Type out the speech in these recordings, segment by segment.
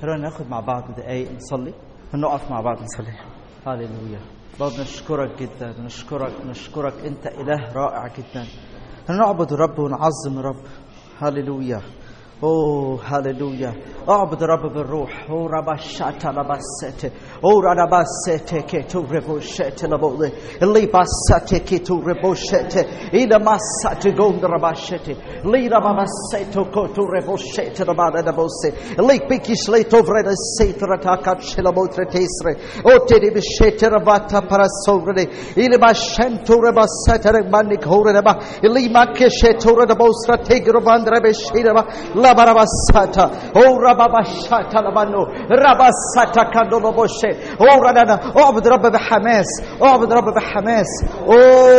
خلونا ناخد مع بعض دقايق نصلي نقف مع بعض نصلي هاليلويا رب نشكرك جدا نشكرك نشكرك انت اله رائع جدا نعبد الرب ونعظم الرب هاليلويا اوه هاليلويا اعبد الرب بالروح او ربا شاتا لباسته او ربا سته كي تو ريبو شته لبولي اللي باسته كي تو ريبو شته الى ما سته غوند ربا شته لي ربا سته كو تو ريبو شته لبا دبوسي اللي بيكيش لي تو فريد سيترا تاكا شلبو تريتسري او تيدي بشته رباتا parasovre ili ba shento reba satere manik hore reba ili ma keshe tore reba ustra tegro bandre be shira la baraba sata o raba ba shata la bano raba sata kando lo boshe o rana اعبد رب بحماس اعبد رب بحماس او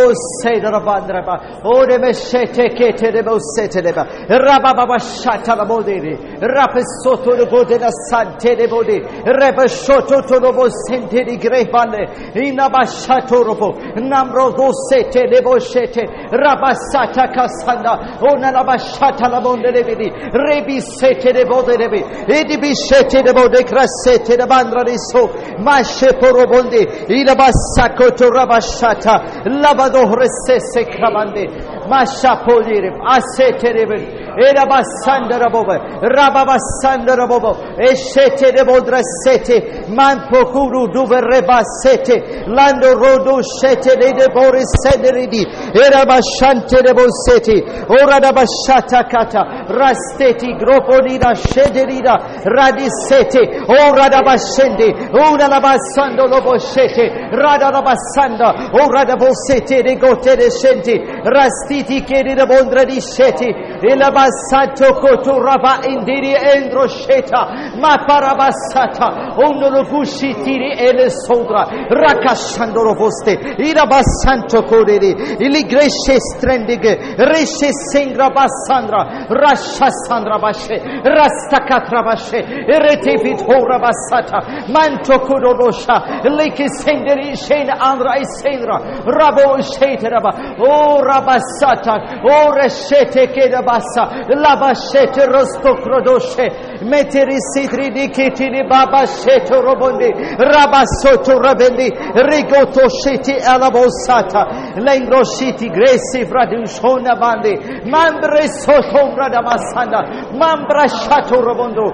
سيد رب ربا او رمشته كيت ربا وسيت ربا ربا بابا شاتا la bodiri rap sotto le gode la sante le bodi rep sotto to lo sente di grehbale ina bashato robo namro dosete le boshete rabasata kasanda ona la bashata la bonde le vedi rebi sete le bode le vedi edi bishete le bode krasete le bandra di so mashe porobondi ila basako to rabashata labado resese kramande masha polire asete le vedi era bassanda rabobe rababasanda rabobo esete le bodra sete man pokuru duve rebasete lando rodo shete le de boris seneridi era bashante de boseti ora da bashata kata rasteti groponida shederida radisete ora da bashende ora la basando lo boshete rada la basanda ora da bosete de gote de shenti rastiti che de bondra di sheti e la bassato kotu raba indiri endro sheta ma parabasata ondo lo fushitiri e le sodra rakashandoro voste ira bassanto korere ili greshe strendige reshe sengra bassandra rasha sandra bashe rastakatra bashe retefit hora bassata manto kodorosha leke senderi shena andra isendra rabo shete raba o rabasata o reshete keda bassa labashete rosto krodoshe meteri sidri dikitini baba sheto robondi rabasoto rabendi rigoto sheti alabosata lengro shiti gresi fradushona bandi mambre sotombra da masanda mambra shato robondo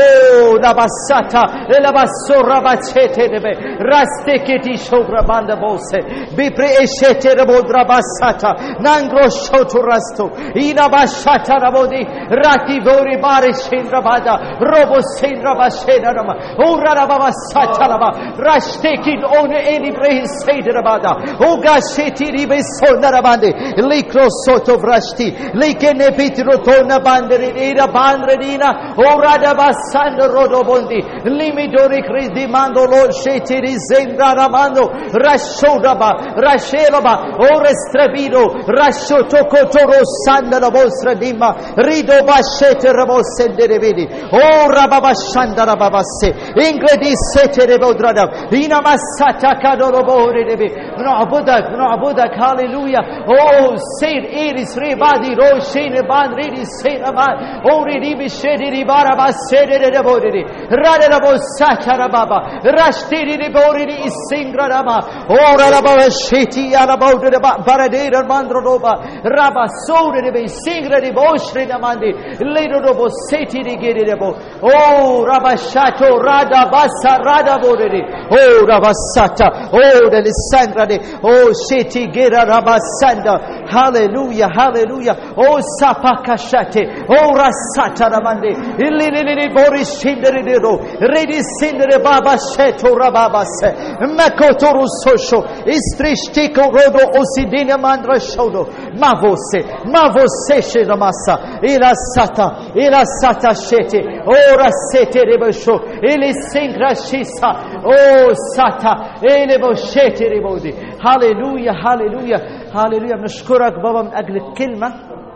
oh la basata la bassora bacete debe rasteketi sopra banda bose bipre eshete robodra basata nangro shoto rasto ina bashata rabodi rati vori bare shendra bada robo sendra bashena rama ora rababa sata laba rashtekin on eni brehi sedra bada uga sheti ribe sonda rabande likro soto vrashti likene pitro tona bandere ira bandre dina ora da basanda rodo bondi limidori kridi mando lo sheti rizendra ramando rashodaba rasheraba ore strabido rashoto kotoro sanda la vostra dima rido bashete rabosendere vedi o rababashanda rababasse ingredi sete rebodrada ina masata kadoro bore devi na'budak na'budak hallelujah oh sir iris rebadi ro shene ban redi sena ban o redi bishedi ribara basere de bore de rada rabo sacha rababa rashtiri de bore de isingra rama ora rabo sheti arabo de baradera mandro roba raba sore de singra de boshre na mandi ledo robo seti de gere de bo oh rabashato rada basa rada bore de oh rabasata oh de sangra de oh seti gera rabasanda hallelujah hallelujah oh sapakashate oh rasata ramande illi li bori shindere de ro redi sindere baba sheto rababase mekotoru sosho istrishtiko rodo osidina mandra shodo mavose mavose shedamasa ila sata ila sata shete ora sete rebosho ili singra shisa oh sata ili boshete rebodi هللويا هللويا هللويا بنشكرك بابا من اجل الكلمه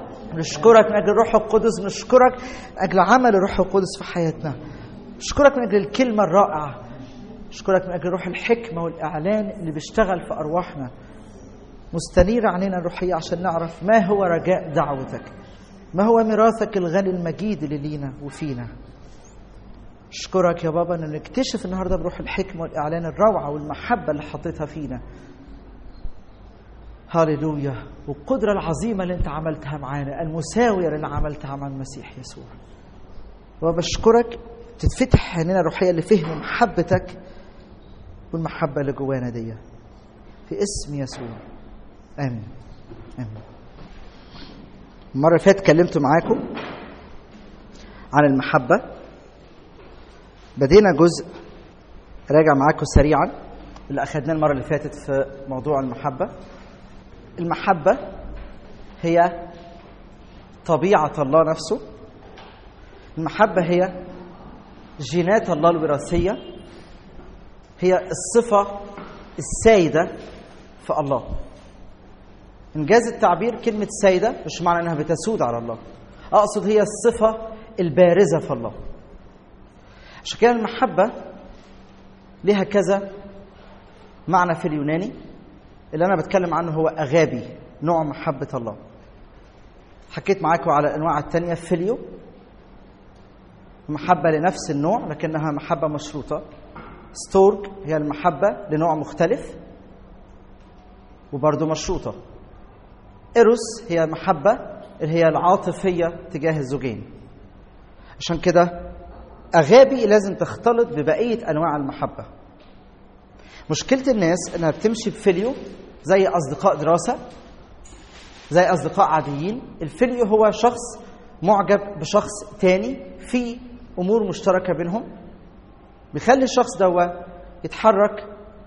نشكرك من اجل الروح القدس نشكرك من اجل عمل الروح القدس في حياتنا نشكرك من اجل الكلمه الرائعه نشكرك من اجل روح الحكمه والاعلان اللي بيشتغل في ارواحنا مستنيرة علينا الروحية عشان نعرف ما هو رجاء دعوتك ما هو ميراثك الغني المجيد اللي لينا وفينا اشكرك يا بابا ان نكتشف النهارده بروح الحكمه والاعلان الروعه والمحبه اللي حطيتها فينا هاليلويا والقدره العظيمه اللي انت عملتها معانا المساويه اللي عملتها مع المسيح يسوع وبشكرك تتفتح عينينا الروحيه لفهم محبتك والمحبه اللي جوانا دي في اسم يسوع امين امين المره اللي فاتت اتكلمت معاكم عن المحبه بدينا جزء راجع معاكم سريعا اللي اخذناه المره اللي فاتت في موضوع المحبه المحبه هي طبيعه الله نفسه المحبه هي جينات الله الوراثيه هي الصفه السائده في الله انجاز التعبير كلمه سيده مش معنى انها بتسود على الله اقصد هي الصفه البارزه في الله عشان كده المحبه لها كذا معنى في اليوناني اللي انا بتكلم عنه هو اغابي نوع محبه الله حكيت معاكم على الانواع الثانيه فيليو محبه لنفس النوع لكنها محبه مشروطه ستورك هي المحبه لنوع مختلف وبرضه مشروطه ايروس هي المحبه اللي هي العاطفيه تجاه الزوجين عشان كده اغابي لازم تختلط ببقيه انواع المحبه مشكله الناس انها بتمشي بفيليو زي اصدقاء دراسه زي اصدقاء عاديين الفيليو هو شخص معجب بشخص تاني في امور مشتركه بينهم بيخلي الشخص ده يتحرك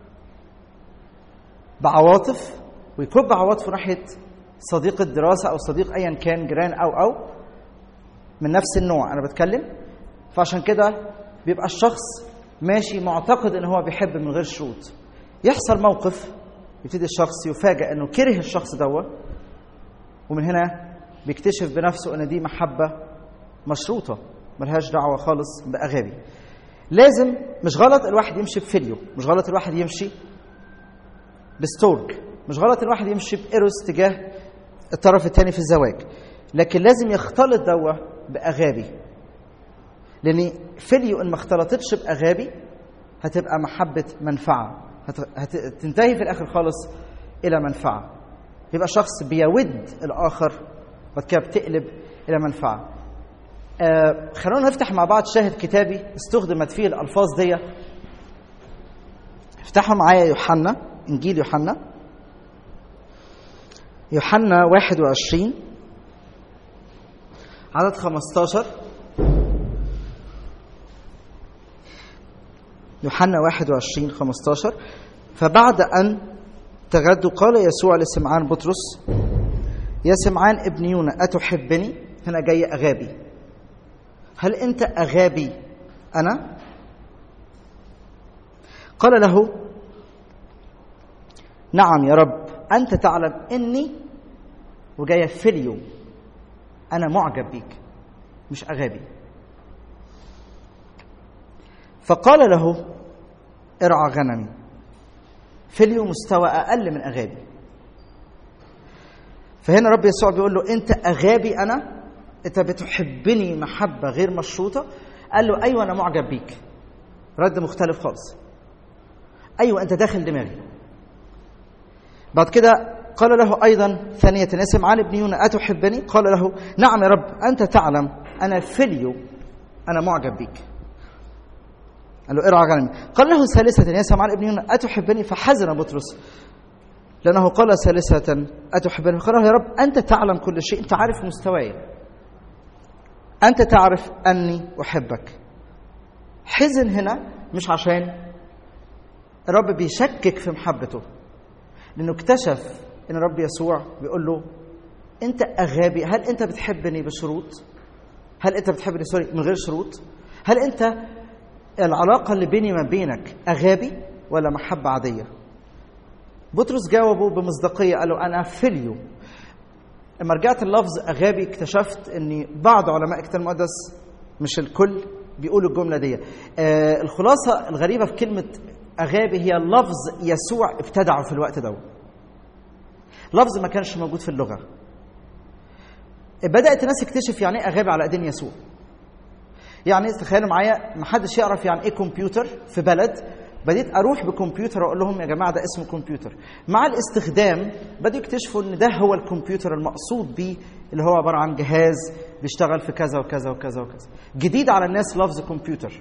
بعواطف ويكب عواطفه ناحيه صديق الدراسه او صديق ايا كان جيران او او من نفس النوع انا بتكلم فعشان كده بيبقى الشخص ماشي معتقد ان هو بيحب من غير شروط يحصل موقف يبتدي الشخص يفاجئ انه كره الشخص دوت ومن هنا بيكتشف بنفسه ان دي محبه مشروطه ملهاش دعوه خالص باغابي لازم مش غلط الواحد يمشي بفيليو مش غلط الواحد يمشي بستورك مش غلط الواحد يمشي بايروس تجاه الطرف الثاني في الزواج لكن لازم يختلط دوا باغابي لان فيليو ان ما اختلطتش باغابي هتبقى محبه منفعه هتنتهي في الاخر خالص الى منفعه يبقى شخص بيود الاخر بعد كده بتقلب الى منفعه آه خلونا نفتح مع بعض شاهد كتابي استخدمت فيه الالفاظ دي افتحوا معايا يوحنا انجيل يوحنا يوحنا 21 عدد 15 يوحنا 21 15 فبعد أن تغدوا قال يسوع لسمعان بطرس يا سمعان ابن يونا أتحبني هنا جاي أغابي هل أنت أغابي أنا قال له نعم يا رب أنت تعلم إني وجاية فيليو أنا معجب بيك مش أغابي فقال له ارعى غنمي فيليو مستوى أقل من أغابي فهنا رب يسوع بيقول له أنت أغابي أنا أنت بتحبني محبة غير مشروطة قال له أيوة أنا معجب بيك رد مختلف خالص أيوة أنت داخل دماغي بعد كده قال له أيضا ثانية يا سمعان ابن يونا أتحبني قال له نعم يا رب أنت تعلم أنا فيليو أنا معجب بيك قال له ارعى غنمي قال له ثالثة يا سمعان ابن يونا أتحبني فحزن بطرس لأنه قال ثالثة أتحبني قال له يا رب أنت تعلم كل شيء أنت عارف مستواي أنت تعرف أني أحبك حزن هنا مش عشان الرب بيشكك في محبته لأنه اكتشف ان رب يسوع بيقول له انت اغابي هل انت بتحبني بشروط هل انت بتحبني سوري من غير شروط هل انت العلاقه اللي بيني وما بينك اغابي ولا محبه عاديه بطرس جاوبه بمصداقيه قال له انا فيليو لما رجعت اللفظ اغابي اكتشفت ان بعض علماء الكتاب المقدس مش الكل بيقولوا الجمله دي آه الخلاصه الغريبه في كلمه اغابي هي لفظ يسوع ابتدعه في الوقت ده لفظ ما كانش موجود في اللغه بدات الناس تكتشف يعني ايه اغابي على ايدين يسوع يعني تخيلوا معايا ما حدش يعرف يعني ايه كمبيوتر في بلد بديت اروح بكمبيوتر اقول لهم يا جماعه ده اسمه كمبيوتر مع الاستخدام بدأوا يكتشفوا ان ده هو الكمبيوتر المقصود بيه اللي هو عباره عن جهاز بيشتغل في كذا وكذا وكذا وكذا جديد على الناس لفظ كمبيوتر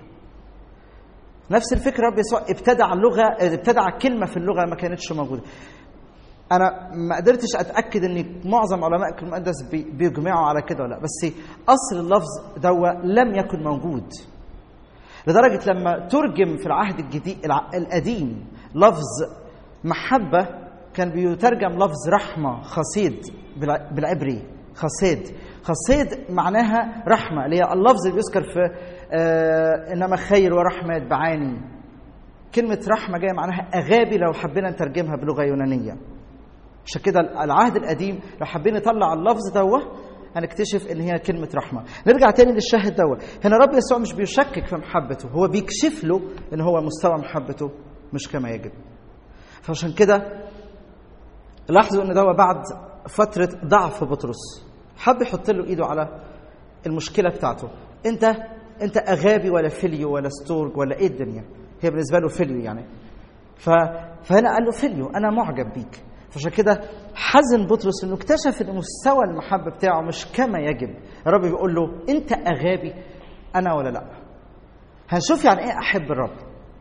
نفس الفكره رب يسوع ابتدع اللغه ابتدع كلمه في اللغه ما كانتش موجوده انا ما قدرتش اتاكد ان معظم علماء المقدس بي- بيجمعوا على كده ولا لا بس اصل اللفظ دوا لم يكن موجود لدرجه لما ترجم في العهد الجديد الع- القديم لفظ محبه كان بيترجم لفظ رحمه خصيد بالع- بالعبري خصيد خصيد معناها رحمه اللي هي اللفظ اللي بيذكر في آه انما خير ورحمه يتبعاني كلمه رحمه جايه معناها اغابي لو حبينا نترجمها بلغه يونانيه عشان كده العهد القديم لو حابين نطلع اللفظ دوه هنكتشف ان هي كلمه رحمه نرجع تاني للشاهد دوه هنا رب يسوع مش بيشكك في محبته هو بيكشف له ان هو مستوى محبته مش كما يجب فعشان كده لاحظوا ان دوه بعد فتره ضعف بطرس حب يحط له ايده على المشكله بتاعته انت انت اغابي ولا فيليو ولا ستورج ولا ايه الدنيا هي بالنسبه له فيليو يعني ف... فهنا قال له فيليو انا معجب بيك فعشان كده حزن بطرس انه اكتشف ان مستوى المحبه بتاعه مش كما يجب الرب بيقول له انت اغابي انا ولا لا هنشوف يعني ايه احب الرب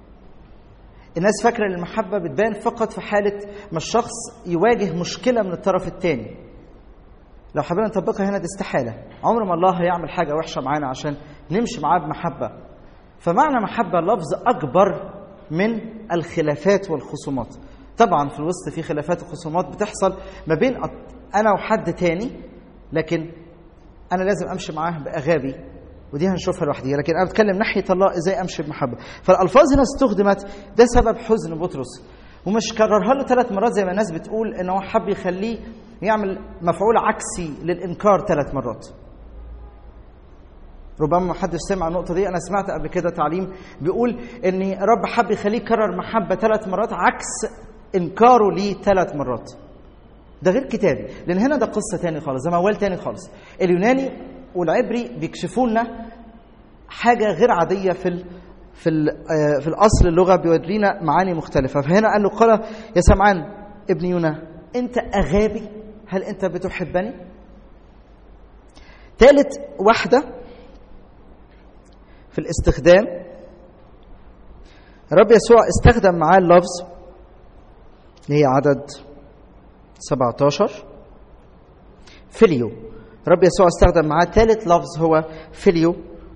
الناس فاكره ان المحبه بتبان فقط في حاله ما الشخص يواجه مشكله من الطرف الثاني لو حبينا نطبقها هنا دي استحاله عمر ما الله هيعمل حاجه وحشه معانا عشان نمشي معاه بمحبه فمعنى محبه لفظ اكبر من الخلافات والخصومات طبعا في الوسط في خلافات وخصومات بتحصل ما بين انا وحد تاني لكن انا لازم امشي معاه باغابي ودي هنشوفها لوحديها لكن انا بتكلم ناحيه الله ازاي امشي بمحبه فالالفاظ هنا استخدمت ده سبب حزن بطرس ومش كررها له ثلاث مرات زي ما الناس بتقول ان هو حب يخليه يعمل مفعول عكسي للانكار ثلاث مرات ربما ما حدش سمع النقطة دي أنا سمعت قبل كده تعليم بيقول إن رب حب يخليه يكرر محبة ثلاث مرات عكس إنكاره ليه ثلاث مرات. ده غير كتابي لأن هنا ده قصة تاني خالص ده موال تاني خالص. اليوناني والعبري بيكشفوا لنا حاجة غير عادية في ال في ال في الأصل اللغة بيورينا معاني مختلفة فهنا قال له قال يا سمعان ابن يونا أنت أغابي هل أنت بتحبني؟ ثالث واحدة في الاستخدام الرب يسوع استخدم معاه اللفظ اللي هي عدد 17 فيليو الرب يسوع استخدم معاه ثالث لفظ هو فيليو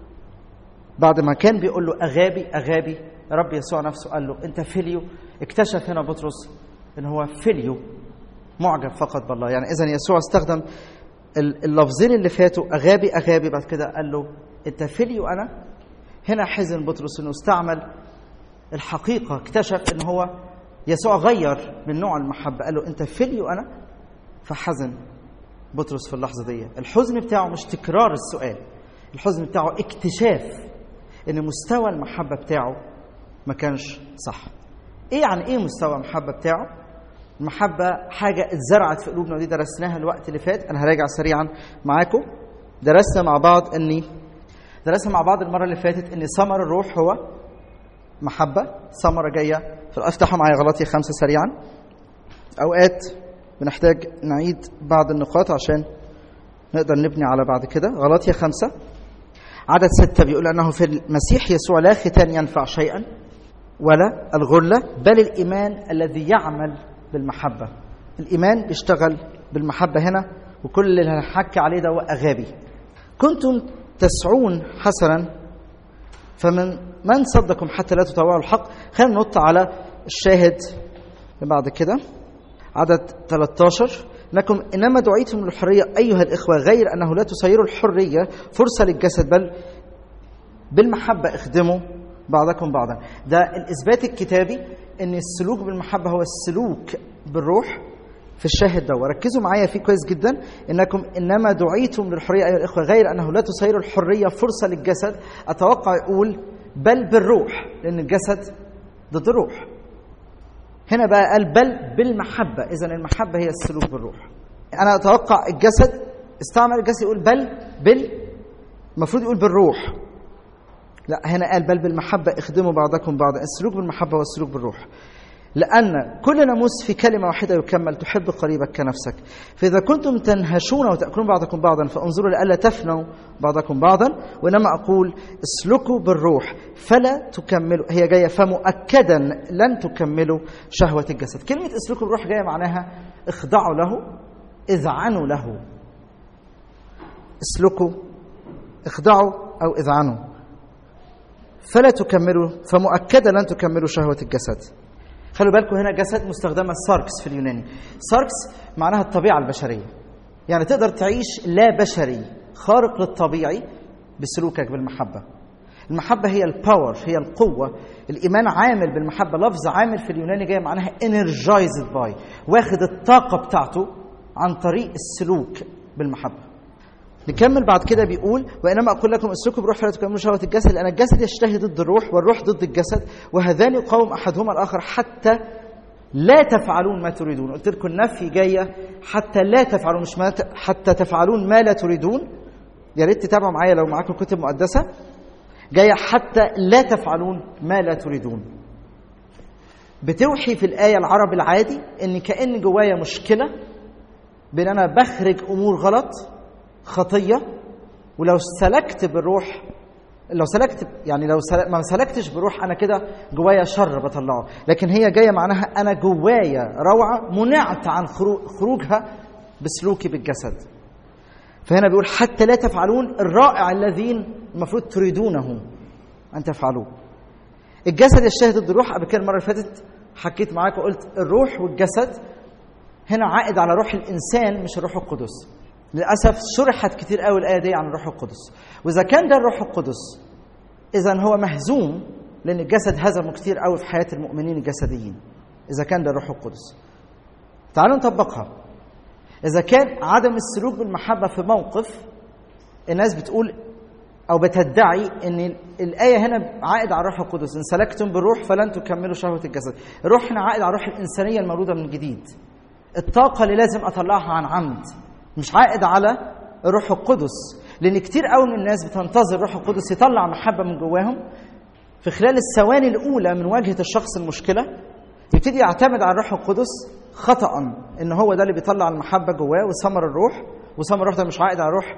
بعد ما كان بيقول له اغابي اغابي الرب يسوع نفسه قال له انت فيليو اكتشف هنا بطرس ان هو فيليو معجب فقط بالله يعني اذا يسوع استخدم اللفظين اللي فاتوا اغابي اغابي بعد كده قال له انت فيليو انا هنا حزن بطرس انه استعمل الحقيقه اكتشف ان هو يسوع غير من نوع المحبه قال له انت فيليو انا فحزن بطرس في اللحظه دي الحزن بتاعه مش تكرار السؤال الحزن بتاعه اكتشاف ان مستوى المحبه بتاعه ما كانش صح ايه يعني ايه مستوى المحبه بتاعه المحبه حاجه اتزرعت في قلوبنا ودي درسناها الوقت اللي فات انا هراجع سريعا معاكم درسنا مع بعض اني درسنا مع بعض المره اللي فاتت ان ثمر الروح هو محبه ثمره جايه فافتحوا معايا غلطي خمسه سريعا اوقات بنحتاج نعيد بعض النقاط عشان نقدر نبني على بعد كده غلطية خمسة عدد ستة بيقول أنه في المسيح يسوع لا ختان ينفع شيئا ولا الغلة بل الإيمان الذي يعمل بالمحبة الإيمان بيشتغل بالمحبة هنا وكل اللي هنحكي عليه ده هو أغابي كنتم تسعون حسنا فمن من صدكم حتى لا تطوعوا الحق خلينا ننط على الشاهد بعد كده عدد 13 لكم انما دعيتم للحريه ايها الاخوه غير انه لا تسيروا الحريه فرصه للجسد بل بالمحبه اخدموا بعضكم بعضا ده الاثبات الكتابي ان السلوك بالمحبه هو السلوك بالروح في الشاهد ده وركزوا معايا فيه كويس جدا انكم انما دعيتم للحريه ايها الاخوه غير انه لا تسيروا الحريه فرصه للجسد اتوقع يقول بل بالروح لان الجسد ضد الروح هنا بقى قال بل بالمحبة إذا المحبة هي السلوك بالروح أنا أتوقع الجسد استعمل الجسد يقول بل بال المفروض يقول بالروح لا هنا قال بل بالمحبة اخدموا بعضكم بعضا السلوك بالمحبة والسلوك بالروح لأن كل ناموس في كلمة واحدة يكمل تحب قريبك كنفسك فإذا كنتم تنهشون وتأكلون بعضكم بعضا فانظروا لئلا تفنوا بعضكم بعضا وإنما أقول اسلكوا بالروح فلا تكملوا هي جاية فمؤكدا لن تكملوا شهوة الجسد كلمة اسلكوا بالروح جاية معناها اخضعوا له اذعنوا له اسلكوا اخضعوا أو اذعنوا فلا تكملوا فمؤكدا لن تكملوا شهوة الجسد خلوا بالكم هنا جسد مستخدمة ساركس في اليوناني ساركس معناها الطبيعة البشرية يعني تقدر تعيش لا بشري خارق للطبيعي بسلوكك بالمحبة المحبة هي الباور هي القوة الإيمان عامل بالمحبة لفظ عامل في اليوناني جاي معناها energized by واخد الطاقة بتاعته عن طريق السلوك بالمحبة نكمل بعد كده بيقول وانما اقول لكم اسلكوا بروح فلا تكملوا شهوه الجسد لان الجسد يشتهي ضد الروح والروح ضد الجسد وهذان يقاوم احدهما الاخر حتى لا تفعلون ما تريدون قلت لكم النفي جايه حتى لا تفعلون مش ما ت... حتى تفعلون ما لا تريدون يا ريت تتابعوا معايا لو معاكم كتب مقدسه جايه حتى لا تفعلون ما لا تريدون بتوحي في الايه العربي العادي ان كان جوايا مشكله بان انا بخرج امور غلط خطيه ولو سلكت بالروح لو سلكت يعني لو سلك ما سلكتش بروح انا كده جوايا شر بطلعه لكن هي جايه معناها انا جوايا روعه منعت عن خروجها بسلوكي بالجسد فهنا بيقول حتى لا تفعلون الرائع الذين المفروض تريدونه ان تفعلوه الجسد يشتهي ضد الروح قبل كده المره اللي فاتت حكيت معاك وقلت الروح والجسد هنا عائد على روح الانسان مش الروح القدس للاسف شرحت كتير قوي الايه دي عن الروح القدس واذا كان ده الروح القدس اذا هو مهزوم لان الجسد هزمه كتير قوي في حياه المؤمنين الجسديين اذا كان ده الروح القدس تعالوا نطبقها اذا كان عدم السلوك بالمحبه في موقف الناس بتقول او بتدعي ان الايه هنا عائد على الروح القدس ان سلكتم بالروح فلن تكملوا شهوه الجسد الروح هنا عائد على الروح الانسانيه المولوده من جديد الطاقه اللي لازم اطلعها عن عمد مش عائد على الروح القدس لان كتير قوي من الناس بتنتظر الروح القدس يطلع محبه من جواهم في خلال الثواني الاولى من واجهه الشخص المشكله يبتدي يعتمد على الروح القدس خطا ان هو ده اللي بيطلع المحبه جواه وثمر الروح وثمر الروح ده مش عائد على روح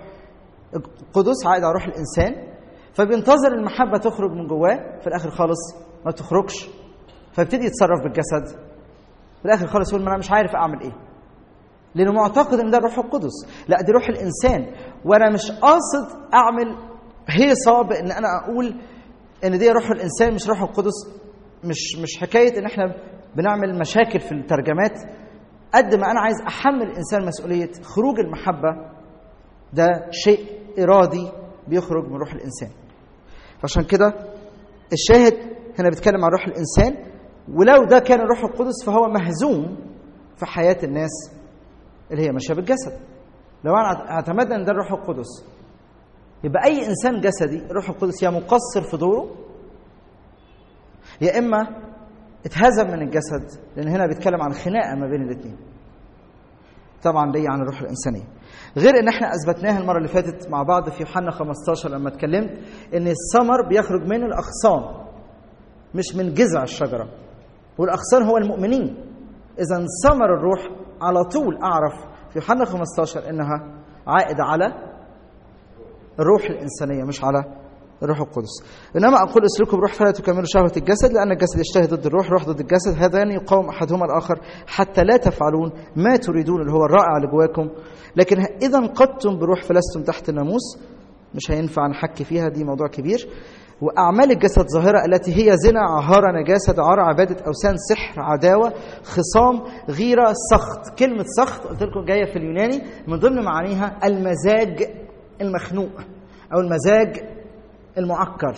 القدس عائد على روح الانسان فبينتظر المحبه تخرج من جواه في الاخر خالص ما تخرجش فيبتدي يتصرف بالجسد في الاخر خالص يقول ما انا مش عارف اعمل ايه لانه معتقد ان ده الروح القدس لا دي روح الانسان وانا مش قاصد اعمل هيصه بان انا اقول ان دي روح الانسان مش روح القدس مش مش حكايه ان احنا بنعمل مشاكل في الترجمات قد ما انا عايز احمل الانسان مسؤوليه خروج المحبه ده شيء ارادي بيخرج من روح الانسان عشان كده الشاهد هنا بيتكلم عن روح الانسان ولو ده كان الروح القدس فهو مهزوم في حياه الناس اللي هي ماشيه بالجسد لو انا اعتمدنا ان ده الروح القدس يبقى اي انسان جسدي الروح القدس يا مقصر في دوره يا اما اتهزم من الجسد لان هنا بيتكلم عن خناقه ما بين الاثنين طبعا دي عن الروح الانسانيه غير ان احنا اثبتناها المره اللي فاتت مع بعض في يوحنا 15 لما اتكلمت ان الثمر بيخرج من الاغصان مش من جذع الشجره والاغصان هو المؤمنين اذا ثمر الروح على طول اعرف في يوحنا 15 انها عائده على الروح الانسانيه مش على الروح القدس انما اقول اسلكوا بروح فلا تكملوا شهوه الجسد لان الجسد يشتهي ضد الروح الروح ضد الجسد هذان يقاوم احدهما الاخر حتى لا تفعلون ما تريدون اللي هو الرائع اللي جواكم لكن اذا انقضتم بروح فلستم تحت الناموس مش هينفع نحكي فيها دي موضوع كبير واعمال الجسد ظاهره التي هي زنا عهاره نجاسه دعاره عباده اوثان سحر عداوه خصام غيره سخط كلمه سخط قلت لكم جايه في اليوناني من ضمن معانيها المزاج المخنوق او المزاج المعكر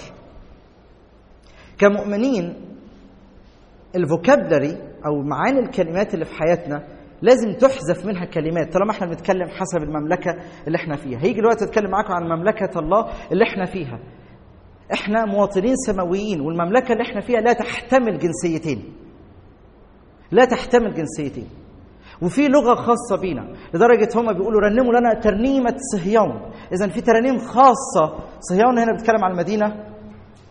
كمؤمنين الفوكابلري او معاني الكلمات اللي في حياتنا لازم تحذف منها كلمات طالما احنا بنتكلم حسب المملكه اللي احنا فيها هيجي الوقت اتكلم معاكم عن مملكه الله اللي احنا فيها احنا مواطنين سماويين والمملكه اللي احنا فيها لا تحتمل جنسيتين لا تحتمل جنسيتين وفي لغه خاصه بينا لدرجه هم بيقولوا رنموا لنا ترنيمه صهيون اذا في ترانيم خاصه صهيون هنا بتتكلم عن المدينه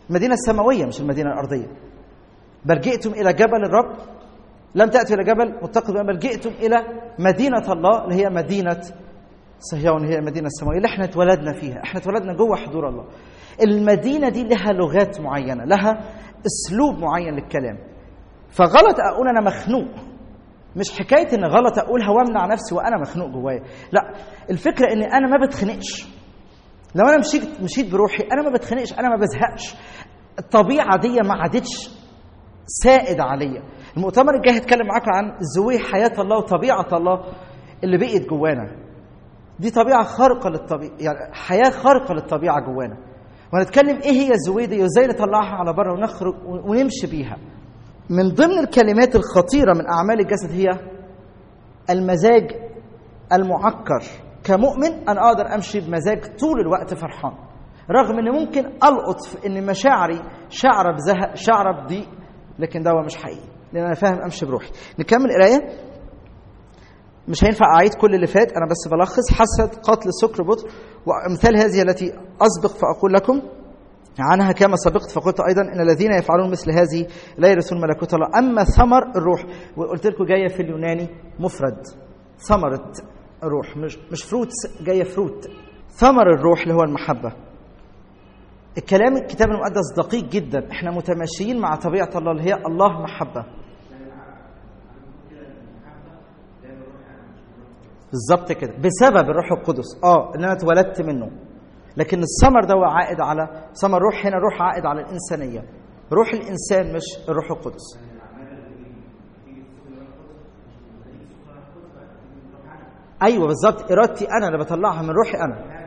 المدينه السماويه مش المدينه الارضيه بل جئتم الى جبل الرب لم تاتوا الى جبل متقد بل جئتم الى مدينه الله اللي هي مدينه صهيون هي المدينه السماويه اللي احنا اتولدنا فيها احنا اتولدنا جوه حضور الله المدينه دي لها لغات معينه لها اسلوب معين للكلام فغلط اقول انا مخنوق مش حكايه ان غلط اقولها وامنع نفسي وانا مخنوق جوايا لا الفكره ان انا ما بتخنقش لو انا مشيت مشيت بروحي انا ما بتخنقش انا ما بزهقش الطبيعه دي ما عادتش سائد عليا المؤتمر الجاي هتكلم معاكم عن زوي حياه الله وطبيعه الله اللي بقيت جوانا دي طبيعه خارقه للطبيعه يعني حياه خارقه للطبيعه جوانا وهنتكلم ايه هي الزوي دي وازاي نطلعها على بره ونخرج ونمشي بيها من ضمن الكلمات الخطيره من اعمال الجسد هي المزاج المعكر كمؤمن انا اقدر امشي بمزاج طول الوقت فرحان رغم ان ممكن القط في ان مشاعري شعره بزهق شعره بضيق لكن ده مش حقيقي لان انا فاهم امشي بروحي نكمل قرايه مش هينفع اعيد كل اللي فات انا بس بلخص حسد قتل سكر بطء وامثال هذه التي اسبق فاقول لكم عنها كما سبقت فقلت ايضا ان الذين يفعلون مثل هذه لا يرثون ملكوت الله اما ثمر الروح وقلت لكم جايه في اليوناني مفرد ثمره الروح مش مش فروت جايه فروت ثمر الروح اللي هو المحبه الكلام الكتاب المقدس دقيق جدا احنا متماشيين مع طبيعه الله اللي هي الله محبه بالظبط كده بسبب الروح القدس اه ان انا اتولدت منه لكن الثمر ده عائد على ثمر الروح هنا روح عائد على الانسانيه روح الانسان مش الروح القدس ايوه بالظبط ارادتي انا اللي بطلعها من روحي انا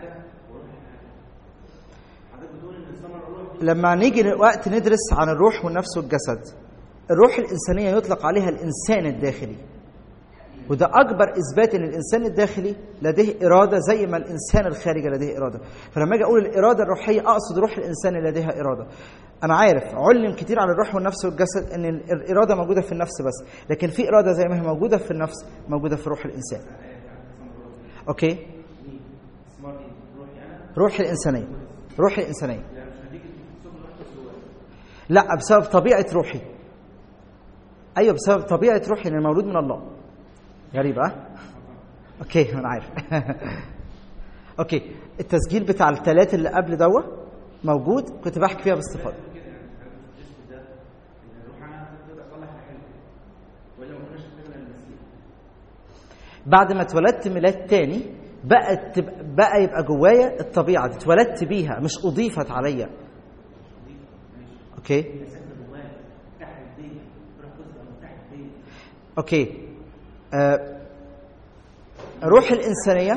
لما نيجي وقت ندرس عن الروح والنفس والجسد الروح الانسانيه يطلق عليها الانسان الداخلي وده اكبر اثبات ان الانسان الداخلي لديه اراده زي ما الانسان الخارجي لديه اراده فلما اجي اقول الاراده الروحيه اقصد روح الانسان اللي لديها اراده انا عارف علم كتير عن الروح والنفس والجسد ان الاراده موجوده في النفس بس لكن في اراده زي ما هي موجوده في النفس موجوده في روح الانسان اوكي روح الانسانيه روح الانسانيه لا بسبب طبيعه روحي ايوه بسبب طبيعه روحي ان مولود من الله غريبة اوكي انا عارف اوكي التسجيل بتاع الثلاث اللي قبل دوا موجود كنت بحكي فيها باستفاضه بعد ما اتولدت ميلاد تاني بقت بقى يبقى جوايا الطبيعه دي اتولدت بيها مش اضيفت عليا اوكي اوكي آه روح الانسانيه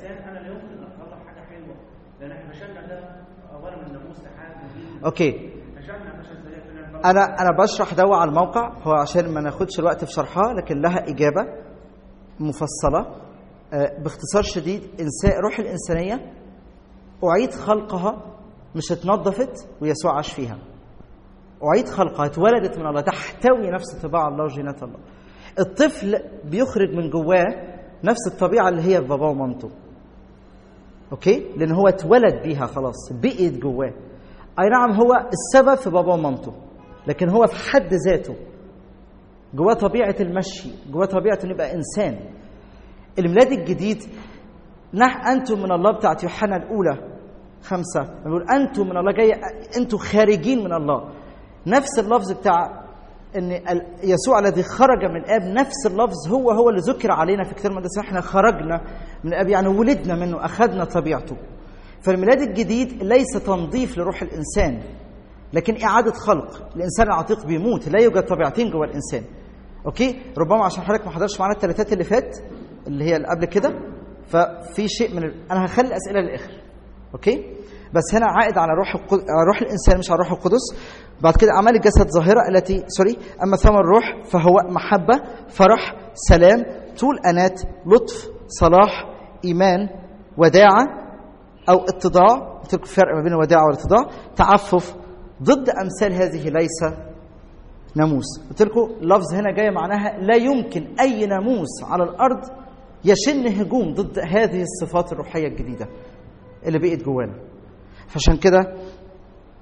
اوكي انا انا بشرح دوا على الموقع هو عشان ما ناخدش الوقت في شرحها لكن لها اجابه مفصله آه باختصار شديد انسان روح الانسانيه اعيد خلقها مش اتنظفت ويسوع عاش فيها اعيد خلقها اتولدت من الله تحتوي نفس طباع الله وجينات الله الطفل بيخرج من جواه نفس الطبيعه اللي هي باباه ومامته اوكي لان هو اتولد بيها خلاص بقيت جواه اي نعم هو السبب في باباه ومامته لكن هو في حد ذاته جواه طبيعه المشي جواه طبيعه انه يبقى انسان الميلاد الجديد نح انتم من الله بتاعت يوحنا الاولى خمسة بيقول انتم من الله جاي انتم خارجين من الله نفس اللفظ بتاع ان يسوع الذي خرج من الاب نفس اللفظ هو هو اللي ذكر علينا في كتاب المقدس احنا خرجنا من الاب يعني ولدنا منه اخذنا طبيعته فالميلاد الجديد ليس تنظيف لروح الانسان لكن اعاده خلق الانسان العتيق بيموت لا يوجد طبيعتين جوه الانسان اوكي ربما عشان حضرتك ما حضرش معانا الثلاثات اللي فات اللي هي اللي قبل كده ففي شيء من ال... انا هخلي الاسئله للاخر اوكي بس هنا عائد على روح القد... على روح الانسان مش على روح القدس بعد كده اعمال الجسد ظاهره التي سوري اما ثمر الروح فهو محبه فرح سلام طول انات لطف صلاح ايمان وداعه او اتضاع قلت لكم الفرق ما بين الوداعه والاتضاع تعفف ضد امثال هذه ليس ناموس قلت لكم لفظ هنا جاي معناها لا يمكن اي ناموس على الارض يشن هجوم ضد هذه الصفات الروحيه الجديده اللي بقت جوانا فعشان كده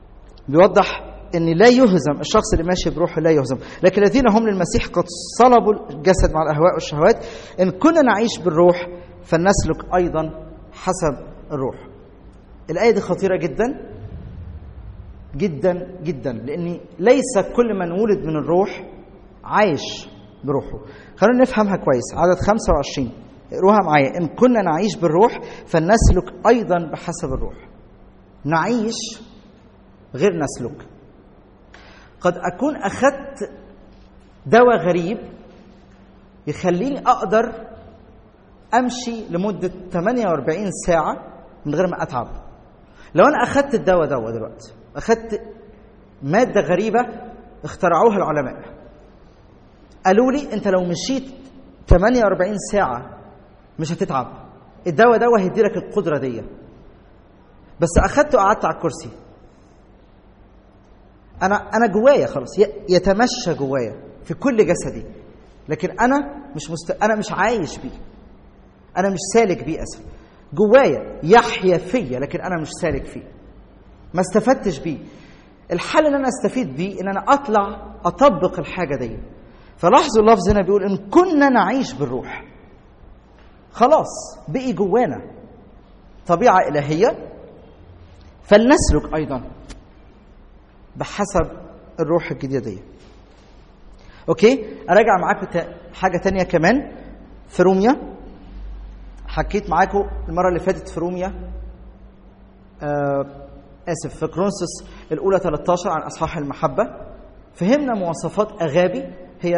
بيوضح ان لا يهزم الشخص اللي ماشي بروحه لا يهزم لكن الذين هم للمسيح قد صلبوا الجسد مع الاهواء والشهوات ان كنا نعيش بالروح فلنسلك ايضا حسب الروح الايه دي خطيره جدا جدا جدا لان ليس كل من ولد من الروح عايش بروحه خلونا نفهمها كويس عدد 25 اقروها معايا ان كنا نعيش بالروح فلنسلك ايضا بحسب الروح نعيش غير نسلك قد اكون اخذت دواء غريب يخليني اقدر امشي لمده 48 ساعه من غير ما اتعب لو انا اخذت الدواء ده دلوقتي اخذت ماده غريبه اخترعوها العلماء قالوا لي انت لو مشيت 48 ساعه مش هتتعب الدواء ده هيدي لك القدره دي بس اخدته وقعدت على الكرسي انا انا جوايا خلاص يتمشى جوايا في كل جسدي لكن انا مش مست... انا مش عايش بيه انا مش سالك بيه اسف جوايا يحيا فيا لكن انا مش سالك فيه ما استفدتش بيه الحل ان انا استفيد بيه ان انا اطلع اطبق الحاجه دي فلاحظوا اللفظ هنا بيقول ان كنا نعيش بالروح خلاص بقي جوانا طبيعه الهيه فلنسلك ايضا بحسب الروح الجديده دي اوكي اراجع معاكم حاجه تانية كمان في روميا حكيت معاكم المره اللي فاتت في روميا آه اسف في كرونسوس الاولى 13 عن اصحاح المحبه فهمنا مواصفات اغابي هي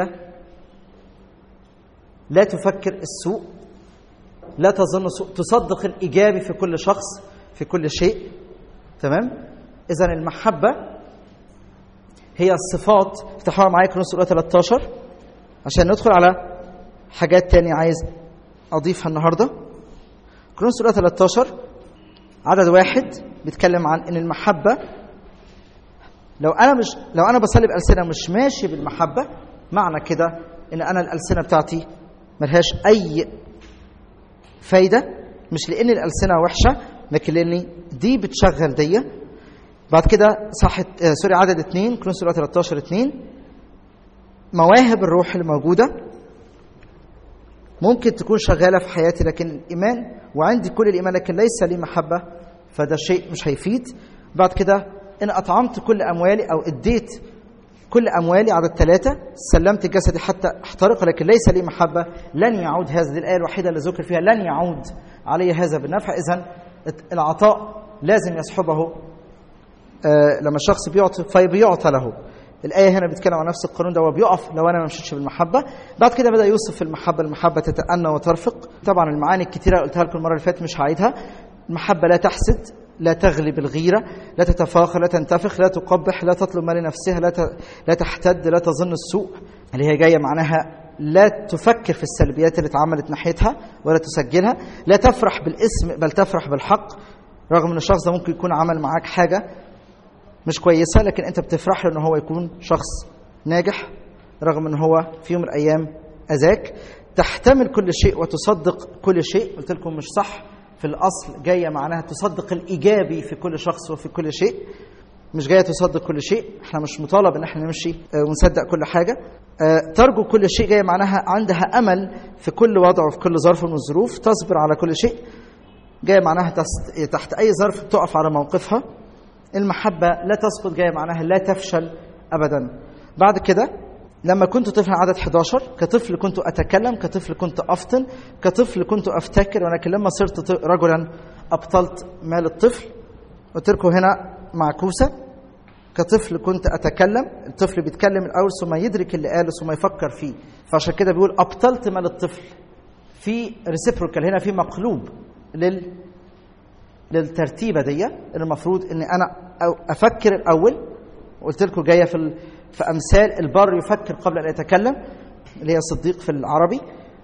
لا تفكر السوء لا تظن السوء تصدق الايجابي في كل شخص في كل شيء تمام اذا المحبه هي الصفات افتحوها معايا كرونسوس الاولى 13 عشان ندخل على حاجات تانية عايز اضيفها النهارده كرونسوس الاولى 13 عدد واحد بيتكلم عن ان المحبه لو انا مش لو انا بصلي بالسنه مش ماشي بالمحبه معنى كده ان انا الالسنه بتاعتي ملهاش اي فايده مش لان الالسنه وحشه لكن لان دي بتشغل دي بعد كده صح سوري عدد اثنين كرونس 13 2 مواهب الروح اللي موجوده ممكن تكون شغاله في حياتي لكن الايمان وعندي كل الايمان لكن ليس لي محبه فده شيء مش هيفيد بعد كده ان اطعمت كل اموالي او اديت كل اموالي عدد ثلاثه سلمت جسدي حتى احترق لكن ليس لي محبه لن يعود هذا دي الايه الوحيده اللي ذكر فيها لن يعود علي هذا بالنفع اذا العطاء لازم يصحبه آه لما الشخص بيعطي فبيعطى له الآية هنا بتتكلم عن نفس القانون ده وبيقف لو أنا ما مشيتش بالمحبة بعد كده بدأ يوصف في المحبة المحبة تتأنى وترفق طبعا المعاني الكتيرة اللي قلتها لكم المرة اللي فاتت مش هعيدها المحبة لا تحسد لا تغلب الغيرة لا تتفاخر لا تنتفخ لا تقبح لا تطلب ما لنفسها لا لا تحتد لا تظن السوء اللي هي جاية معناها لا تفكر في السلبيات اللي اتعملت ناحيتها ولا تسجلها لا تفرح بالاسم بل تفرح بالحق رغم ان الشخص ده ممكن يكون عمل معاك حاجه مش كويسه لكن انت بتفرح له ان هو يكون شخص ناجح رغم ان هو في يوم من الايام اذاك تحتمل كل شيء وتصدق كل شيء قلت لكم مش صح في الاصل جايه معناها تصدق الايجابي في كل شخص وفي كل شيء مش جايه تصدق كل شيء احنا مش مطالب ان احنا نمشي ونصدق كل حاجه ترجو كل شيء جايه معناها عندها امل في كل وضع وفي كل ظرف من الظروف تصبر على كل شيء جايه معناها تحت اي ظرف بتقف على موقفها المحبه لا تسقط جايه معناها لا تفشل ابدا بعد كده لما كنت طفلا عدد 11 كطفل كنت اتكلم كطفل كنت افطن كطفل كنت افتكر ولكن لما صرت رجلا ابطلت مال الطفل قلت لكم هنا معكوسه كطفل كنت اتكلم الطفل بيتكلم الاول ثم يدرك اللي قاله ثم يفكر فيه فعشان كده بيقول ابطلت مال الطفل في ريسيبروكال هنا في مقلوب لل للترتيبه دي اللي المفروض ان انا افكر الاول قلت لكم جايه في ال... في امثال البر يفكر قبل ان يتكلم اللي هي صديق في العربي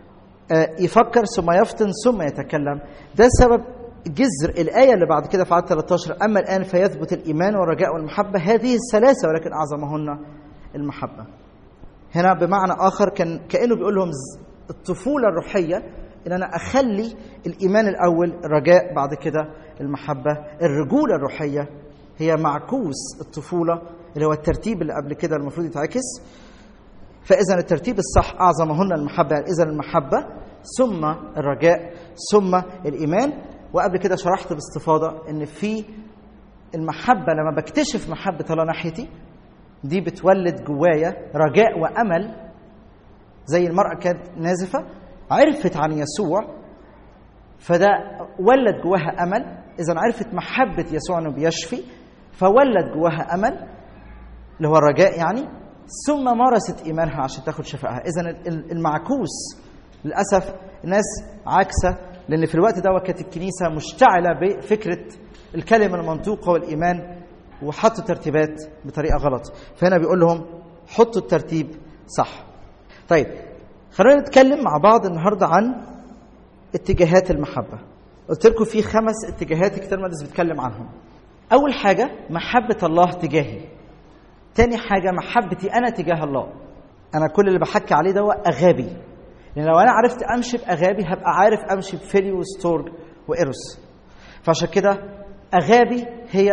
يفكر ثم يفطن ثم يتكلم ده سبب جذر الآية اللي بعد كده في عدد 13 أما الآن فيثبت الإيمان والرجاء والمحبة هذه الثلاثة ولكن أعظمهن المحبة هنا بمعنى آخر كان كأنه بيقول لهم الطفولة الروحية إن أنا أخلي الإيمان الأول الرجاء بعد كده المحبة الرجولة الروحية هي معكوس الطفولة اللي هو الترتيب اللي قبل كده المفروض يتعكس فإذا الترتيب الصح أعظمهن المحبة يعني إذا المحبة ثم الرجاء ثم الإيمان وقبل كده شرحت باستفاضة إن في المحبة لما بكتشف محبة الله ناحيتي دي بتولد جوايا رجاء وأمل زي المرأة كانت نازفة عرفت عن يسوع فده ولد جواها أمل إذا عرفت محبة يسوع أنه بيشفي فولد جواها أمل اللي هو الرجاء يعني ثم مارست إيمانها عشان تاخد شفائها إذا المعكوس للأسف الناس عاكسة لأن في الوقت ده كانت الكنيسة مشتعلة بفكرة الكلمة المنطوقة والإيمان وحطوا ترتيبات بطريقة غلط فهنا بيقول لهم حطوا الترتيب صح طيب خلينا نتكلم مع بعض النهاردة عن اتجاهات المحبة قلت لكم في خمس اتجاهات الكتاب المقدس بيتكلم عنهم أول حاجة محبة الله تجاهي تاني حاجة محبتي أنا تجاه الله أنا كل اللي بحكي عليه ده أغابي لأن لو أنا عرفت أمشي بأغابي هبقى عارف أمشي بفيلي وستورج وإيروس فعشان كده أغابي هي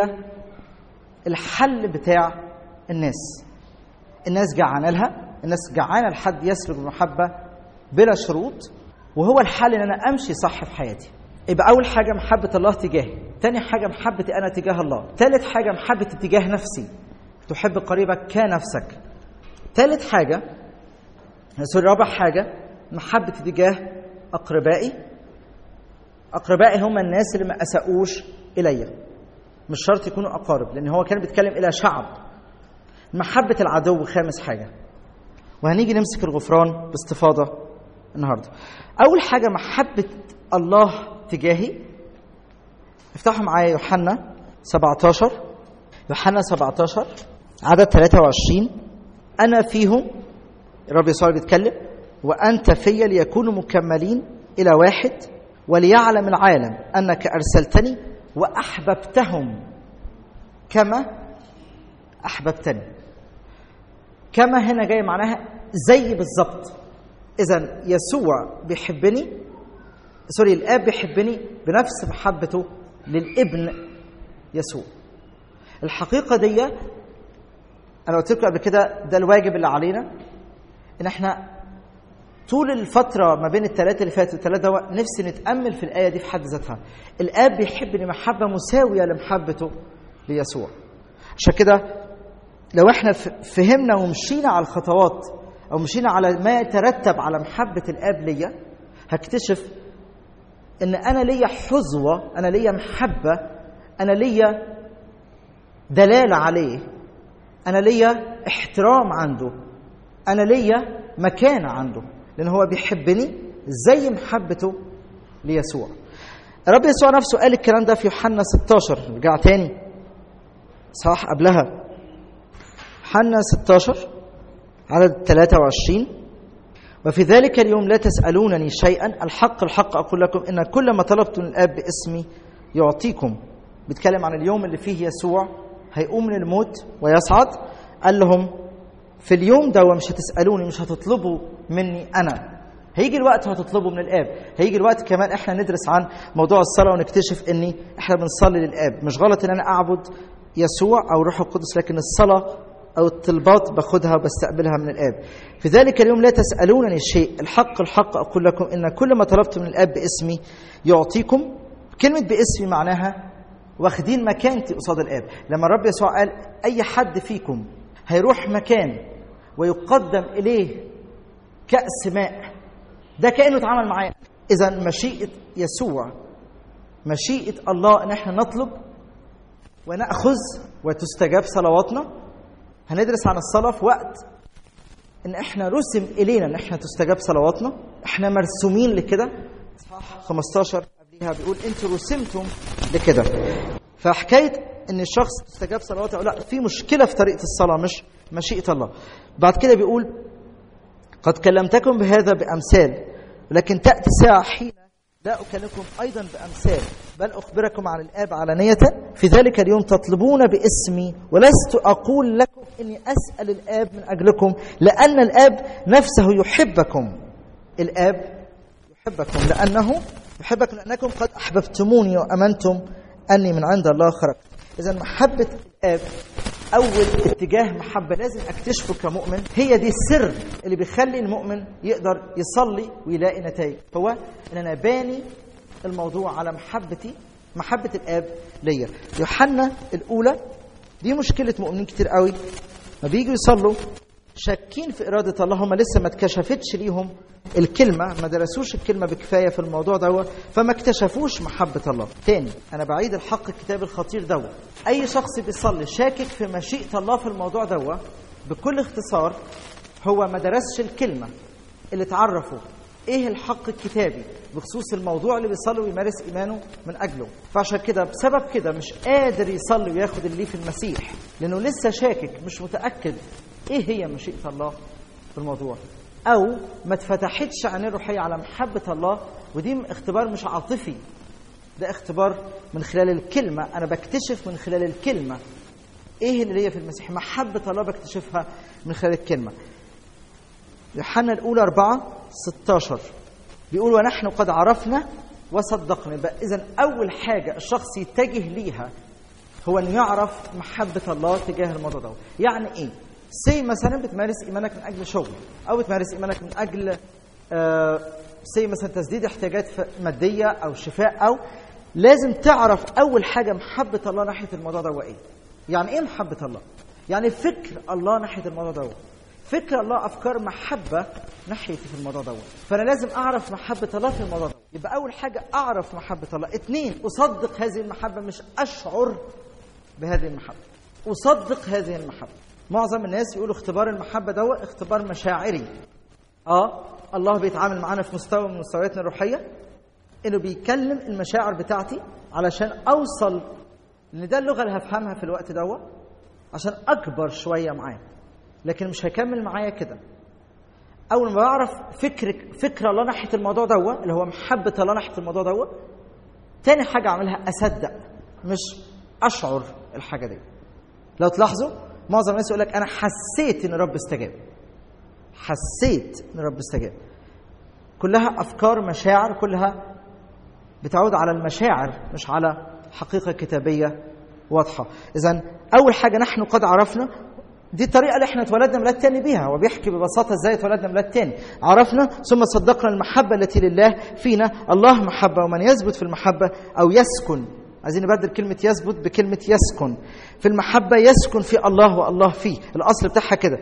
الحل بتاع الناس الناس جعانة لها الناس جعانة لحد يسلك المحبة بلا شروط وهو الحل ان انا امشي صح في حياتي يبقى اول حاجه محبه الله تجاهي تاني حاجه محبتي انا تجاه الله تالت حاجه محبتي تجاه نفسي تحب قريبك كنفسك تالت حاجه سوري رابع حاجه محبتي تجاه اقربائي اقربائي هم الناس اللي ما اساءوش الي مش شرط يكونوا اقارب لان هو كان بيتكلم الى شعب محبه العدو خامس حاجه وهنيجي نمسك الغفران باستفاضه النهارده اول حاجه محبه الله تجاهي افتحوا معايا يوحنا 17 يوحنا 17 عدد 23 انا فيهم الرب يسوع بيتكلم وانت في ليكونوا مكملين الى واحد وليعلم العالم انك ارسلتني واحببتهم كما احببتني كما هنا جاي معناها زي بالظبط اذا يسوع بيحبني سوري الاب بيحبني بنفس محبته للابن يسوع الحقيقه دي انا قلت لكم قبل كده ده الواجب اللي علينا ان احنا طول الفترة ما بين الثلاثة اللي فاتوا والثلاثة نفسي نتأمل في الآية دي في حد ذاتها. الآب بيحبني محبة مساوية لمحبته ليسوع. عشان كده لو احنا فهمنا ومشينا على الخطوات او مشينا على ما يترتب على محبه الاب ليا هكتشف ان انا ليا حظوه انا ليا محبه انا ليا دلاله عليه انا ليا احترام عنده انا ليا مكانه عنده لان هو بيحبني زي محبته ليسوع الرب يسوع نفسه قال الكلام ده في يوحنا 16 رجع تاني صح قبلها يوحنا 16 عدد 23 وفي ذلك اليوم لا تسألونني شيئا الحق الحق أقول لكم إن كل ما طلبتم الآب باسمي يعطيكم بيتكلم عن اليوم اللي فيه يسوع هيقوم من الموت ويصعد قال لهم في اليوم ده مش هتسألوني مش هتطلبوا مني أنا هيجي الوقت وهتطلبوا من الاب هيجي الوقت كمان احنا ندرس عن موضوع الصلاه ونكتشف اني احنا بنصلي للاب مش غلط ان انا اعبد يسوع او الروح القدس لكن الصلاه أو الطلبات باخدها وبستقبلها من الآب في ذلك اليوم لا تسألونني شيء الحق الحق أقول لكم إن كل ما طلبت من الآب باسمي يعطيكم كلمة باسمي معناها واخدين مكانتي قصاد الآب لما الرب يسوع قال أي حد فيكم هيروح مكان ويقدم إليه كأس ماء ده كأنه اتعامل معايا إذا مشيئة يسوع مشيئة الله إن احنا نطلب ونأخذ وتستجاب صلواتنا هندرس عن الصلاة في وقت إن إحنا رسم إلينا إن إحنا تستجاب صلواتنا، إحنا مرسومين لكده. إصحاح 15 قبليها بيقول أنتوا رسمتم لكده. فحكاية إن الشخص تستجاب صلواته أو لا في مشكلة في طريقة الصلاة مش مشيئة الله. بعد كده بيقول قد كلمتكم بهذا بأمثال لكن تأتي ساعة حين لا أكلمكم أيضا بأمثال بل أخبركم عن الآب علانية في ذلك اليوم تطلبون باسمي ولست أقول لكم إني أسأل الآب من أجلكم لأن الآب نفسه يحبكم الآب يحبكم لأنه يحبكم لأنكم قد أحببتموني وأمنتم أني من عند الله خرجت اذا محبه الاب اول اتجاه محبه لازم اكتشفه كمؤمن هي دي السر اللي بيخلي المؤمن يقدر يصلي ويلاقي نتائج هو ان انا باني الموضوع على محبتي محبه الاب ليا يوحنا الاولى دي مشكله مؤمنين كتير قوي ما بييجوا يصلوا شاكين في إرادة الله هم لسه ما اتكشفتش ليهم الكلمة ما درسوش الكلمة بكفاية في الموضوع ده فما اكتشفوش محبة الله تاني أنا بعيد الحق الكتاب الخطير ده أي شخص بيصلي شاكك في مشيئة الله في الموضوع ده بكل اختصار هو ما درسش الكلمة اللي تعرفه ايه الحق الكتابي بخصوص الموضوع اللي بيصلي ويمارس ايمانه من اجله فعشان كده بسبب كده مش قادر يصلي وياخد اللي في المسيح لانه لسه شاكك مش متاكد ايه هي مشيئه الله في الموضوع او ما اتفتحتش عينيه الروحيه على محبه الله ودي اختبار مش عاطفي ده اختبار من خلال الكلمه انا بكتشف من خلال الكلمه ايه اللي ليا في المسيح محبه الله بكتشفها من خلال الكلمه يوحنا الاولى 4 16 بيقول ونحن قد عرفنا وصدقنا يبقى اذا اول حاجه الشخص يتجه ليها هو انه يعرف محبه الله تجاه الموضوع ده يعني ايه سي مثلا بتمارس ايمانك من اجل شغل او بتمارس ايمانك من اجل آه سي مثلا تسديد احتياجات ماديه او شفاء او لازم تعرف اول حاجه محبه الله ناحيه الموضوع ده ايه يعني ايه محبه الله يعني فكر الله ناحيه الموضوع ده فكر الله افكار محبه ناحيتي في الموضوع دوت فانا لازم اعرف محبه الله في الموضوع ده يبقى اول حاجه اعرف محبه الله اثنين اصدق هذه المحبه مش اشعر بهذه المحبه اصدق هذه المحبه معظم الناس يقولوا اختبار المحبه دوت اختبار مشاعري اه الله بيتعامل معانا في مستوى من مستوياتنا الروحيه انه بيكلم المشاعر بتاعتي علشان اوصل ان ده اللغه اللي هفهمها في الوقت دوت عشان اكبر شويه معاه لكن مش هيكمل معايا كده اول ما بعرف فكر فكر الله ناحيه الموضوع دوت اللي هو محبه الله ناحيه الموضوع دوت تاني حاجه اعملها اصدق مش اشعر الحاجه دي لو تلاحظوا معظم الناس يقول لك انا حسيت ان رب استجاب حسيت ان رب استجاب كلها افكار مشاعر كلها بتعود على المشاعر مش على حقيقه كتابيه واضحه اذا اول حاجه نحن قد عرفنا دي الطريقه اللي احنا اتولدنا ميلاد تاني بيها هو بيحكي ببساطه ازاي اتولدنا ميلاد تاني عرفنا ثم صدقنا المحبه التي لله فينا الله محبه ومن يثبت في المحبه او يسكن عايزين نبدل كلمه يثبت بكلمه يسكن في المحبه يسكن في الله والله فيه الاصل بتاعها كده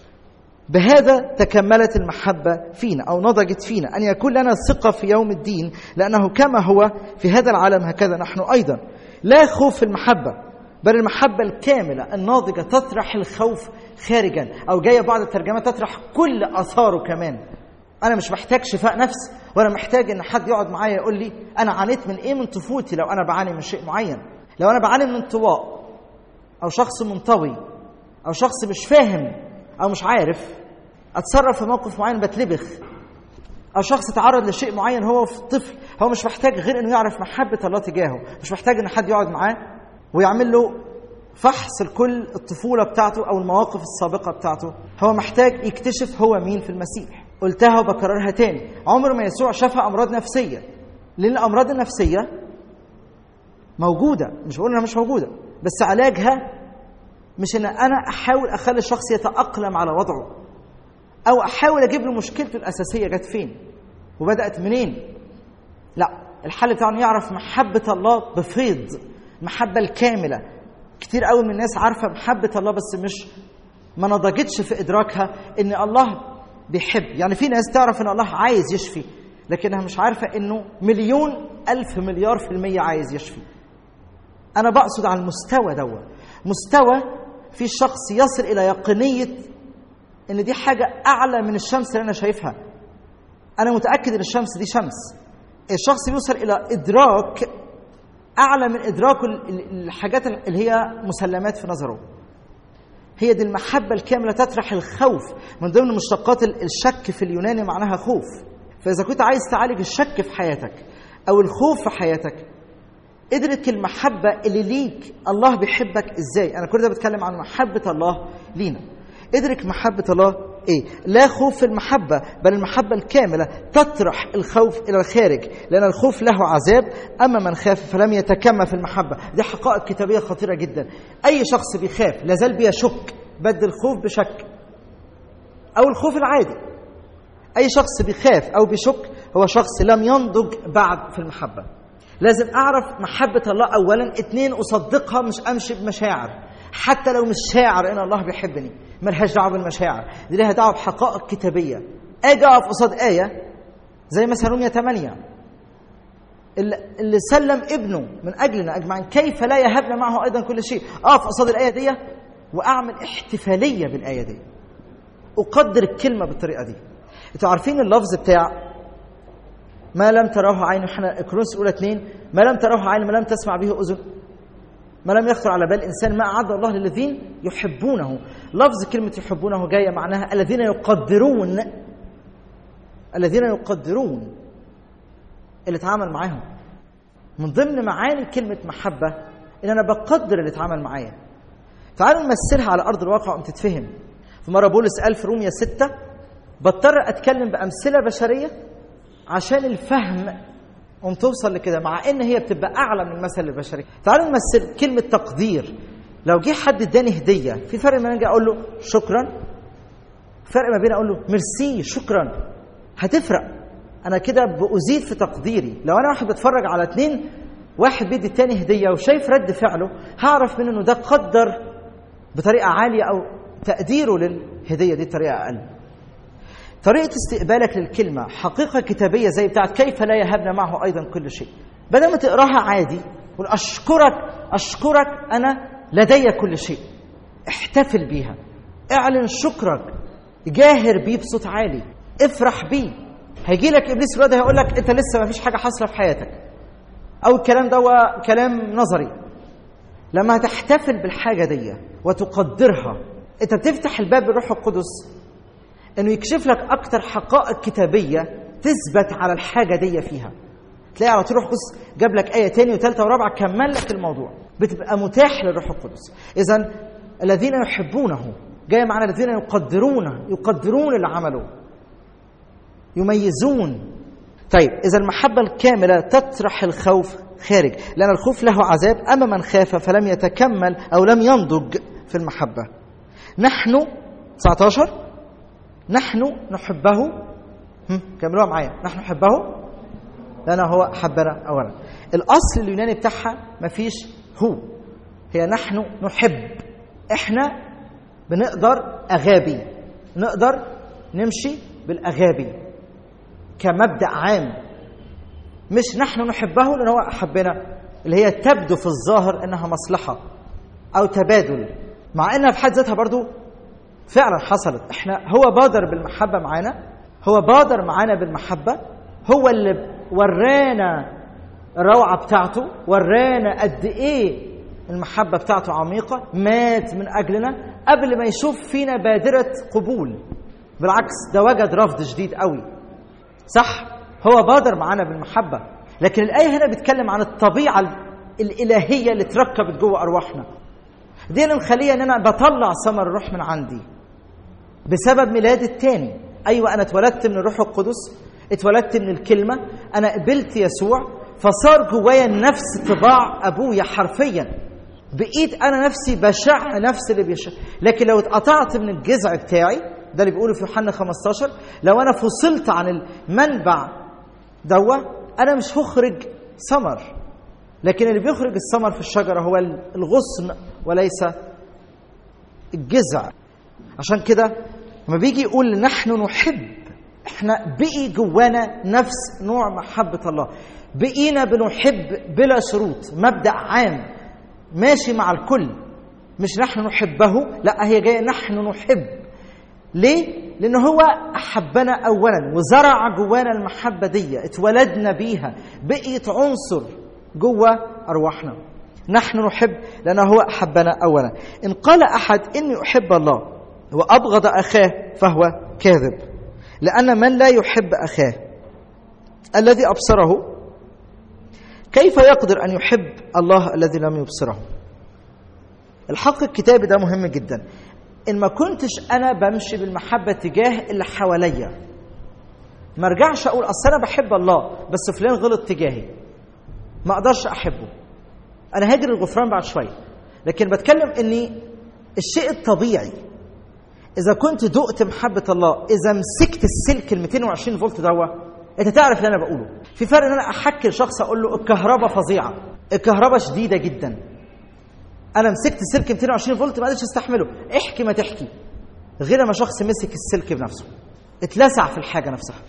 بهذا تكملت المحبة فينا أو نضجت فينا أن يكون لنا ثقة في يوم الدين لأنه كما هو في هذا العالم هكذا نحن أيضا لا خوف في المحبة بل المحبة الكاملة الناضجة تطرح الخوف خارجا أو جاية بعض الترجمات تطرح كل أثاره كمان أنا مش محتاج شفاء نفس ولا محتاج إن حد يقعد معايا يقول لي أنا عانيت من إيه من طفولتي لو أنا بعاني من شيء معين لو أنا بعاني من انطواء أو شخص منطوي أو شخص مش فاهم أو مش عارف أتصرف في موقف معين بتلبخ أو شخص تعرض لشيء معين هو في طفل هو مش محتاج غير إنه يعرف محبة الله تجاهه مش محتاج إن حد يقعد معاه ويعمل له فحص لكل الطفولة بتاعته أو المواقف السابقة بتاعته هو محتاج يكتشف هو مين في المسيح قلتها وبكررها تاني عمر ما يسوع شفى أمراض نفسية لأن الأمراض النفسية موجودة مش بقول إنها مش موجودة بس علاجها مش إن أنا أحاول أخلي الشخص يتأقلم على وضعه أو أحاول أجيب له مشكلته الأساسية جت فين وبدأت منين لا الحل بتاعه إنه يعرف محبة الله بفيض المحبة الكاملة كتير قوي من الناس عارفة محبة الله بس مش ما نضجتش في إدراكها إن الله بيحب يعني في ناس تعرف إن الله عايز يشفي لكنها مش عارفة إنه مليون ألف مليار في المية عايز يشفي أنا بقصد على المستوى دوت مستوى في الشخص يصل إلى يقينية إن دي حاجة أعلى من الشمس اللي أنا شايفها أنا متأكد إن الشمس دي شمس الشخص بيوصل إلى إدراك اعلى من ادراكه الحاجات اللي هي مسلمات في نظره هي دي المحبه الكامله تطرح الخوف من ضمن مشتقات الشك في اليوناني معناها خوف فاذا كنت عايز تعالج الشك في حياتك او الخوف في حياتك ادرك المحبه اللي ليك الله بيحبك ازاي انا كل ده بتكلم عن محبه الله لينا ادرك محبه الله ايه لا خوف في المحبه بل المحبه الكامله تطرح الخوف الى الخارج لان الخوف له عذاب اما من خاف فلم يتكمل في المحبه دي حقائق كتابيه خطيره جدا اي شخص بيخاف لازال بيشك بدل الخوف بشك او الخوف العادي اي شخص بيخاف او بيشك هو شخص لم ينضج بعد في المحبه لازم اعرف محبه الله اولا اتنين اصدقها مش امشي بمشاعر حتى لو مش شاعر ان الله بيحبني ملهاش دعوه بالمشاعر دي لها دعوه بحقائق كتابيه اجي اقف قصاد ايه زي مثلا رومية 8 اللي سلم ابنه من اجلنا اجمعين كيف لا يهبنا معه ايضا كل شيء اقف قصاد الايه دي واعمل احتفاليه بالايه دي اقدر الكلمه بالطريقه دي انتوا عارفين اللفظ بتاع ما لم تروه عين احنا كرونس الاولى اثنين ما لم تروه عين ما لم تسمع به اذن ما لم يخطر على بال انسان ما اعد الله للذين يحبونه لفظ كلمه يحبونه جايه معناها الذين يقدرون الذين يقدرون اللي اتعامل معاهم من ضمن معاني كلمه محبه ان انا بقدر اللي اتعامل معايا تعالوا نمثلها على ارض الواقع وانت تتفهم في مره بولس قال في روميا 6 بضطر اتكلم بامثله بشريه عشان الفهم قوم توصل لكده مع ان هي بتبقى اعلى من المثل البشري تعالوا نمثل كلمه تقدير لو جه حد اداني هديه في فرق ما اجي اقول له شكرا فرق ما بين اقول له ميرسي شكرا هتفرق انا كده بأزيد في تقديري لو انا واحد بتفرج على اتنين واحد بيدي التاني هديه وشايف رد فعله هعرف منه انه ده قدر بطريقه عاليه او تقديره للهديه دي بطريقه اقل طريقة استقبالك للكلمة حقيقة كتابية زي بتاعت كيف لا يهبنا معه أيضا كل شيء بدل ما تقراها عادي قول أشكرك أشكرك أنا لدي كل شيء احتفل بيها اعلن شكرك جاهر بيه بصوت عالي افرح بيه هيجي لك ابليس الواد هيقول لك انت لسه ما فيش حاجه حاصله في حياتك او الكلام ده هو كلام نظري لما هتحتفل بالحاجه دي وتقدرها انت بتفتح الباب للروح القدس انه يكشف لك اكتر حقائق كتابيه تثبت على الحاجه دي فيها تلاقي على طول روح القدس جاب لك ايه تاني وثالثه ورابعه كمل لك الموضوع بتبقى متاح للروح القدس اذا الذين يحبونه جاي معنا الذين يقدرونه يقدرون اللي عمله يميزون طيب اذا المحبه الكامله تطرح الخوف خارج لان الخوف له عذاب اما من خاف فلم يتكمل او لم ينضج في المحبه نحن 19 نحن نحبه كملوها معايا نحن نحبه لأنه هو حبنا أولا الأصل اليوناني بتاعها مفيش هو هي نحن نحب إحنا بنقدر أغابي نقدر نمشي بالأغابي كمبدأ عام مش نحن نحبه لأن هو أحبنا اللي هي تبدو في الظاهر إنها مصلحة أو تبادل مع إنها في حد ذاتها برضو فعلا حصلت احنا هو بادر بالمحبة معانا هو بادر معانا بالمحبة هو اللي ورانا الروعة بتاعته ورانا قد ايه المحبة بتاعته عميقة مات من أجلنا قبل ما يشوف فينا بادرة قبول بالعكس ده وجد رفض شديد قوي صح هو بادر معانا بالمحبة لكن الآية هنا بتتكلم عن الطبيعة الإلهية اللي اتركبت جوه أرواحنا دي اللي مخليه ان انا بطلع ثمر الروح من عندي بسبب ميلاد التاني ايوه انا اتولدت من الروح القدس اتولدت من الكلمه انا قبلت يسوع فصار جوايا نفس طباع ابويا حرفيا بقيت انا نفسي بشع نفس اللي بيشع لكن لو اتقطعت من الجذع بتاعي ده اللي بيقوله في يوحنا 15 لو انا فصلت عن المنبع دوا انا مش هخرج ثمر لكن اللي بيخرج الثمر في الشجره هو الغصن وليس الجذع عشان كده لما بيجي يقول نحن نحب احنا بقي جوانا نفس نوع محبة الله بقينا بنحب بلا شروط مبدأ عام ماشي مع الكل مش نحن نحبه لا هي جاية نحن نحب ليه؟ لأن هو أحبنا أولا وزرع جوانا المحبة دي اتولدنا بيها بقيت عنصر جوه أرواحنا نحن نحب لأنه هو أحبنا أولا إن قال أحد إني أحب الله وأبغض أخاه فهو كاذب لأن من لا يحب أخاه الذي أبصره كيف يقدر أن يحب الله الذي لم يبصره الحق الكتابي ده مهم جدا ان ما كنتش انا بمشي بالمحبه تجاه اللي حواليا ما ارجعش اقول اصل انا بحب الله بس فلان غلط تجاهي ما اقدرش احبه انا هاجر الغفران بعد شويه لكن بتكلم اني الشيء الطبيعي اذا كنت دقت محبه الله اذا مسكت السلك ال 220 فولت دوا انت تعرف اللي انا بقوله في فرق ان انا احكي لشخص اقول له الكهرباء فظيعه الكهرباء شديده جدا انا مسكت السلك 220 فولت ما قدرتش استحمله احكي ما تحكي غير ما شخص مسك السلك بنفسه اتلسع في الحاجه نفسها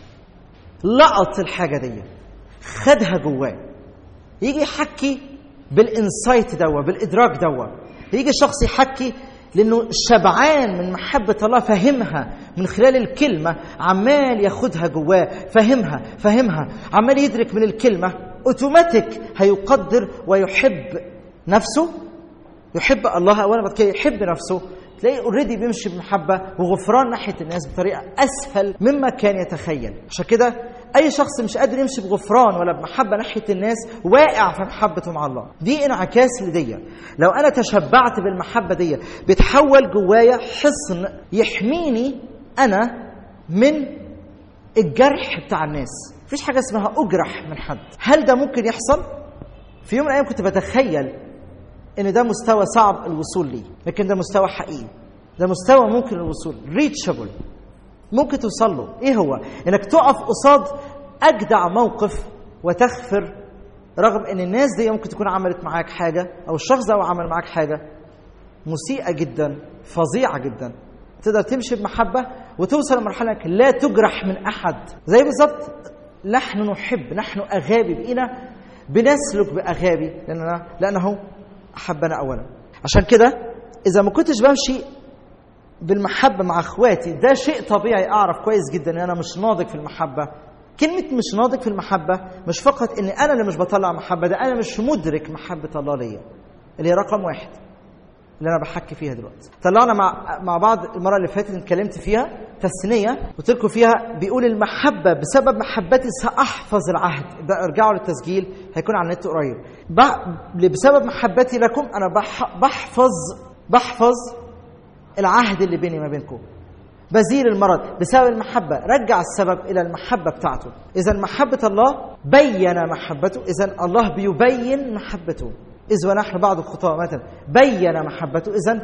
لقط الحاجه دي خدها جواه يجي يحكي بالانسايت دوا بالادراك دوا يجي الشخص يحكي لانه شبعان من محبه الله فهمها من خلال الكلمه عمال ياخدها جواه فهمها فهمها عمال يدرك من الكلمه اوتوماتيك هيقدر ويحب نفسه يحب الله اولا بعد كده يحب نفسه تلاقيه اوريدي بيمشي بمحبه وغفران ناحيه الناس بطريقه اسهل مما كان يتخيل عشان كده اي شخص مش قادر يمشي بغفران ولا بمحبه ناحيه الناس واقع في محبته مع الله دي انعكاس لدي لو انا تشبعت بالمحبه دي بتحول جوايا حصن يحميني انا من الجرح بتاع الناس مفيش حاجه اسمها اجرح من حد هل ده ممكن يحصل في يوم من الايام كنت بتخيل ان ده مستوى صعب الوصول ليه لكن ده مستوى حقيقي ده مستوى ممكن الوصول ريتشابل ممكن توصل له ايه هو انك تقف قصاد اجدع موقف وتغفر رغم ان الناس دي ممكن تكون عملت معاك حاجه او الشخص ده عمل معاك حاجه مسيئه جدا فظيعه جدا تقدر تمشي بمحبه وتوصل لمرحله انك لا تجرح من احد زي بالظبط نحن نحب نحن اغابي بقينا بنسلك باغابي لاننا لانه احبنا اولا عشان كده اذا ما كنتش بمشي بالمحبه مع اخواتي ده شيء طبيعي اعرف كويس جدا ان انا مش ناضج في المحبه كلمة مش ناضج في المحبة مش فقط إن أنا اللي مش بطلع محبة ده أنا مش مدرك محبة الله ليا اللي هي رقم واحد اللي أنا بحكي فيها دلوقتي طلعنا مع مع بعض المرة اللي فاتت اتكلمت فيها تثنية قلت لكم فيها بيقول المحبة بسبب محبتي سأحفظ العهد ارجعوا للتسجيل هيكون على النت قريب بسبب محبتي لكم أنا بحفظ بحفظ العهد اللي بيني ما بينكم بزيل المرض بسبب المحبة رجع السبب إلى المحبة بتاعته إذا محبة الله بين محبته إذا الله بيبين محبته إذ ونحن بعض الخطاة مثلا بين محبته إذا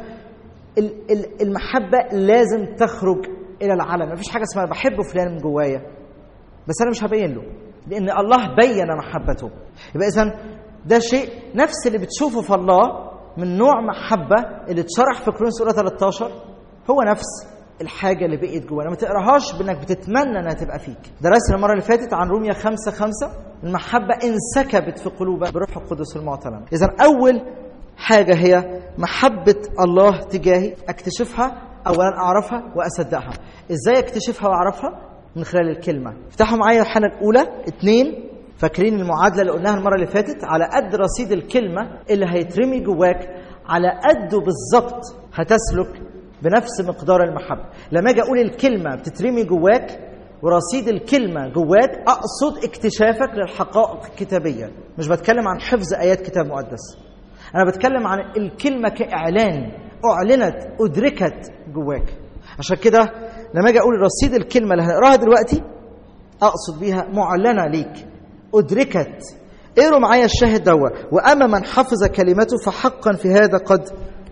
المحبة لازم تخرج إلى العلن ما فيش حاجة اسمها بحب فلان من جوايا بس أنا مش هبين له لأن الله بين محبته يبقى إذا ده شيء نفس اللي بتشوفه في الله من نوع محبة اللي اتشرح في كورنثوس سورة 13 هو نفس الحاجة اللي بقيت جوانا ما تقراهاش بانك بتتمنى انها تبقى فيك درسنا المرة اللي فاتت عن روميا خمسة خمسة المحبة انسكبت في قلوبك بروح القدس المعتلم إذا أول حاجة هي محبة الله تجاهي أكتشفها أولا أعرفها وأصدقها إزاي أكتشفها وأعرفها من خلال الكلمة افتحوا معايا يوحنا الأولى اتنين فاكرين المعادلة اللي قلناها المرة اللي فاتت على قد رصيد الكلمة اللي هيترمي جواك على قده بالظبط هتسلك بنفس مقدار المحبة لما أجي أقول الكلمة بتترمي جواك ورصيد الكلمة جواك أقصد اكتشافك للحقائق الكتابية مش بتكلم عن حفظ آيات كتاب مقدس أنا بتكلم عن الكلمة كإعلان أعلنت أدركت جواك عشان كده لما أجي أقول رصيد الكلمة اللي هنقراها دلوقتي أقصد بيها معلنة ليك أدركت اقروا معايا الشاهد دوا وأما من حفظ كلمته فحقا في هذا قد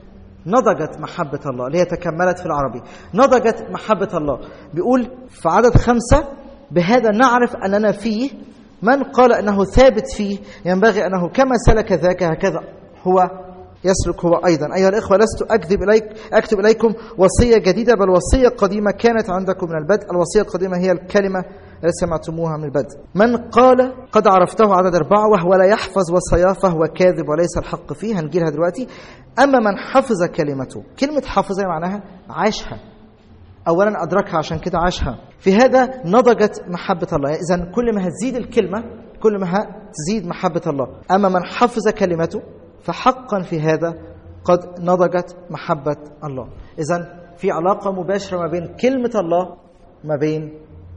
نضجت محبة الله اللي هي تكملت في العربي نضجت محبة الله بيقول في عدد خمسة بهذا نعرف أننا فيه من قال أنه ثابت فيه ينبغي أنه كما سلك ذاك هكذا هو يسلك هو أيضا أيها الإخوة لست أكذب إليك أكتب إليكم وصية جديدة بل وصية قديمة كانت عندكم من البدء الوصية القديمة هي الكلمة التي سمعتموها من البدء من قال قد عرفته عدد أربعة وهو لا يحفظ وصاياه فهو كاذب وليس الحق فيه هنجيلها دلوقتي أما من حفظ كلمته كلمة حفظ معناها عاشها أولا أدركها عشان كده عاشها في هذا نضجت محبة الله إذا كل ما هتزيد الكلمة كل ما هتزيد محبة الله أما من حفظ كلمته فحقا في هذا قد نضجت محبة الله إذا في علاقة مباشرة ما بين كلمة الله ما بين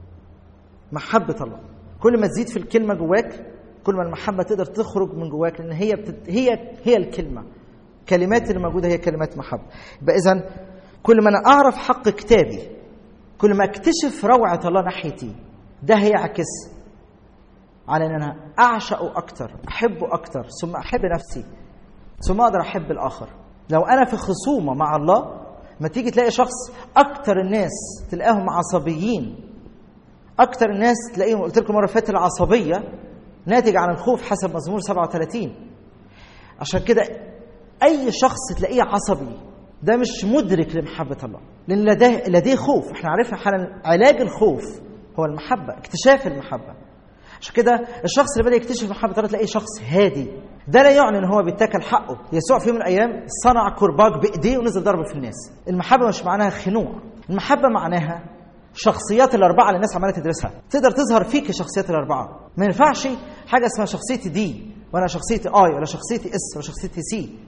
محبة الله كل ما تزيد في الكلمة جواك كل ما المحبة تقدر تخرج من جواك لأن هي بتت... هي هي الكلمة كلمات اللي موجودة هي كلمات محبة يبقى إذا كل ما انا اعرف حق كتابي كل ما اكتشف روعه الله ناحيتي ده هيعكس على ان انا اعشقه اكتر احبه اكتر ثم احب نفسي ثم اقدر احب الاخر لو انا في خصومه مع الله ما تيجي تلاقي شخص اكتر الناس تلاقيهم عصبيين اكتر الناس تلاقيهم قلت لكم مره فاتت العصبيه ناتج عن الخوف حسب مزمور 37 عشان كده اي شخص تلاقيه عصبي ده مش مدرك لمحبه الله لان لديه لديه خوف احنا عرفنا حالا علاج الخوف هو المحبه اكتشاف المحبه عشان كده الشخص اللي بدا يكتشف محبه الله تلاقيه شخص هادي ده لا يعني ان هو بيتكل حقه يسوع في يوم من الايام صنع كرباج بايديه ونزل ضرب في الناس المحبه مش معناها خنوع المحبه معناها شخصيات الاربعه اللي الناس عماله تدرسها تقدر تظهر فيك الشخصيات الاربعه ما ينفعش حاجه اسمها شخصيتي دي وانا شخصيتي اي ولا شخصيتي اس ولا شخصيتي سي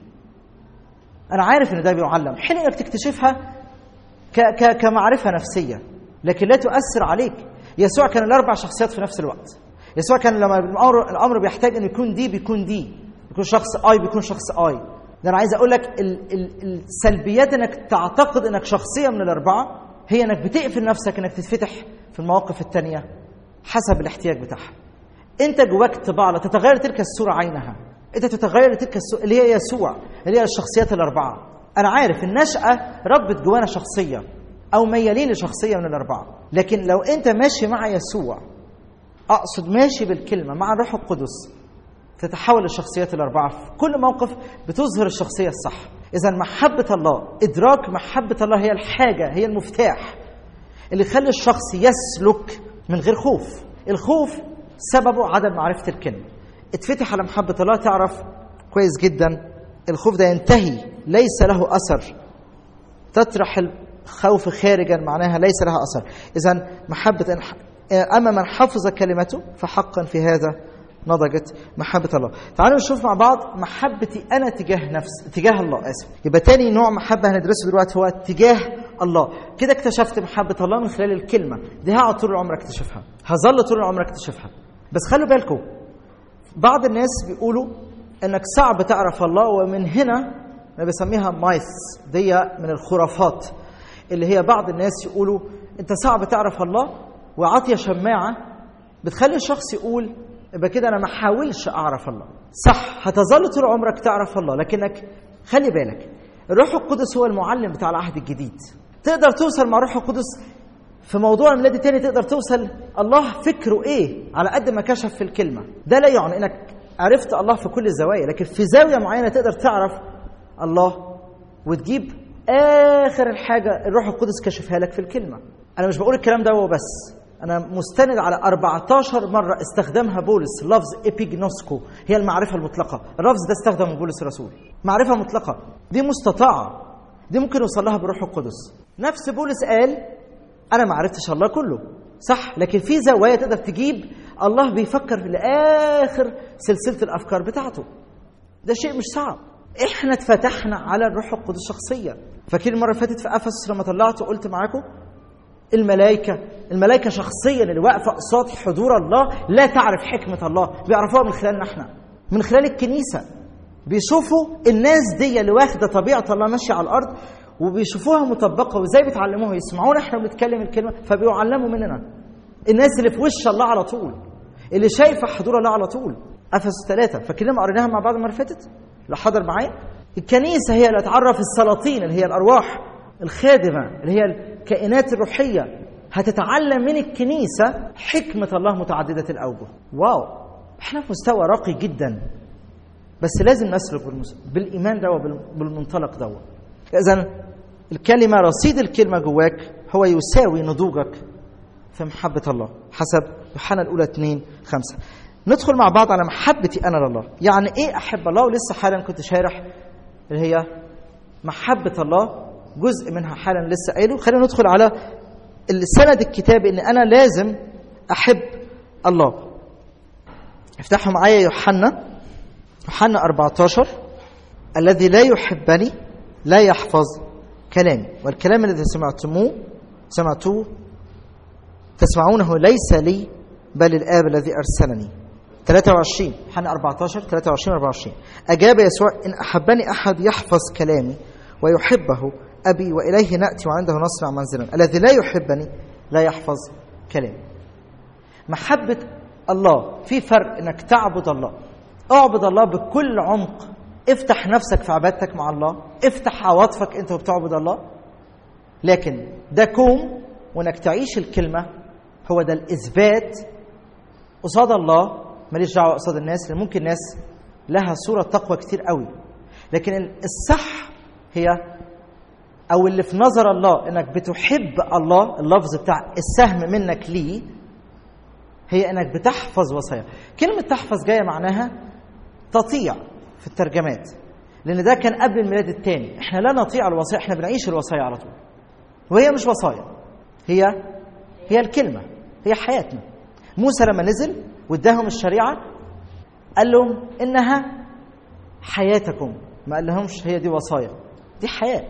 انا عارف ان ده بيعلم حين انك تكتشفها ك ك كمعرفه نفسيه لكن لا تؤثر عليك يسوع كان الاربع شخصيات في نفس الوقت يسوع كان لما الامر الامر بيحتاج ان يكون دي بيكون دي يكون شخص اي بيكون شخص اي ده انا عايز اقول لك ال ال السلبيات انك تعتقد انك شخصيه من الاربعه هي انك بتقفل نفسك انك تتفتح في المواقف الثانيه حسب الاحتياج بتاعها انت جواك طباع لا تتغير تلك الصوره عينها انت تتغير تلك الصوره اللي هي يسوع اللي هي الشخصيات الاربعه انا عارف النشاه ربت جوانا شخصيه او ميالين لشخصيه من الاربعه لكن لو انت ماشي مع يسوع اقصد ماشي بالكلمه مع الروح القدس تتحول الشخصيات الاربعه في كل موقف بتظهر الشخصيه الصح اذا محبه الله ادراك محبه الله هي الحاجه هي المفتاح اللي يخلي الشخص يسلك من غير خوف الخوف سببه عدم معرفه الكلمه اتفتح على محبه الله تعرف كويس جدا الخوف ده ينتهي ليس له اثر تطرح الخوف خارجا معناها ليس لها اثر اذا محبه اما من حفظ كلمته فحقا في هذا نضجت محبة الله تعالوا نشوف مع بعض محبتي أنا تجاه نفس تجاه الله آسف يبقى تاني نوع محبة هندرسه دلوقتي هو تجاه الله كده اكتشفت محبة الله من خلال الكلمة دي هقعد طول العمر اكتشفها هظل طول العمر اكتشفها بس خلوا بالكم بعض الناس بيقولوا انك صعب تعرف الله ومن هنا انا بسميها مايث دي من الخرافات اللي هي بعض الناس يقولوا انت صعب تعرف الله وعطيه شماعه بتخلي الشخص يقول يبقى كده انا ما احاولش اعرف الله صح هتظل طول عمرك تعرف الله لكنك خلي بالك الروح القدس هو المعلم بتاع العهد الجديد تقدر توصل مع الروح القدس في موضوع الميلاد التاني تقدر توصل الله فكره ايه على قد ما كشف في الكلمه ده لا يعني انك عرفت الله في كل الزوايا لكن في زاويه معينه تقدر تعرف الله وتجيب اخر الحاجه الروح القدس كشفها لك في الكلمه انا مش بقول الكلام ده هو بس أنا مستند على 14 مرة استخدمها بولس لفظ إبيجنوسكو هي المعرفة المطلقة اللفظ ده استخدمه بولس الرسول معرفة مطلقة دي مستطاعة دي ممكن يوصل لها بالروح القدس نفس بولس قال أنا ما عرفتش الله كله صح لكن في زوايا تقدر تجيب الله بيفكر لآخر سلسلة الأفكار بتاعته ده شيء مش صعب احنا اتفتحنا على الروح القدس شخصيا فاكرين المره اللي فاتت في افسس لما طلعت وقلت معاكم الملائكة الملائكة شخصيا اللي واقفة قصاد حضور الله لا تعرف حكمة الله بيعرفوها من خلالنا احنا من خلال الكنيسة بيشوفوا الناس دي اللي واخدة طبيعة الله ماشية على الأرض وبيشوفوها مطبقة وازاي بيتعلموها يسمعونا احنا بنتكلم الكلمة فبيعلموا مننا الناس اللي في وش الله على طول اللي شايفة حضور الله على طول أفسس ثلاثة فاكرين لما قريناها مع بعض المرة اللي فاتت؟ لو حضر معايا الكنيسة هي اللي تعرف السلاطين اللي هي الأرواح الخادمة اللي هي الكائنات الروحية هتتعلم من الكنيسة حكمة الله متعددة الأوجه واو احنا في مستوى راقي جدا بس لازم نسلك بالإيمان ده وبالمنطلق ده إذا الكلمة رصيد الكلمة جواك هو يساوي نضوجك في محبة الله حسب يوحنا الأولى 2 5 ندخل مع بعض على محبتي أنا لله يعني إيه أحب الله ولسه حالا كنت شارح اللي هي محبة الله جزء منها حالا لسه قايله خلينا ندخل على السند الكتابي ان انا لازم احب الله افتحوا معايا يوحنا يوحنا 14 الذي لا يحبني لا يحفظ كلامي والكلام الذي سمعتموه سمعتوه تسمعونه ليس لي بل الآب الذي أرسلني 23 يوحنا 14 23 24 أجاب يسوع إن أحبني أحد يحفظ كلامي ويحبه أبي وإليه نأتي وعنده نصنع منزلا الذي لا يحبني لا يحفظ كلامي محبة الله في فرق انك تعبد الله اعبد الله بكل عمق افتح نفسك في عبادتك مع الله افتح عواطفك انت وبتعبد الله لكن ده كوم وانك تعيش الكلمة هو ده الإثبات قصاد الله ماليش دعوة قصاد الناس لأن ممكن ناس لها صورة تقوى كتير قوي لكن الصح هي أو اللي في نظر الله إنك بتحب الله اللفظ بتاع السهم منك ليه هي إنك بتحفظ وصايا كلمة تحفظ جاية معناها تطيع في الترجمات لأن ده كان قبل الميلاد الثاني إحنا لا نطيع الوصايا إحنا بنعيش الوصايا على طول وهي مش وصايا هي هي الكلمة هي حياتنا موسى لما نزل واداهم الشريعة قال لهم إنها حياتكم ما قال لهمش هي دي وصايا دي حياة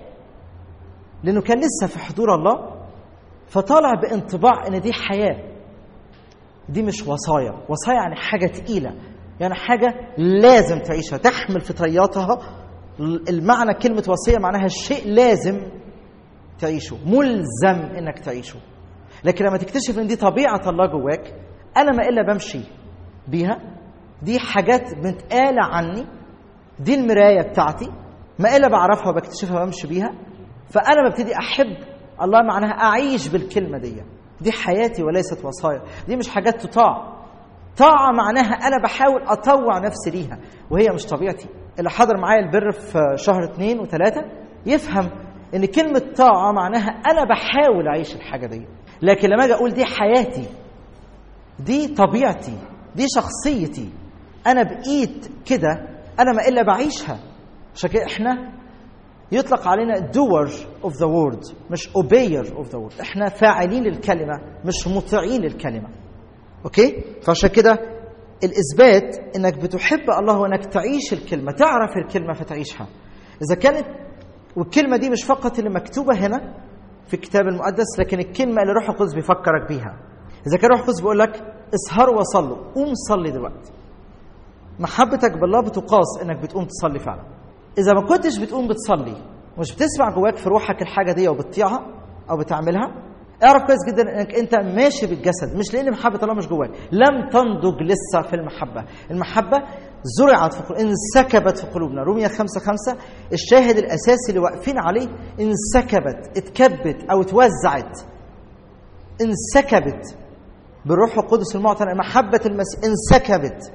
لأنه كان لسه في حضور الله فطالع بانطباع إن دي حياة دي مش وصايا وصايا يعني حاجة تقيلة يعني حاجة لازم تعيشها تحمل في طياتها المعنى كلمة وصية معناها شيء لازم تعيشه ملزم انك تعيشه لكن لما تكتشف ان دي طبيعة الله جواك انا ما الا بمشي بيها دي حاجات متقالة عني دي المراية بتاعتي ما الا بعرفها وبكتشفها وبمشي بيها فانا ببتدي احب الله معناها اعيش بالكلمة دي دي حياتي وليست وصايا دي مش حاجات تطاع طاعة معناها أنا بحاول أطوع نفسي ليها وهي مش طبيعتي اللي حضر معايا البر في شهر اثنين وثلاثة يفهم إن كلمة طاعة معناها أنا بحاول أعيش الحاجة دي لكن لما أجي أقول دي حياتي دي طبيعتي دي شخصيتي أنا بقيت كده أنا ما إلا بعيشها عشان كده إحنا يطلق علينا doer of the word مش obeyer of the word إحنا فاعلين للكلمة مش مطيعين للكلمة اوكي فعشان كده الاثبات انك بتحب الله وانك تعيش الكلمه تعرف الكلمه فتعيشها اذا كانت والكلمه دي مش فقط اللي مكتوبه هنا في الكتاب المقدس لكن الكلمه اللي روح القدس بيفكرك بيها اذا كان روح القدس بيقول لك اسهروا وصلوا قوم صلي دلوقتي محبتك بالله بتقاس انك بتقوم تصلي فعلا اذا ما كنتش بتقوم بتصلي مش بتسمع جواك في روحك الحاجه دي وبتطيعها او بتعملها اعرف كويس جدا انك انت ماشي بالجسد مش لان محبه الله مش جواك لم تنضج لسه في المحبه المحبه زرعت في قلوبنا انسكبت في قلوبنا رومية خمسة خمسة الشاهد الأساسي اللي واقفين عليه انسكبت اتكبت أو اتوزعت انسكبت بالروح القدس المعطى محبة المسيح انسكبت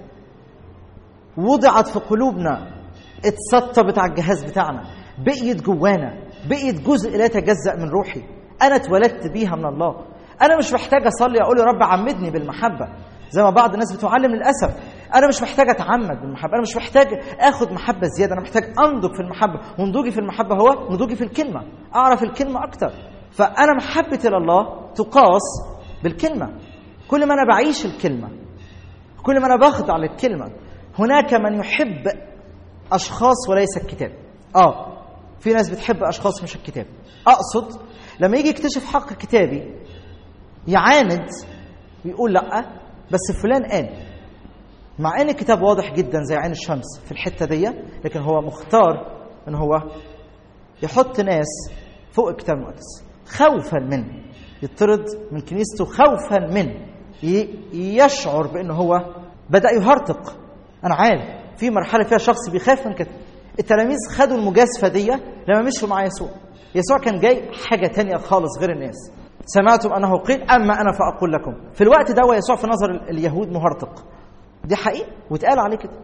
وضعت في قلوبنا اتسطبت على الجهاز بتاعنا بقيت جوانا بقيت جزء لا يتجزأ من روحي انا اتولدت بيها من الله انا مش محتاج اصلي اقول يا رب عمدني بالمحبه زي ما بعض الناس بتعلم للاسف انا مش محتاج اتعمد بالمحبه انا مش محتاج اخد محبه زياده انا محتاج انضج في المحبه ونضوجي في المحبه هو نضوجي في الكلمه اعرف الكلمه اكتر فانا محبتي لله تقاس بالكلمه كل ما انا بعيش الكلمه كل ما انا بخضع للكلمه هناك من يحب اشخاص وليس الكتاب اه في ناس بتحب اشخاص مش الكتاب اقصد لما يجي يكتشف حق كتابي يعاند ويقول لا بس فلان قال مع ان الكتاب واضح جدا زي عين الشمس في الحته دي لكن هو مختار ان هو يحط ناس فوق الكتاب المقدس خوفا منه يطرد من كنيسته خوفا منه يشعر بان هو بدا يهرطق انا عارف في مرحله فيها شخص بيخاف من كده التلاميذ خدوا المجازفه دي لما مشوا مع يسوع يسوع كان جاي حاجة تانية خالص غير الناس سمعتم أنه قيل أما أنا فأقول لكم في الوقت ده يسوع في نظر اليهود مهرطق دي حقيقة واتقال عليه كده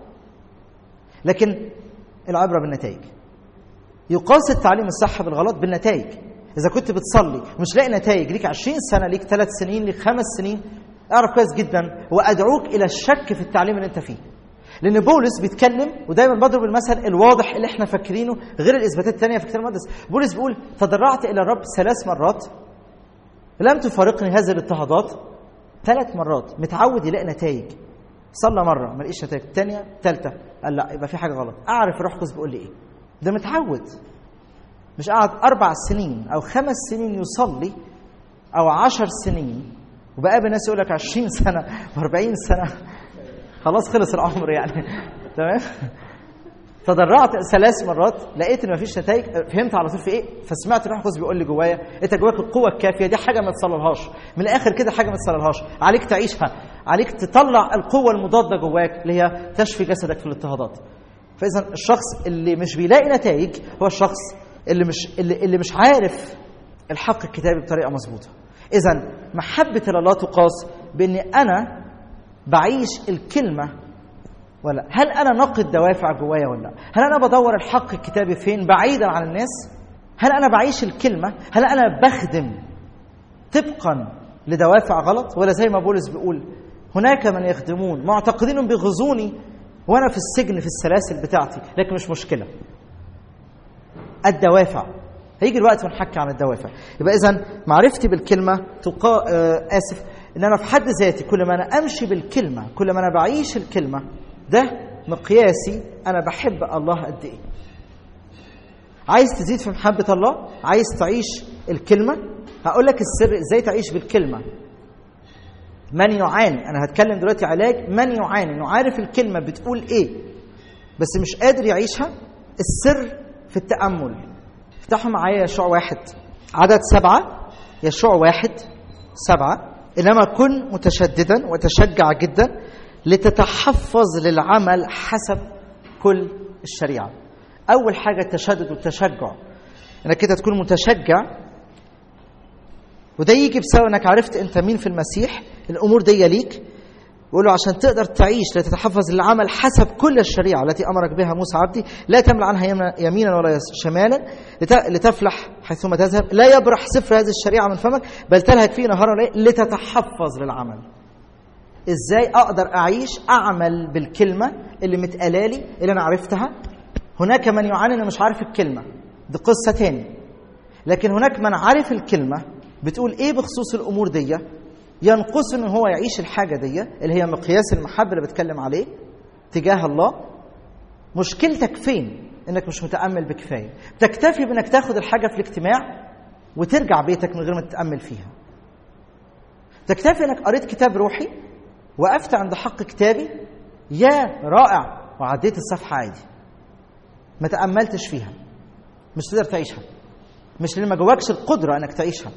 لكن العبرة بالنتائج يقاس التعليم الصح بالغلط بالنتائج إذا كنت بتصلي مش لاقي نتائج ليك 20 سنة ليك ثلاث سنين ليك خمس سنين اعرف كويس جدا وأدعوك إلى الشك في التعليم اللي أنت فيه لان بولس بيتكلم ودايما بضرب المثل الواضح اللي احنا فاكرينه غير الاثباتات الثانيه في الكتاب المقدس بولس بيقول تضرعت الى الرب ثلاث مرات لم تفارقني هذه الاضطهادات ثلاث مرات متعود يلاقي نتائج صلى مره ما لقيش نتائج الثانيه ثالثه قال لا يبقى في حاجه غلط اعرف الروح القدس بيقول لي ايه ده متعود مش قعد اربع سنين او خمس سنين يصلي او عشر سنين وبقابل ناس يقول لك 20 سنه و40 سنه خلاص خلص العمر يعني تمام تضرعت ثلاث مرات لقيت ان مفيش نتائج فهمت على طول في ايه فسمعت الروح القدس بيقول لي جوايا انت جواك القوه الكافيه دي حاجه ما تصللهاش من الاخر كده حاجه ما تصللهاش عليك تعيشها عليك تطلع القوه المضاده جواك اللي هي تشفي جسدك في الاضطهادات فاذا الشخص اللي مش بيلاقي نتائج هو الشخص اللي مش اللي, اللي مش عارف الحق الكتابي بطريقه مظبوطه اذا محبه الله تقاس بان انا بعيش الكلمه ولا هل انا ناقد دوافع جوايا ولا لا هل انا بدور الحق الكتابي فين بعيدا عن الناس هل انا بعيش الكلمه هل انا بخدم طبقا لدوافع غلط ولا زي ما بولس بيقول هناك من يخدمون معتقدين بيغزوني وانا في السجن في السلاسل بتاعتي لكن مش مشكله الدوافع هيجي الوقت ونحكي عن الدوافع يبقى اذا معرفتي بالكلمه تقا... آه اسف ان انا في حد ذاتي كل ما انا امشي بالكلمه كل ما انا بعيش الكلمه ده مقياسي انا بحب الله قد ايه عايز تزيد في محبه الله عايز تعيش الكلمه هقول لك السر ازاي تعيش بالكلمه من يعاني انا هتكلم دلوقتي علاج من يعاني انه عارف الكلمه بتقول ايه بس مش قادر يعيشها السر في التامل افتحوا معايا يشوع واحد عدد سبعة يشوع واحد سبعة إنما كن متشددا وتشجع جدا لتتحفظ للعمل حسب كل الشريعة أول حاجة التشدد والتشجع إنك كده تكون متشجع وده يجي بسبب انك عرفت انت مين في المسيح الامور دي ليك يقول له عشان تقدر تعيش لتتحفظ للعمل حسب كل الشريعه التي امرك بها موسى عبدي لا تمل عنها يمينا ولا شمالا لتفلح حيثما تذهب لا يبرح سفر هذه الشريعه من فمك بل تلهك فيه نهارا وليلا لتتحفظ للعمل ازاي اقدر اعيش اعمل بالكلمه اللي متقالالي اللي انا عرفتها هناك من يعاني انه مش عارف الكلمه دي قصه تاني لكن هناك من عارف الكلمه بتقول ايه بخصوص الامور دي ينقص ان هو يعيش الحاجه دي اللي هي مقياس المحبه اللي بتكلم عليه تجاه الله مشكلتك فين انك مش متامل بكفايه تكتفي بانك تاخد الحاجه في الاجتماع وترجع بيتك من غير ما تتامل فيها تكتفي انك قريت كتاب روحي وقفت عند حق كتابي يا رائع وعديت الصفحه عادي ما تاملتش فيها مش تقدر تعيشها مش لان ما جواكش القدره انك تعيشها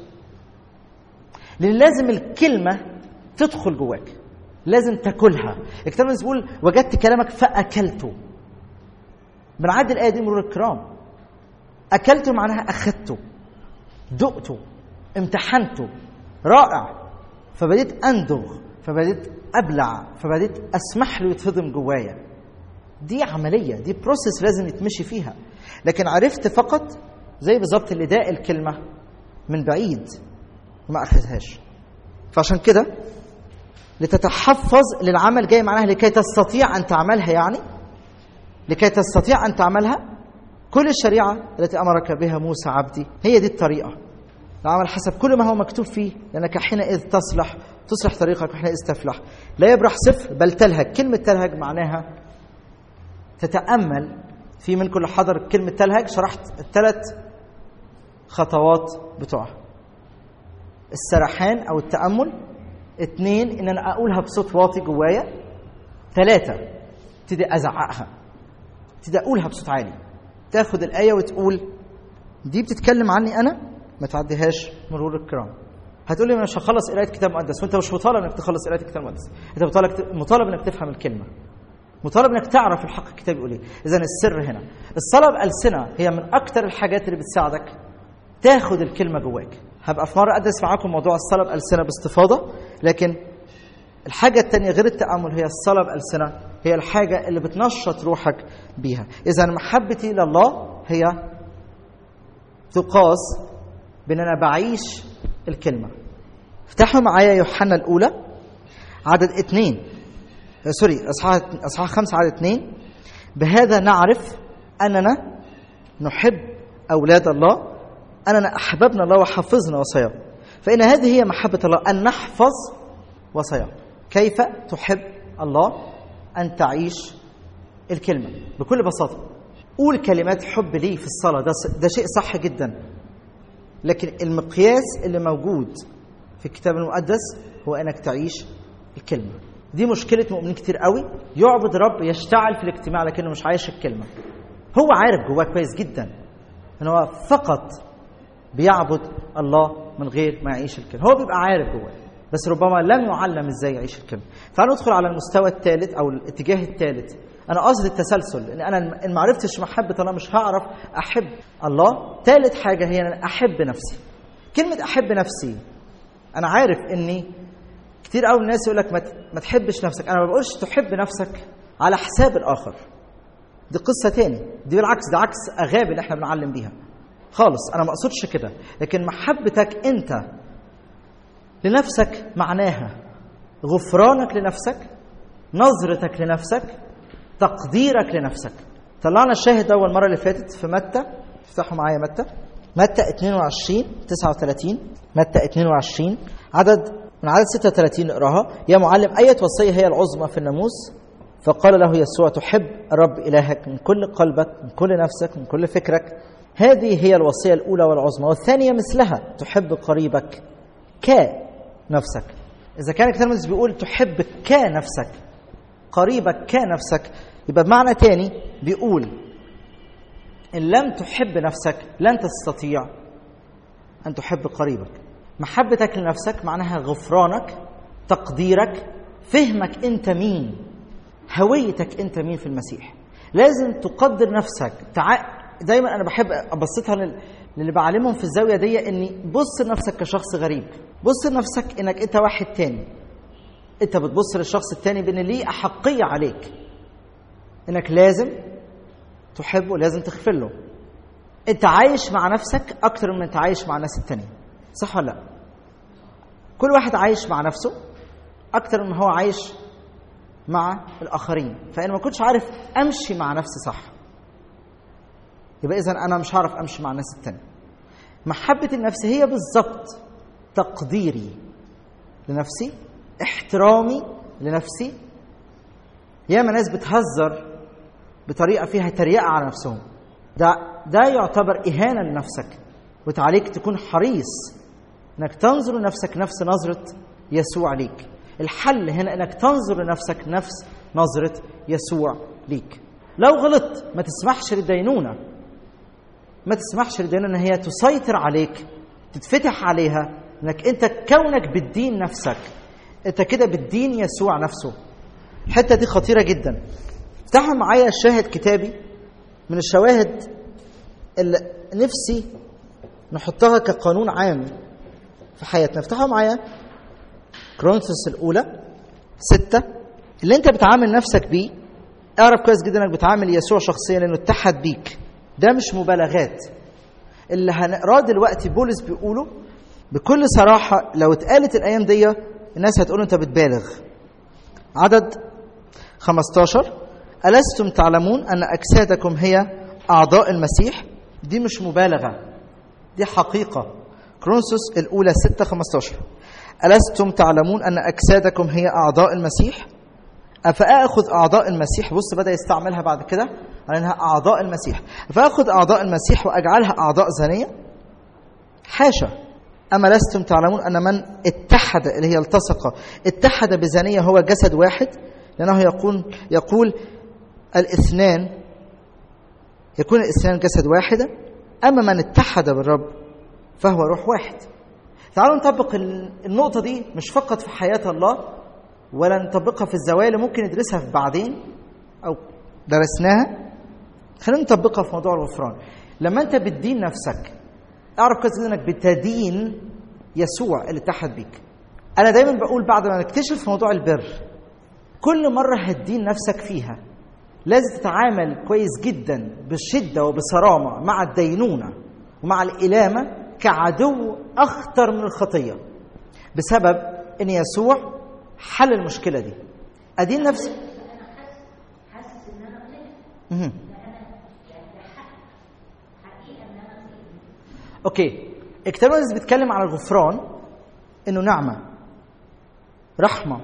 لان لازم الكلمه تدخل جواك لازم تاكلها الكتاب بيقول وجدت كلامك فاكلته بنعدي الايه دي مرور الكرام اكلته معناها اخذته دقته امتحنته رائع فبديت اندغ فبديت ابلع فبديت اسمح له يتهضم جوايا دي عمليه دي بروسيس لازم يتمشي فيها لكن عرفت فقط زي بالظبط اللي داق الكلمه من بعيد وما اخذهاش فعشان كده لتتحفظ للعمل جاي معناها لكي تستطيع ان تعملها يعني لكي تستطيع ان تعملها كل الشريعه التي امرك بها موسى عبدي هي دي الطريقه العمل حسب كل ما هو مكتوب فيه لانك حينئذ تصلح تصلح طريقك وحينئذ تفلح لا يبرح صفر بل تلهج كلمه تلهج معناها تتامل في من كل حضر كلمه تلهج شرحت الثلاث خطوات بتوعها السرحان او التامل اثنين ان انا اقولها بصوت واطي جوايا ثلاثه ابتدي ازعقها ابتدي اقولها بصوت عالي تاخد الايه وتقول دي بتتكلم عني انا ما تعديهاش مرور الكرام هتقول لي مش هخلص قرايه كتاب مقدس وانت مش مطالب انك تخلص قرايه كتاب مقدس انت مطالب مطالب انك تفهم الكلمه مطالب انك تعرف الحق الكتاب يقول ايه اذا السر هنا الصلاه بالسنه هي من اكتر الحاجات اللي بتساعدك تاخد الكلمه جواك هبقى في مره ادرس معاكم موضوع الصلاه بالسنه باستفاضه لكن الحاجه الثانيه غير التامل هي الصلاه بالسنه هي الحاجه اللي بتنشط روحك بيها اذا محبتي لله هي تقاس بان انا بعيش الكلمه افتحوا معايا يوحنا الاولى عدد اثنين سوري اصحاح اصحاح خمسه عدد اثنين بهذا نعرف اننا نحب اولاد الله اننا احببنا الله وحفظنا وصاياه فان هذه هي محبه الله ان نحفظ وصاياه كيف تحب الله ان تعيش الكلمه بكل بساطه قول كلمات حب ليه في الصلاه ده ده شيء صح جدا لكن المقياس اللي موجود في الكتاب المقدس هو انك تعيش الكلمه دي مشكله مؤمنين كتير قوي يعبد رب يشتعل في الاجتماع لكنه مش عايش الكلمه هو عارف جواه كويس جدا ان هو فقط بيعبد الله من غير ما يعيش الكلمه هو بيبقى عارف جواه بس ربما لم يعلم ازاي يعيش الكلمه تعالوا ندخل على المستوى الثالث او الاتجاه الثالث انا قصدي التسلسل لان انا ان ما عرفتش محبه الله مش هعرف احب الله ثالث حاجه هي ان احب نفسي كلمه احب نفسي انا عارف اني كتير قوي الناس يقول لك ما ت- ما تحبش نفسك انا ما بقولش تحب نفسك على حساب الاخر دي قصه تاني دي بالعكس ده عكس اغابي اللي احنا بنعلم بيها خالص انا ما اقصدش كده لكن محبتك انت لنفسك معناها غفرانك لنفسك نظرتك لنفسك تقديرك لنفسك طلعنا الشاهد ده اول مره اللي فاتت في متى افتحوا معايا متى متى 22 39 متى 22 عدد من عدد 36 نقراها يا معلم أية وصية هي العظمى في الناموس فقال له يسوع تحب الرب إلهك من كل قلبك من كل نفسك من كل فكرك هذه هي الوصية الأولى والعظمى والثانية مثلها تحب قريبك كنفسك إذا كان الكتاب المقدس بيقول تحب كنفسك قريبك كنفسك يبقى بمعنى تاني بيقول إن لم تحب نفسك لن تستطيع أن تحب قريبك محبتك لنفسك معناها غفرانك تقديرك فهمك أنت مين هويتك أنت مين في المسيح لازم تقدر نفسك تع... دايما أنا بحب أبسطها لل... للي بعلمهم في الزاوية دي إني بص لنفسك كشخص غريب بص لنفسك إنك أنت واحد تاني أنت بتبص للشخص التاني بإن ليه أحقية عليك إنك لازم تحبه لازم تغفر له انت عايش مع نفسك اكتر من انت عايش مع الناس التانية صح ولا لا كل واحد عايش مع نفسه اكتر من هو عايش مع الاخرين فانا ما كنتش عارف امشي مع نفسي صح يبقى اذا انا مش هعرف امشي مع الناس التانية محبة النفس هي بالظبط تقديري لنفسي احترامي لنفسي ياما ناس بتهزر بطريقه فيها تريقه على نفسهم ده ده يعتبر اهانه لنفسك وتعليك تكون حريص انك تنظر لنفسك نفس نظره يسوع ليك الحل هنا انك تنظر لنفسك نفس نظره يسوع ليك لو غلطت ما تسمحش للدينونه ما تسمحش للدينونه ان هي تسيطر عليك تتفتح عليها انك انت كونك بتدين نفسك انت كده بتدين يسوع نفسه الحته دي خطيره جدا افتحوا معايا شاهد كتابي من الشواهد اللي نفسي نحطها كقانون عام في حياتنا افتحوا معايا كرونثوس الأولى ستة اللي أنت بتعامل نفسك بيه اعرف كويس جدا إنك بتعامل يسوع شخصيا لأنه اتحد بيك ده مش مبالغات اللي هنقراه دلوقتي بولس بيقوله بكل صراحة لو اتقالت الأيام دي الناس هتقول أنت بتبالغ عدد 15 ألستم تعلمون أن أجسادكم هي أعضاء المسيح دي مش مبالغة دي حقيقة كرونسوس الأولى 6 15 ألستم تعلمون أن أجسادكم هي أعضاء المسيح أفأخذ أعضاء المسيح بص بدأ يستعملها بعد كده على أنها أعضاء المسيح فأخذ أعضاء المسيح وأجعلها أعضاء زانية حاشا أما لستم تعلمون أن من اتحد اللي هي التصق اتحد بزانية هو جسد واحد لأنه يقول يقول الاثنان يكون الاثنان جسد واحدا أما من اتحد بالرب فهو روح واحد تعالوا نطبق النقطة دي مش فقط في حياة الله ولا نطبقها في الزوايا اللي ممكن ندرسها في بعدين أو درسناها خلينا نطبقها في موضوع الغفران لما أنت بتدين نفسك اعرف كويس انك بتدين يسوع اللي اتحد بيك انا دايما بقول بعد ما نكتشف موضوع البر كل مره هتدين نفسك فيها لازم تتعامل كويس جدا بشده وبصرامه مع الدينونه ومع الالامه كعدو اخطر من الخطيه بسبب ان يسوع حل المشكله دي ادين نفسي حاسس ان انا غلطت مهم. ده انا يعني ده حق حقيقه ان انا غلطت اوكي الكتاب المقدس بيتكلم على الغفران انه نعمه رحمه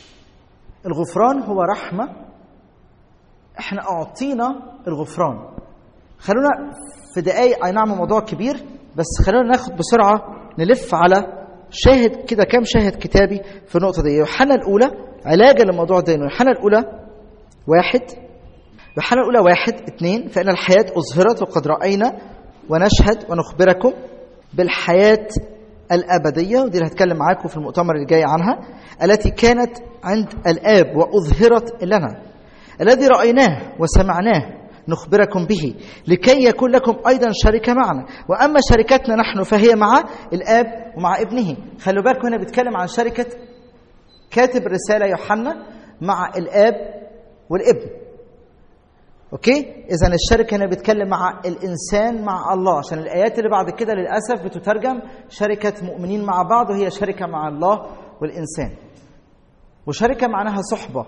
الغفران هو رحمه احنا اعطينا الغفران خلونا في دقايق اي نعم موضوع كبير بس خلونا ناخد بسرعه نلف على شاهد كده كام شاهد كتابي في النقطه دي يوحنا الاولى علاجا لموضوع الدين يوحنا الاولى واحد يوحنا الأولى واحد اثنين فإن الحياة أظهرت وقد رأينا ونشهد ونخبركم بالحياة الأبدية ودي اللي هتكلم معاكم في المؤتمر اللي جاي عنها التي كانت عند الآب وأظهرت لنا الذي رأيناه وسمعناه نخبركم به لكي يكون لكم أيضا شركة معنا وأما شركتنا نحن فهي مع الآب ومع ابنه خلوا بالكم هنا بيتكلم عن شركة كاتب رسالة يوحنا مع الآب والابن اوكي اذا الشركه هنا بيتكلم مع الانسان مع الله عشان الايات اللي بعد كده للاسف بتترجم شركه مؤمنين مع بعض وهي شركه مع الله والانسان وشركه معناها صحبه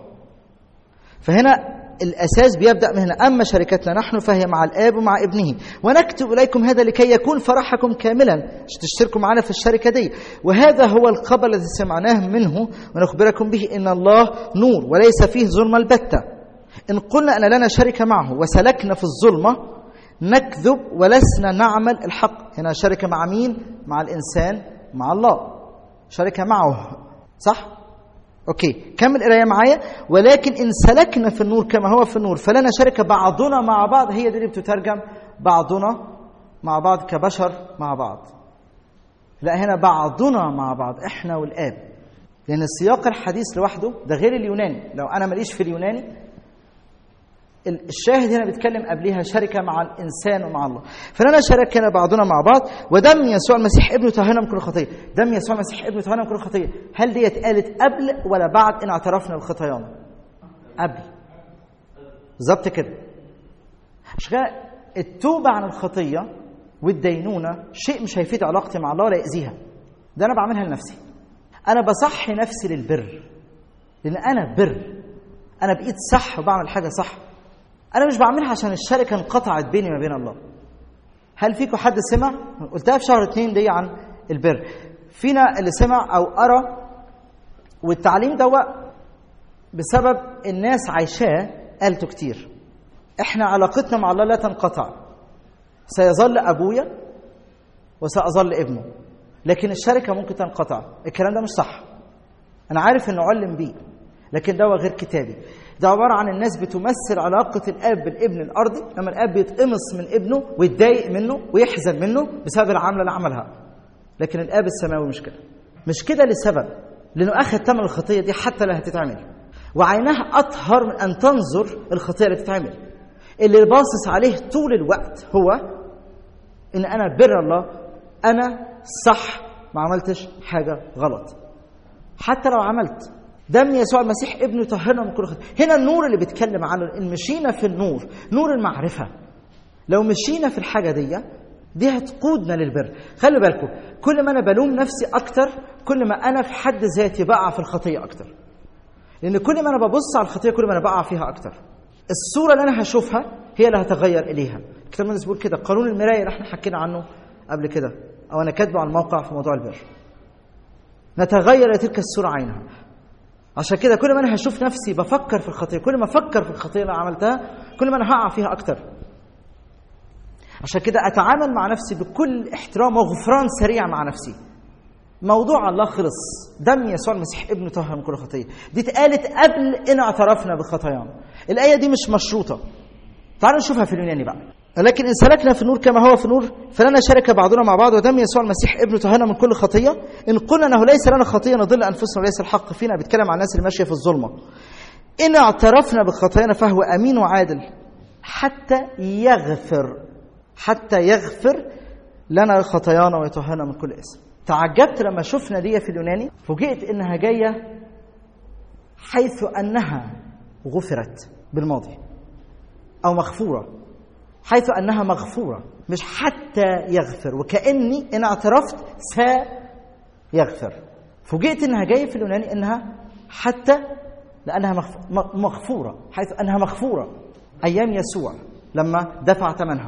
فهنا الاساس بيبدا من هنا اما شركتنا نحن فهي مع الاب ومع ابنه ونكتب اليكم هذا لكي يكون فرحكم كاملا عشان تشتركوا معنا في الشركه دي وهذا هو الخبر الذي سمعناه منه ونخبركم به ان الله نور وليس فيه ظلم البته ان قلنا ان لنا شركه معه وسلكنا في الظلمه نكذب ولسنا نعمل الحق هنا شركه مع مين مع الانسان مع الله شركه معه صح اوكي كمل القرايه معايا ولكن ان سلكنا في النور كما هو في النور فلنا شركه بعضنا مع بعض هي دي اللي بتترجم بعضنا مع بعض كبشر مع بعض لا هنا بعضنا مع بعض احنا والاب لان السياق الحديث لوحده ده غير اليوناني لو انا ماليش في اليوناني الشاهد هنا بيتكلم قبلها شركه مع الانسان ومع الله فلنا شركنا بعضنا مع بعض ودم يسوع المسيح ابنه طهرنا من كل خطيه دم يسوع المسيح ابنه طهرنا من كل خطيه هل دي اتقالت قبل ولا بعد ان اعترفنا بخطايانا قبل بالظبط كده عشان كده التوبه عن الخطيه والدينونه شيء مش هيفيد علاقتي مع الله ولا يأذيها ده انا بعملها لنفسي انا بصحي نفسي للبر لان انا بر انا بقيت صح وبعمل حاجه صح انا مش بعملها عشان الشركه انقطعت بيني وبين الله هل فيكم حد سمع قلتها في شهر اتنين دي عن البر فينا اللي سمع او قرا والتعليم ده بسبب الناس عايشاه قالته كتير احنا علاقتنا مع الله لا تنقطع سيظل ابويا وساظل ابنه لكن الشركه ممكن تنقطع الكلام ده مش صح انا عارف انه علم بيه لكن ده غير كتابي ده عبارة عن الناس بتمثل علاقة الأب بالابن الأرضي لما الأب بيتقمص من ابنه ويتضايق منه ويحزن منه بسبب العملة اللي عملها لكن الأب السماوي مش كده مش كده لسبب لأنه أخذ ثمن الخطية دي حتى لا هتتعمل وعينها أطهر من أن تنظر الخطية اللي تتعمل اللي باصص عليه طول الوقت هو إن أنا بر الله أنا صح ما عملتش حاجة غلط حتى لو عملت دم يسوع المسيح ابنه طهرنا من كل خطيه هنا النور اللي بيتكلم عنه ان مشينا في النور نور المعرفه لو مشينا في الحاجه دي دي هتقودنا للبر خلي بالكم كل ما انا بلوم نفسي اكتر كل ما انا في حد ذاتي بقع في الخطيه اكتر لان كل ما انا ببص على الخطيه كل ما انا بقع فيها اكتر الصوره اللي انا هشوفها هي اللي هتغير اليها الكتاب المقدس بيقول كده قانون المرايه اللي احنا حكينا عنه قبل كده او انا كاتبه على الموقع في موضوع البر نتغير تلك الصوره عينها عشان كده كل ما انا هشوف نفسي بفكر في الخطيه كل ما افكر في الخطيه اللي عملتها كل ما انا هقع فيها اكتر عشان كده اتعامل مع نفسي بكل احترام وغفران سريع مع نفسي موضوع الله خلص دم يسوع المسيح ابنه طهر من كل خطيه دي اتقالت قبل ان اعترفنا بخطايانا الايه دي مش مشروطه تعالوا نشوفها في اليوناني بقى لكن ان سلكنا في النور كما هو في النور فلنا شركه بعضنا مع بعض ودم يسوع المسيح ابنه طهرنا من كل خطيه ان قلنا انه ليس لنا خطيه نضل انفسنا وليس الحق فينا بيتكلم عن الناس اللي ماشيه في الظلمه ان اعترفنا بخطايانا فهو امين وعادل حتى يغفر حتى يغفر لنا خطايانا ويطهرنا من كل اسم تعجبت لما شفنا دي في اليوناني فوجئت انها جايه حيث انها غفرت بالماضي او مغفوره حيث انها مغفوره مش حتى يغفر وكاني ان اعترفت سيغفر فوجئت انها جايه في اليوناني انها حتى لانها مغفوره حيث انها مغفوره ايام يسوع لما دفع ثمنها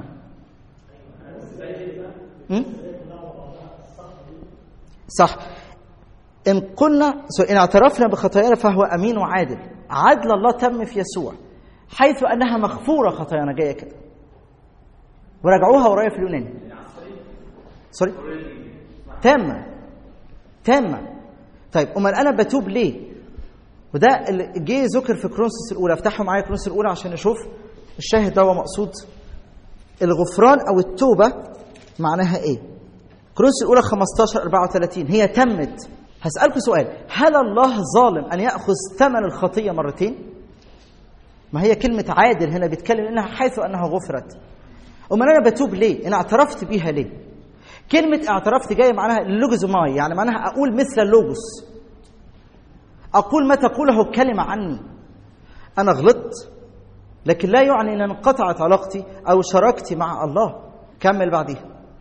صح ان قلنا ان اعترفنا بخطايانا فهو امين وعادل عدل الله تم في يسوع حيث انها مغفوره خطايانا جايه كده وراجعوها ورايا في اليوناني سوري تامة تامة طيب امال انا بتوب ليه وده اللي جه ذكر في كرونسوس الاولى افتحوا معايا كرونسوس الاولى عشان نشوف الشاهد ده هو مقصود الغفران او التوبه معناها ايه كروس الاولى 15 34 هي تمت هسالكم سؤال هل الله ظالم ان ياخذ ثمن الخطيه مرتين ما هي كلمه عادل هنا بيتكلم انها حيث انها غفرت امال انا بتوب ليه انا اعترفت بيها ليه كلمه اعترفت جايه معناها لوجوزوماي يعني معناها اقول مثل اللوجوس اقول ما تقوله الكلمه عني انا غلطت لكن لا يعني ان انقطعت علاقتي او شراكتي مع الله كمل بعديها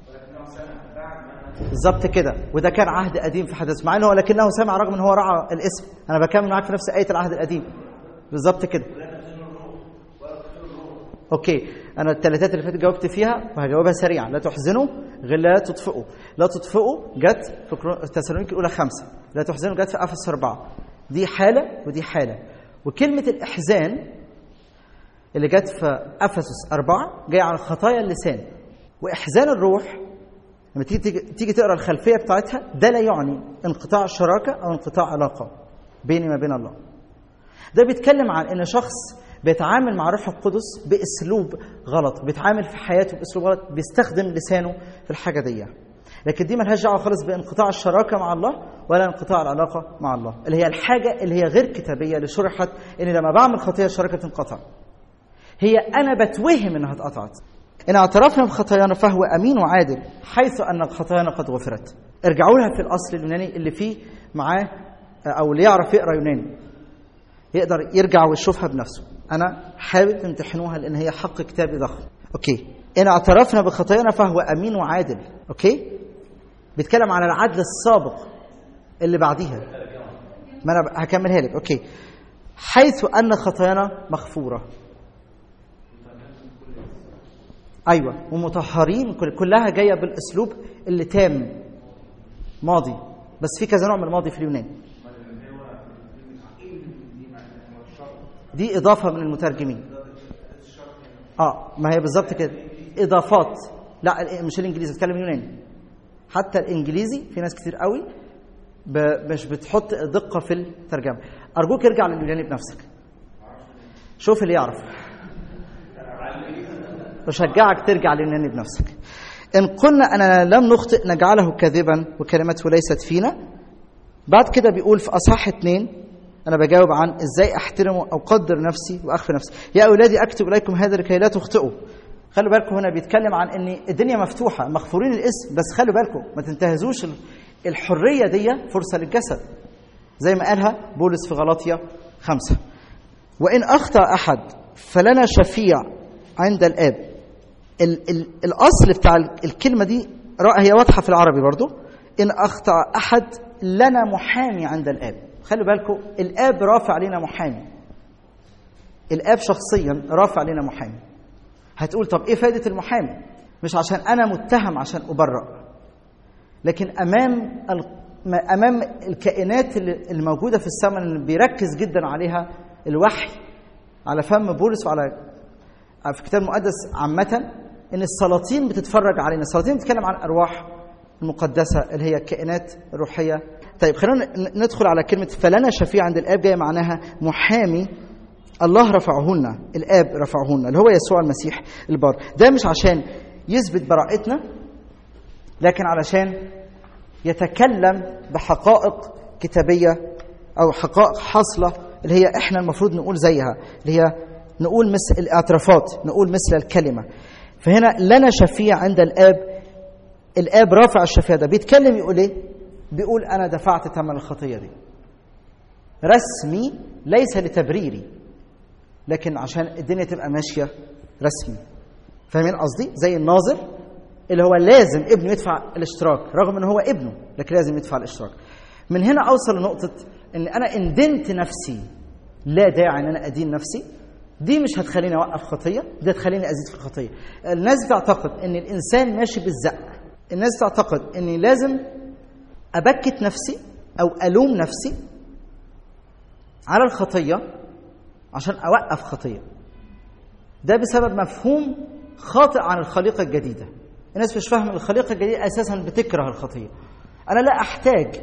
بالظبط كده وده كان عهد قديم في حدث مع انه ولكنه سمع رغم ان هو رعى الاسم انا بكمل معاك في نفس ايه العهد القديم بالظبط كده اوكي انا الثلاثات اللي فاتت جاوبت فيها وهجاوبها سريعا لا تحزنوا غير لا تطفئوا لا تطفئوا جت في كرو- تسالونيكي الاولى خمسه لا تحزنوا جت في افس اربعه دي حاله ودي حاله وكلمه الاحزان اللي جت في افسس اربعه جايه على خطايا اللسان واحزان الروح لما تيجي تيجي, تيجي تقرا الخلفيه بتاعتها ده لا يعني انقطاع شراكه او انقطاع علاقه بيني وما بين الله ده بيتكلم عن ان شخص بيتعامل مع الروح القدس باسلوب غلط بيتعامل في حياته باسلوب غلط بيستخدم لسانه في الحاجه دي لكن دي ملهاش دعوه خالص بانقطاع الشراكه مع الله ولا انقطاع العلاقه مع الله اللي هي الحاجه اللي هي غير كتابيه اللي شرحت ان لما بعمل خطيه الشراكه تنقطع هي انا بتوهم انها اتقطعت ان اعترفنا بخطايانا فهو امين وعادل حيث ان خطايانا قد غفرت ارجعوا لها في الاصل اليوناني اللي فيه معاه او اللي يعرف يقرا يوناني يقدر يرجع ويشوفها بنفسه انا حابب تمتحنوها لان هي حق كتابي ضخم اوكي ان اعترفنا بخطايانا فهو امين وعادل اوكي بيتكلم عن العدل السابق اللي بعديها ما انا هكملها لك اوكي حيث ان خطايانا مغفوره ايوه ومطهرين كل- كلها جايه بالاسلوب اللي تام ماضي بس في كذا نوع من الماضي في اليونان دي اضافه من المترجمين اه ما هي بالظبط كده اضافات لا مش الانجليزي بتكلم يوناني حتى الانجليزي في ناس كتير قوي ب- مش بتحط دقه في الترجمه ارجوك ارجع لليوناني بنفسك شوف اللي يعرف بشجعك ترجع لليوناني بنفسك إن قلنا أننا لم نخطئ نجعله كاذبا وكلمته ليست فينا بعد كده بيقول في أصحاح اتنين أنا بجاوب عن إزاي أحترم أو أقدر نفسي وأخفي نفسي يا أولادي أكتب إليكم هذا لكي لا تخطئوا خلوا بالكم هنا بيتكلم عن ان الدنيا مفتوحه مغفورين الاسم بس خلوا بالكم ما تنتهزوش ال- الحريه دي فرصه للجسد زي ما قالها بولس في غلاطيا خمسة وإن أخطأ أحد فلنا شفيع عند الآب ال ال الأصل بتاع ال- الكلمة دي رأى هي واضحة في العربي برضو إن أخطأ أحد لنا محامي عند الآب خلوا بالكم الآب رافع علينا محامي الآب شخصيا رافع علينا محامي هتقول طب إيه فائدة المحامي مش عشان أنا متهم عشان أبرأ لكن امام ال- ما- امام الكائنات اللي- الموجوده في السماء اللي بيركز جدا عليها الوحي على فم بولس وعلى في الكتاب المقدس عامه ان السلاطين بتتفرج علينا السلاطين بتتكلم عن ارواح المقدسه اللي هي الكائنات الروحيه طيب خلينا ن- ندخل على كلمه فلنا شفيع عند الاب جايه معناها محامي الله رفعهن الاب رفعهن اللي هو يسوع المسيح البار ده مش عشان يثبت براءتنا لكن علشان يتكلم بحقائق كتابية أو حقائق حاصلة اللي هي إحنا المفروض نقول زيها اللي هي نقول مثل الاعترافات نقول مثل الكلمة فهنا لنا شفيع عند الآب الآب رافع الشفيع ده بيتكلم يقول إيه؟ بيقول أنا دفعت ثمن الخطية دي رسمي ليس لتبريري لكن عشان الدنيا تبقى ماشية رسمي فاهمين قصدي؟ زي الناظر اللي هو لازم ابنه يدفع الاشتراك رغم ان هو ابنه لكن لازم يدفع الاشتراك من هنا اوصل لنقطه ان انا ان دنت نفسي لا داعي ان انا ادين نفسي دي مش هتخليني اوقف خطيه دي هتخليني ازيد في الخطيه الناس بتعتقد ان الانسان ماشي بالزق الناس تعتقد اني لازم ابكت نفسي او الوم نفسي على الخطيه عشان اوقف خطيه ده بسبب مفهوم خاطئ عن الخليقه الجديده الناس مش فاهمه الخليقه الجديده اساسا بتكره الخطيه انا لا احتاج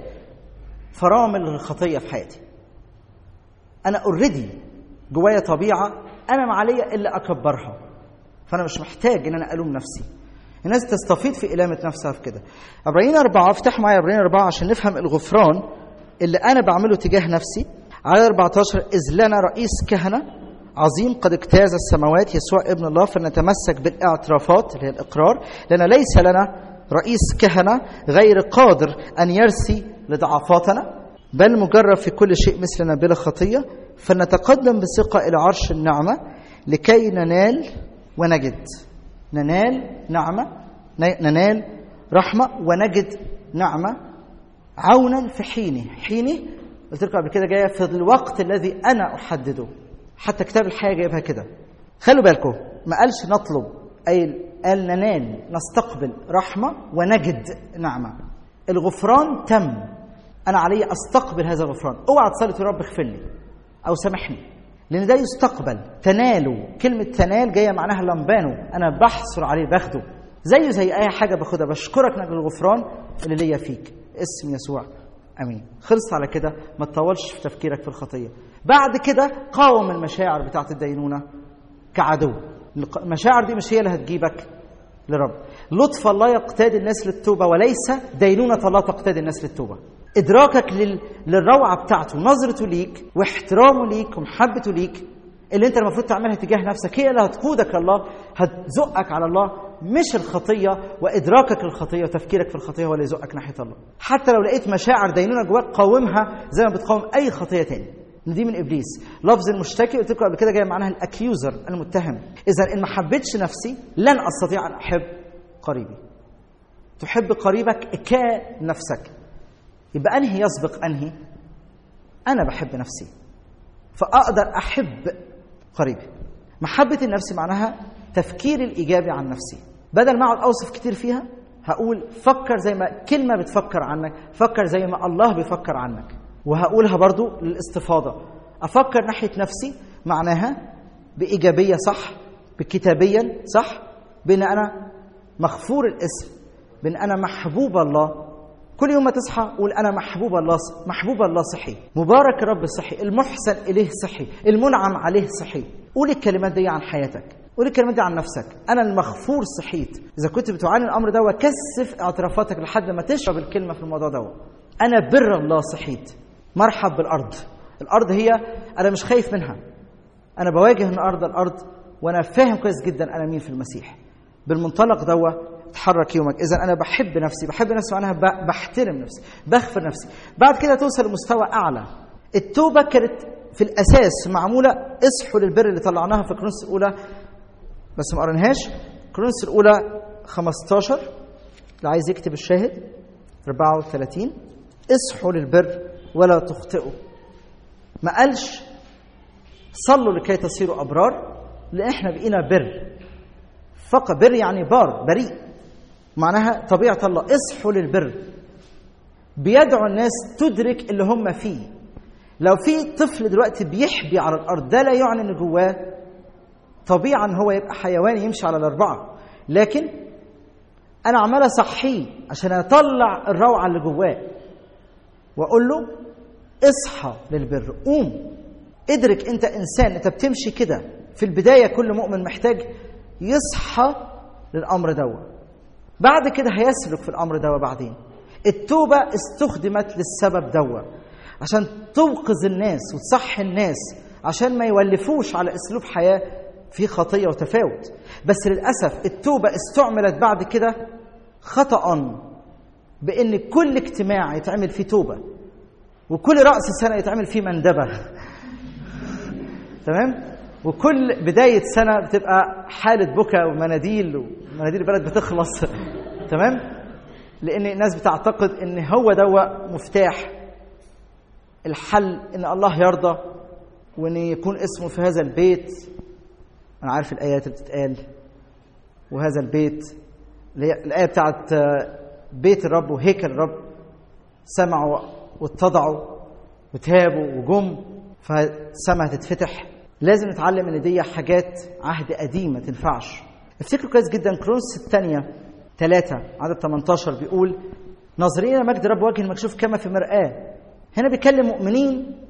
فرامل الخطيه في حياتي انا اوريدي جوايا طبيعه انا ما عليا الا اكبرها فانا مش محتاج ان انا الوم نفسي الناس تستفيد في إلامة نفسها في كده عبرين أربعة افتح معايا عبرين أربعة عشان نفهم الغفران اللي أنا بعمله تجاه نفسي على 14 إذ لنا رئيس كهنة عظيم قد اجتاز السماوات يسوع ابن الله فلنتمسك بالاعترافات اللي هي الإقرار لأن ليس لنا رئيس كهنة غير قادر أن يرثي لضعفاتنا بل مجرب في كل شيء مثلنا بلا خطية فلنتقدم بثقة إلى عرش النعمة لكي ننال ونجد ننال نعمة ننال رحمة ونجد نعمة عونا في حينه حينه قلت لكم قبل كده جاية في الوقت الذي أنا أحدده حتى كتاب الحياة جايبها كده خلوا بالكم ما قالش نطلب أي قال ننال نستقبل رحمة ونجد نعمة الغفران تم أنا علي أستقبل هذا الغفران اوعى تصلي تقول رب اغفر لي أو سامحني لان ده يستقبل تنالوا كلمه تنال جايه معناها لمبانو انا بحصل عليه باخده زيه زي اي حاجه باخدها بشكرك نجل الغفران اللي ليا فيك اسم يسوع امين خلص على كده ما تطولش في تفكيرك في الخطيه بعد كده قاوم المشاعر بتاعت الدينونه كعدو المشاعر دي مش هي اللي هتجيبك لرب لطف الله يقتادي الناس للتوبه وليس دينونه الله تقتادي الناس للتوبه ادراكك لل... للروعه بتاعته نظرته ليك واحترامه ليك ومحبته ليك اللي انت المفروض تعملها تجاه نفسك هي اللي هتقودك لله هتزقك على الله مش الخطيه وادراكك للخطيه وتفكيرك في الخطيه هو اللي يزقك ناحيه الله حتى لو لقيت مشاعر دينونه جواك قاومها زي ما بتقاوم اي خطيه تاني دي من ابليس لفظ المشتكي قلت لكم قبل كده جاي معناها الاكيوزر المتهم اذا ان ما حبيتش نفسي لن استطيع ان احب قريبي تحب قريبك كنفسك يبقى انهي يسبق انهي انا بحب نفسي فاقدر احب قريبي محبه النفس معناها تفكيري الايجابي عن نفسي بدل ما اقعد اوصف كتير فيها هقول فكر زي ما كلمه بتفكر عنك فكر زي ما الله بيفكر عنك وهقولها برضو للاستفاضه افكر ناحيه نفسي معناها بايجابيه صح بكتابيا صح بان انا مغفور الاسم بان انا محبوب الله كل يوم ما تصحى قول انا محبوب الله محبوب الله صحي مبارك الرب صحي المحسن اليه صحي المنعم عليه صحي قول الكلمات دي عن حياتك قول الكلمات دي عن نفسك انا المغفور صحيت اذا كنت بتعاني الامر ده وكثف اعترافاتك لحد ما تشرب الكلمه في الموضوع ده انا بر الله صحيت مرحب بالارض الارض هي انا مش خايف منها انا بواجه النهارده الارض وانا فاهم كويس جدا انا مين في المسيح بالمنطلق دوا تحرك يومك اذا انا بحب نفسي بحب نفسي معناها بحترم نفسي بغفر نفسي بعد كده توصل لمستوى اعلى التوبه كانت في الاساس معموله اصحوا للبر اللي طلعناها في كرونس الاولى بس ما قرناهاش كرونس الاولى 15 اللي عايز يكتب الشاهد 34 اصحوا للبر ولا تخطئوا ما قالش صلوا لكي تصيروا ابرار لان احنا بقينا بر فقط بر يعني بار بريء معناها طبيعة الله اصحوا للبر بيدعو الناس تدرك اللي هم فيه لو في طفل دلوقتي بيحبي على الأرض ده لا يعني إن جواه طبيعة إن هو يبقى حيوان يمشي على الأربعة لكن أنا عمال أصحيه عشان أطلع الروعة اللي جواه وأقول له اصحى للبر قوم ادرك أنت إنسان أنت بتمشي كده في البداية كل مؤمن محتاج يصحى للأمر دوت بعد كده هيسلك في الامر ده بعدين التوبه استخدمت للسبب دوا عشان توقظ الناس وتصحي الناس عشان ما يولفوش على اسلوب حياه فيه خطيه وتفاوت بس للاسف التوبه استعملت بعد كده خطا بان كل اجتماع يتعمل فيه توبه وكل راس سنه يتعمل فيه مندبه تمام وكل بداية سنة بتبقى حالة بكا ومناديل ومناديل البلد بتخلص تمام لأن الناس بتعتقد إن هو دوا مفتاح الحل إن الله يرضى وإن يكون اسمه في هذا البيت أنا عارف الآيات اللي بتتقال وهذا البيت اللي هي الآية بتاعت بيت الرب وهيكل الرب سمعوا واتضعوا وتابوا وجم فالسماء هتتفتح لازم نتعلم ان دي حاجات عهد قديم ما تنفعش افتكروا كويس جدا كرونس الثانيه ثلاثة عدد 18 بيقول ناظرين مجد رب وجه المكشوف كما في مرآة هنا بيكلم مؤمنين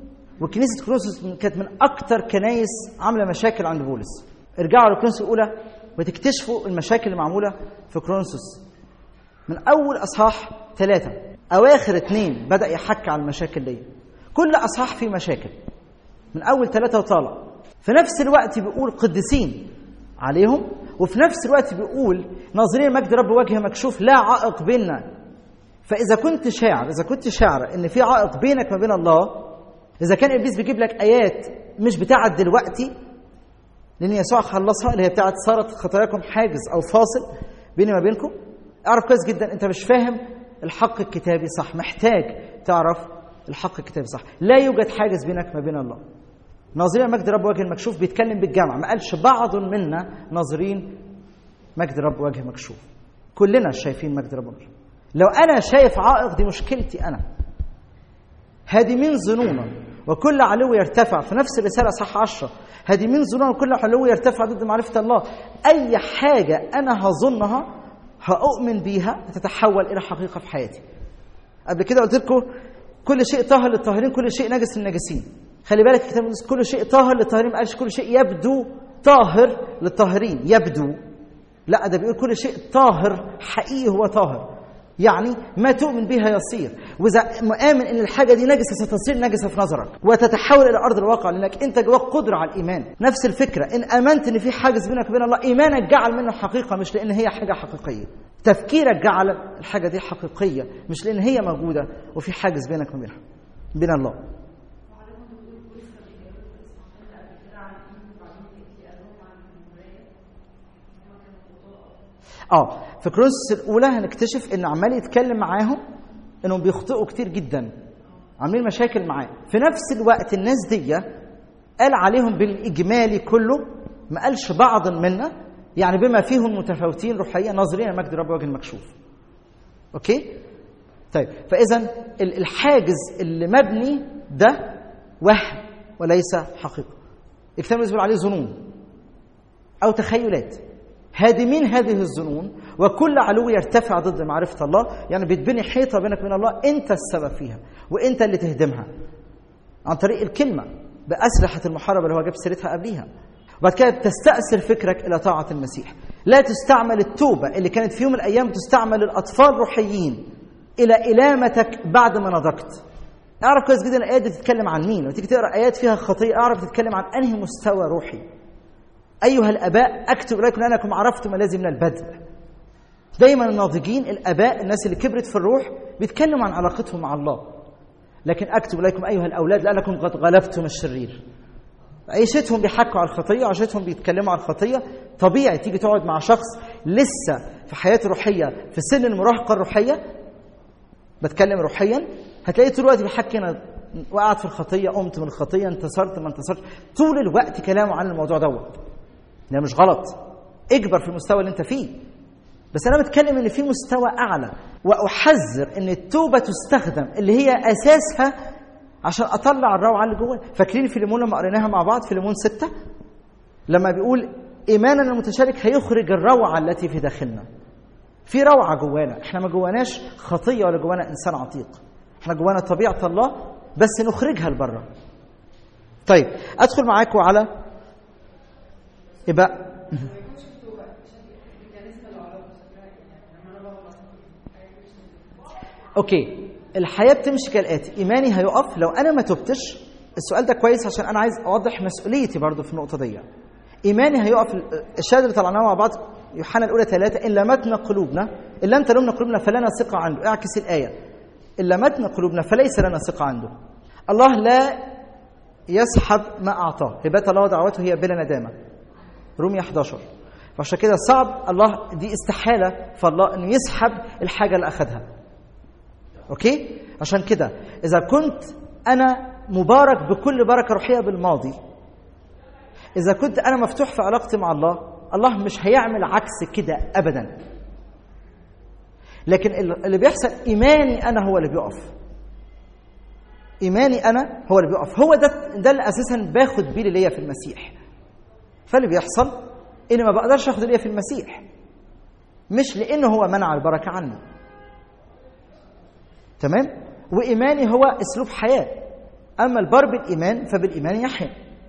وكنيسه كورنثوس من- كانت من اكتر كنايس عامله مشاكل عند بولس ارجعوا لكورنثوس الاولى وتكتشفوا المشاكل اللي معموله في كورنثوس من اول اصحاح ثلاثه اواخر اثنين بدا يحكي على المشاكل دي كل اصحاح فيه مشاكل من اول ثلاثه وطالع في نفس الوقت بيقول قديسين عليهم وفي نفس الوقت بيقول ناظرين مجد رب وجه مكشوف لا عائق بيننا فاذا كنت شاعر اذا كنت شاعر ان في عائق بينك وبين الله اذا كان ابليس بيجيب لك ايات مش بتاعت دلوقتي لان يسوع خلصها اللي هي بتاعت صارت خطاياكم حاجز او فاصل بيني وما بينكم اعرف كويس جدا انت مش فاهم الحق الكتابي صح محتاج تعرف الحق الكتابي صح لا يوجد حاجز بينك ما بين الله ناظرين مجد رب وجه المكشوف بيتكلم بالجمع ما قالش بعض منا ناظرين مجد رب وجه مكشوف كلنا شايفين مجد رب وجه لو انا شايف عائق دي مشكلتي انا هادمين ظنونا وكل علو يرتفع في نفس الرسالة صح عشرة هادمين ظنونا وكل علو يرتفع ضد معرفة الله أي حاجة أنا هظنها هأؤمن بيها تتحول إلى حقيقة في حياتي قبل كده قلت لكم كل شيء طاهر للطاهرين كل شيء نجس للناجسين خلي بالك الكتاب المقدس كل شيء طاهر للطاهرين ما قالش كل شيء يبدو طاهر للطاهرين يبدو لا ده بيقول كل شيء طاهر حقيقي هو طاهر يعني ما تؤمن بها يصير واذا مؤمن ان الحاجه دي نجسه ستصير نجسه في نظرك وتتحول الى ارض الواقع لانك انت جواك قدره على الايمان نفس الفكره ان امنت ان في حاجز بينك وبين الله ايمانك جعل منه حقيقه مش لان هي حاجه حقيقيه تفكيرك جعل الحاجه دي حقيقيه مش لان هي موجوده وفي حاجز بينك وبينها بين الله اه في كروس الاولى هنكتشف ان عمال يتكلم معاهم انهم بيخطئوا كتير جدا عاملين مشاكل معاه في نفس الوقت الناس دي قال عليهم بالاجمالي كله ما قالش بعض منا يعني بما فيهم متفاوتين روحيا ناظرين مجد رب وجه المكشوف اوكي طيب فاذا الحاجز اللي مبني ده وهم وليس حقيقه الكتاب بيقول عليه ظنون او تخيلات هادمين هذه الظنون وكل علو يرتفع ضد معرفة الله يعني بتبني حيطة بينك وبين الله أنت السبب فيها وأنت اللي تهدمها عن طريق الكلمة بأسلحة المحاربة اللي هو جاب سيرتها قبليها وبعد كده تستأثر فكرك إلى طاعة المسيح لا تستعمل التوبة اللي كانت في يوم من الأيام تستعمل للأطفال روحيين إلى إلامتك بعد ما نضجت اعرف كويس جدا الآيات دي بتتكلم عن مين وتيجي تقرأ آيات فيها خطيئة اعرف تتكلم عن أنهي مستوى روحي أيها الآباء أكتب إليكم لأنكم عرفتم الذي من البدء دايما الناضجين الآباء الناس اللي كبرت في الروح بيتكلموا عن علاقتهم مع الله لكن أكتب إليكم أيها الأولاد لأنكم قد غلبتم الشرير عيشتهم بيحكوا على الخطية عيشتهم بيتكلموا عن الخطية طبيعي تيجي تقعد مع شخص لسه في حياته روحية في سن المراهقة الروحية بتكلم روحيا هتلاقيه طول الوقت بيحكي انا وقعت في الخطيه قمت من الخطيه انتصرت ما انتصرتش طول الوقت كلامه عن الموضوع دوت ده مش غلط اكبر في المستوى اللي انت فيه بس انا بتكلم ان في مستوى اعلى واحذر ان التوبه تستخدم اللي هي اساسها عشان اطلع الروعه اللي جوايا فاكرين في ليمون لما قريناها مع بعض في ليمون ستة لما بيقول ايماننا المتشارك هيخرج الروعه التي في داخلنا في روعه جوانا احنا ما جواناش خطيه ولا جوانا انسان عتيق احنا جوانا طبيعه الله بس نخرجها لبره طيب ادخل معاكم على يبقى اوكي الحياه بتمشي كالاتي ايماني هيقف لو انا ما تبتش السؤال ده كويس عشان انا عايز اوضح مسؤوليتي برضو في النقطه دي ايماني هيقف الشهاده اللي طلعناها مع بعض يوحنا الاولى ثلاثة ان لمتنا قلوبنا ان لم تلمنا قلوبنا فلنا ثقه عنده اعكس الايه ان لمتنا قلوبنا فليس لنا ثقه عنده الله لا يسحب ما اعطاه هبات الله ودعوته هي بلا ندامه رومية 11 فعشان كده صعب الله دي استحاله فالله انه يسحب الحاجه اللي اخذها اوكي عشان كده اذا كنت انا مبارك بكل بركه روحيه بالماضي اذا كنت انا مفتوح في علاقتي مع الله الله مش هيعمل عكس كده ابدا لكن اللي بيحصل ايماني انا هو اللي بيقف ايماني انا هو اللي بيقف هو ده ده اللي اساسا باخد بيه ليا في المسيح فاللي بيحصل اني ما بقدرش اخد ليا في المسيح مش لانه هو منع البركه عني تمام وايماني هو اسلوب حياه اما البار بالايمان فبالايمان يحيا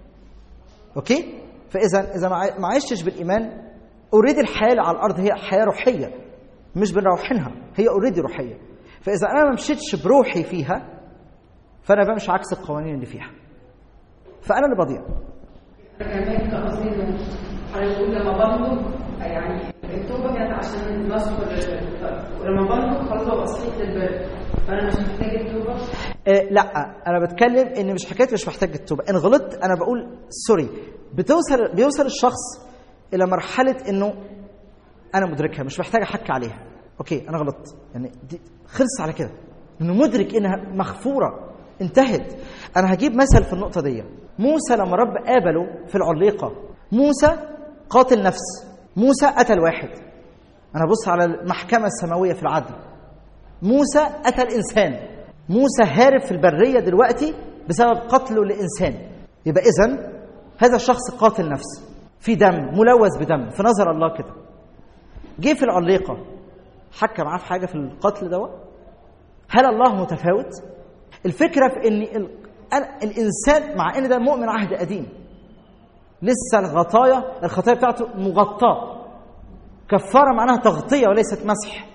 اوكي فاذا اذا ما ما عشتش بالايمان اوريدي الحياه اللي على الارض هي حياه روحيه مش بنروحينها هي اوريدي روحيه فاذا انا ما مشيتش بروحي فيها فانا بمشي عكس القوانين اللي فيها فانا اللي بضيع كمان قصدي انه حضرتك بتقول لما بنضج يعني التوبه كانت عشان نذكر الطرف ولما بنضج خلاص ببقى صحيح للبر فانا مش محتاج التوبه آه لا انا بتكلم ان مش حكايه مش محتاج التوبه ان غلطت انا بقول سوري بتوصل بيوصل الشخص الى مرحله انه انا مدركها مش محتاج احكي عليها اوكي انا غلطت يعني دي خلص على كده انه مدرك انها مغفوره انتهت انا هجيب مثل في النقطه دي موسى لما رب قابله في العليقه موسى قاتل نفس موسى قتل واحد انا بص على المحكمه السماويه في العدل موسى قتل انسان موسى هارب في البريه دلوقتي بسبب قتله لانسان يبقى اذا هذا الشخص قاتل نفس في دم ملوث بدم في نظر الله كده جه في العليقه حكى معاه في حاجه في القتل دوت هل الله متفاوت الفكره في ان ال... أنا- الانسان مع ان ده مؤمن عهد قديم لسه الغطايا الخطايا بتاعته مغطاه كفاره معناها تغطيه وليست مسح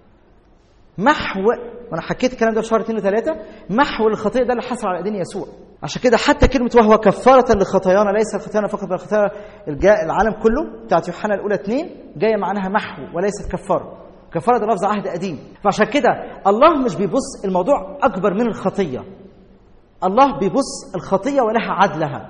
محو وانا حكيت الكلام ده في شهر 2 و3 محو الخطيه ده اللي حصل على ايدين يسوع عشان كده حتى كلمه وهو كفاره لخطايانا ليس خطايانا فقط بل خطايا الجا- العالم كله بتاعت يوحنا الاولى 2 جايه معناها محو وليست كفاره كفاره ده لفظ عهد قديم فعشان كده الله مش بيبص الموضوع اكبر من الخطيه الله بيبص الخطيه ولها عدلها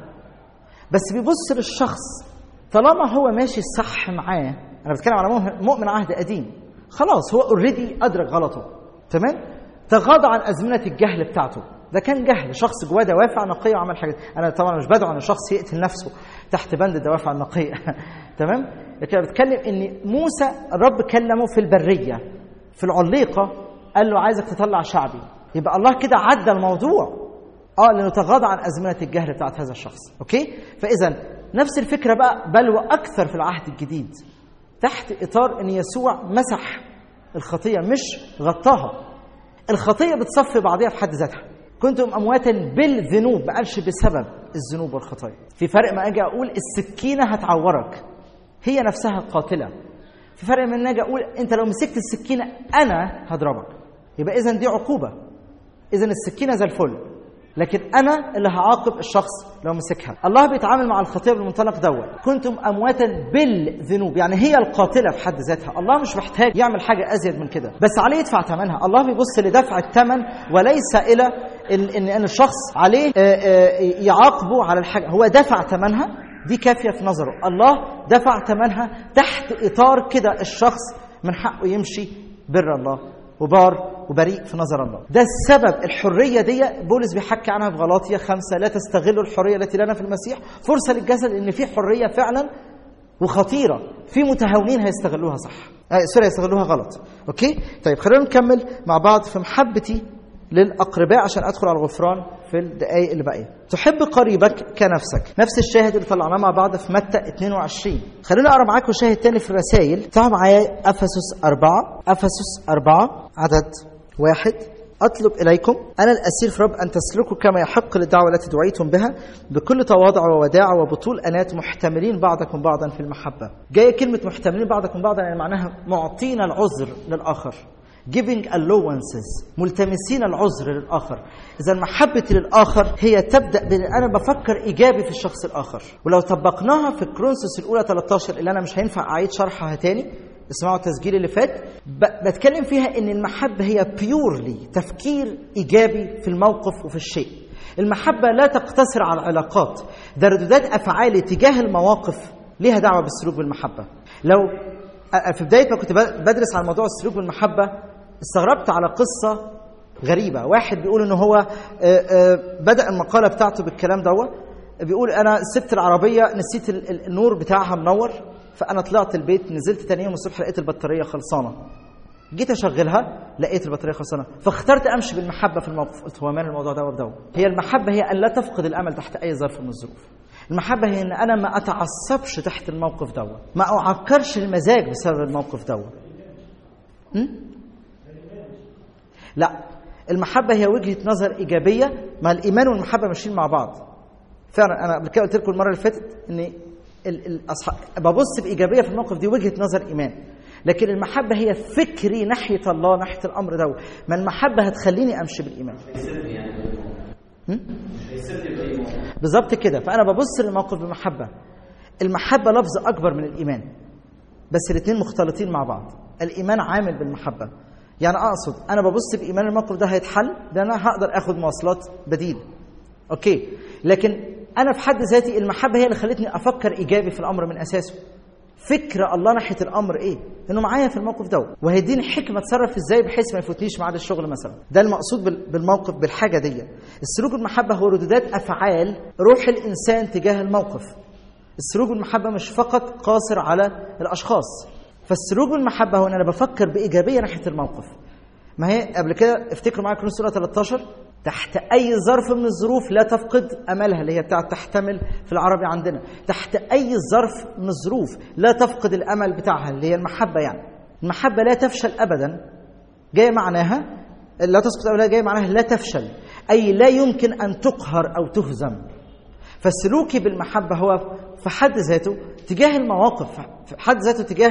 بس بيبص للشخص طالما هو ماشي صح معاه انا بتكلم على مؤمن- مؤمن عهد قديم خلاص هو اوريدي ادرك غلطه تمام تغاضى عن ازمنه الجهل بتاعته ده كان جهل شخص جواه دوافع نقيه وعمل حاجات انا طبعا مش بدعو ان الشخص يقتل نفسه تحت بند الدوافع النقيه تمام لكن انا بتكلم ان موسى الرب كلمه في البريه في العليقه قال له عايزك تطلع شعبي يبقى الله كده عدى الموضوع اه لانه تغاضى عن ازمنه الجهل بتاعت هذا الشخص اوكي فاذا نفس الفكره بقى بل واكثر في العهد الجديد تحت اطار ان يسوع مسح الخطيه مش غطاها الخطيه بتصفي بعضها في حد ذاتها كنتم امواتا بالذنوب ما قالش بسبب الذنوب والخطايا في فرق ما اجي اقول السكينه هتعورك هي نفسها قاتله في فرق من ان اجي اقول انت لو مسكت السكينه انا هضربك يبقى اذا دي عقوبه اذا السكينه زي الفل لكن انا اللي هعاقب الشخص لو مسكها الله بيتعامل مع الخطيه بالمنطلق دوت كنتم امواتا بالذنوب يعني هي القاتله في حد ذاتها الله مش محتاج يعمل حاجه ازيد من كده بس عليه يدفع ثمنها الله بيبص لدفع الثمن وليس الى ان ان إن الشخص عليه آه، آه، يعاقبه على الحاجه هو دفع ثمنها دي كافيه في نظره الله دفع ثمنها تحت اطار كده الشخص من حقه يمشي بر الله وبار وبريء في نظر الله ده السبب الحرية دي بولس بيحكي عنها في غلاطية خمسة لا تستغلوا الحرية التي لنا في المسيح فرصة للجسد ان في حرية فعلا وخطيرة في متهاونين هيستغلوها صح آه سوري هيستغلوها غلط اوكي طيب خلينا نكمل مع بعض في محبتي للأقرباء عشان أدخل على الغفران في الدقائق اللي باقية تحب قريبك كنفسك نفس الشاهد اللي طلعناه مع بعض في متى 22 خلينا أقرأ معاكم شاهد تاني في الرسائل تعالوا معايا أفسس 4 أفسس 4 عدد واحد أطلب إليكم أنا الأسير في رب أن تسلكوا كما يحق للدعوة التي دعيتم بها بكل تواضع ووداع وبطول أنات محتملين بعضكم بعضا في المحبة جاية كلمة محتملين بعضكم بعضا يعني معناها معطين العذر للآخر giving allowances ملتمسين العذر للآخر إذا محبتي للآخر هي تبدأ بأن أنا بفكر إيجابي في الشخص الآخر ولو طبقناها في كرونسوس الأولى 13 اللي أنا مش هينفع أعيد شرحها تاني اسمعوا التسجيل اللي فات ب- بتكلم فيها ان المحبه هي بيورلي تفكير ايجابي في الموقف وفي الشيء المحبه لا تقتصر على العلاقات ده ردودات افعالي تجاه المواقف ليها دعوه بالسلوك بالمحبه لو أ- في بدايه ما كنت ب- بدرس على موضوع السلوك بالمحبه استغربت على قصه غريبه واحد بيقول ان هو آه، آه، بدا المقاله بتاعته بالكلام دوت بيقول انا سبت العربيه نسيت ال- ال- النور بتاعها منور فانا طلعت البيت نزلت تاني يوم الصبح لقيت البطاريه خلصانه جيت اشغلها لقيت البطاريه خلصانه فاخترت امشي بالمحبه في الموقف قلت هو مال الموضوع ده وبدو هي المحبه هي ان لا تفقد الامل تحت اي ظرف من الظروف المحبه هي ان انا ما اتعصبش تحت الموقف دوت ما اعكرش المزاج بسبب الموقف دوت م? لا المحبه هي وجهه نظر ايجابيه مع الايمان والمحبه ماشيين مع بعض فعلا انا قبل كده قلت لكم المره اللي فاتت ان ال- الأصح... ببص بايجابيه في الموقف دي وجهه نظر ايمان لكن المحبه هي فكري ناحيه الله ناحيه الامر ده ما المحبه هتخليني امشي بالايمان هيسيبني يعني هم؟ مش هيسيبني بأي موقف بالظبط كده فانا ببص للموقف بمحبه المحبه لفظ اكبر من الايمان بس الاثنين مختلطين مع بعض الايمان عامل بالمحبه يعني اقصد انا ببص بايمان الموقف ده هيتحل ده انا هقدر اخد مواصلات بديل اوكي لكن انا في حد ذاتي المحبه هي اللي خلتني افكر ايجابي في الامر من اساسه فكر الله ناحيه الامر ايه انه معايا في الموقف ده وهيديني حكمه اتصرف ازاي بحيث ما يفوتنيش ميعاد الشغل مثلا ده المقصود بال- بالموقف بالحاجه دي السلوك المحبه هو ردودات افعال روح الانسان تجاه الموقف السلوك بالمحبه مش فقط قاصر على الاشخاص فالسلوك بالمحبه هو ان انا بفكر بايجابيه ناحيه الموقف ما هي قبل كده افتكروا معايا كنوز سوره 13 تحت اي ظرف من الظروف لا تفقد املها اللي هي بتاعت تحتمل في العربي عندنا تحت اي ظرف من الظروف لا تفقد الامل بتاعها اللي هي المحبه يعني المحبه لا تفشل ابدا جايه معناها لا تسقط املها جايه معناها لا تفشل اي لا يمكن ان تقهر او تهزم فسلوكي بالمحبه هو في حد ذاته تجاه المواقف في حد ذاته تجاه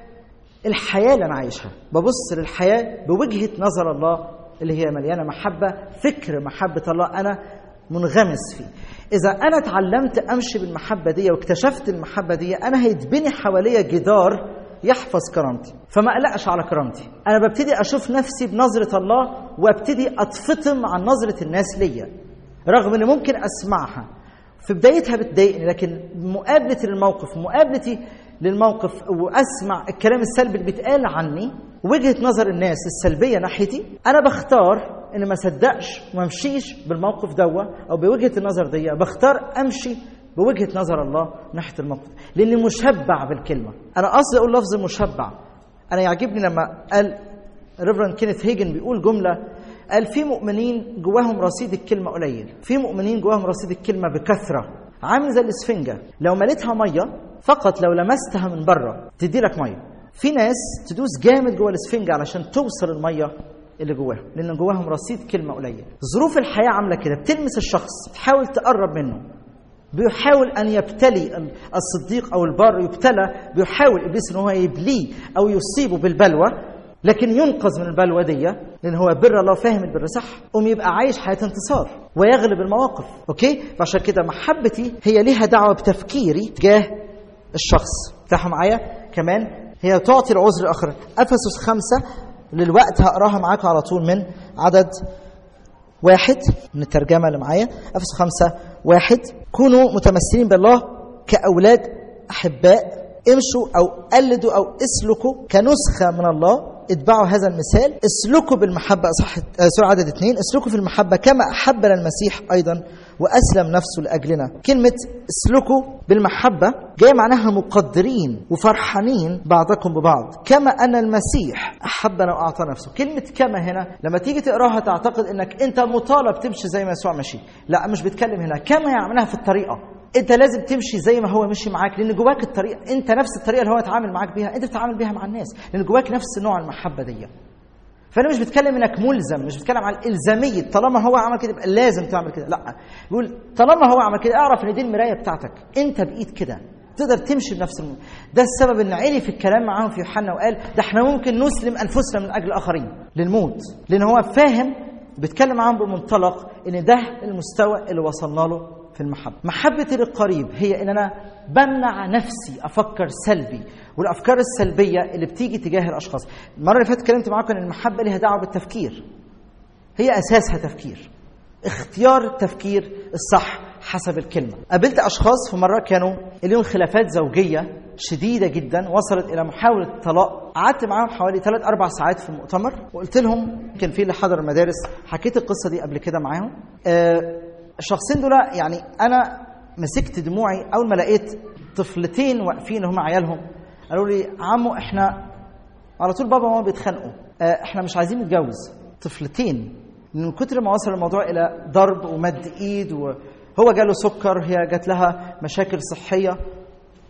الحياه اللي انا عايشها ببص للحياه بوجهه نظر الله اللي هي مليانه محبه فكر محبه الله انا منغمس فيه اذا انا اتعلمت امشي بالمحبه دي واكتشفت المحبه دي انا هيتبني حواليا جدار يحفظ كرامتي فما اقلقش على كرامتي انا ببتدي اشوف نفسي بنظره الله وابتدي اتفطم عن نظره الناس ليا رغم ان ممكن اسمعها في بدايتها بتضايقني لكن مقابلة الموقف مقابلتي للموقف واسمع الكلام السلبي اللي بيتقال عني وجهة نظر الناس السلبية ناحيتي انا بختار ان ما صدقش وما امشيش بالموقف دوا او بوجهة النظر دي بختار امشي بوجهة نظر الله ناحية الموقف لاني مشبع بالكلمة انا قصدي اقول لفظ مشبع انا يعجبني لما قال ريفرند كينيث هيجن بيقول جملة قال في مؤمنين جواهم رصيد الكلمة قليل في مؤمنين جواهم رصيد الكلمة بكثرة عامل زي الاسفنجة لو مليتها مية فقط لو لمستها من بره تدي لك مية في ناس تدوس جامد جوه الاسفنجة علشان توصل المية اللي جواهم لان جواهم رصيد كلمة قليل ظروف الحياة عاملة كده بتلمس الشخص تحاول تقرب منه بيحاول ان يبتلي الصديق او البار يبتلى بيحاول ابليس ان هو يبليه او يصيبه بالبلوى لكن ينقذ من البلوى دي لان هو بر الله فاهم البر صح قوم يبقى عايش حياه انتصار ويغلب المواقف اوكي فعشان كده محبتي هي ليها دعوه بتفكيري تجاه الشخص افتحوا معايا كمان هي تعطي العذر الاخر افسس خمسة للوقت هقراها معاكم على طول من عدد واحد من الترجمة اللي معايا أفسس خمسة واحد كونوا متمثلين بالله كأولاد أحباء امشوا أو قلدوا أو اسلكوا كنسخة من الله اتبعوا هذا المثال اسلكوا بالمحبة صح سورة عدد اثنين اسلكوا في المحبة كما أحبنا المسيح أيضا وأسلم نفسه لأجلنا كلمة اسلكوا بالمحبة جاية معناها مقدرين وفرحانين بعضكم ببعض كما أن المسيح أحبنا وأعطى نفسه كلمة كما هنا لما تيجي تقراها تعتقد أنك أنت مطالب تمشي زي ما يسوع مشي لا مش بتكلم هنا كما يعملها في الطريقة انت لازم تمشي زي ما هو مشي معاك لان جواك الطريقه انت نفس الطريقه اللي هو اتعامل معاك بيها انت بتتعامل بيها مع الناس لان جواك نفس نوع المحبه دي فانا مش بتكلم انك ملزم مش بتكلم عن الالزاميه طالما هو عمل كده يبقى لازم تعمل كده لا بيقول طالما هو عمل كده اعرف ان دي المرايه بتاعتك انت بايد كده تقدر تمشي بنفس الموت. ده السبب ان عرف في الكلام معاهم في يوحنا وقال ده احنا ممكن نسلم انفسنا من اجل الاخرين للموت لان هو فاهم بيتكلم معاهم بمنطلق ان ده المستوى اللي وصلنا له في المحبة محبتي للقريب هي ان انا بمنع نفسي افكر سلبي والافكار السلبيه اللي بتيجي تجاه الاشخاص المره اللي فاتت اتكلمت معاكم ان المحبه ليها دعوه بالتفكير هي اساسها تفكير اختيار التفكير الصح حسب الكلمه قابلت اشخاص في مره كانوا ليهم خلافات زوجيه شديده جدا وصلت الى محاوله طلاق قعدت معاهم حوالي 3 4 ساعات في المؤتمر وقلت لهم كان في اللي حضر المدارس حكيت القصه دي قبل كده معاهم أه الشخصين دول يعني انا مسكت دموعي اول ما لقيت طفلتين واقفين هم عيالهم قالوا لي عمو احنا على طول بابا وماما بيتخانقوا اه احنا مش عايزين نتجوز طفلتين من كتر ما وصل الموضوع الى ضرب ومد ايد وهو جاله سكر هي جات لها مشاكل صحيه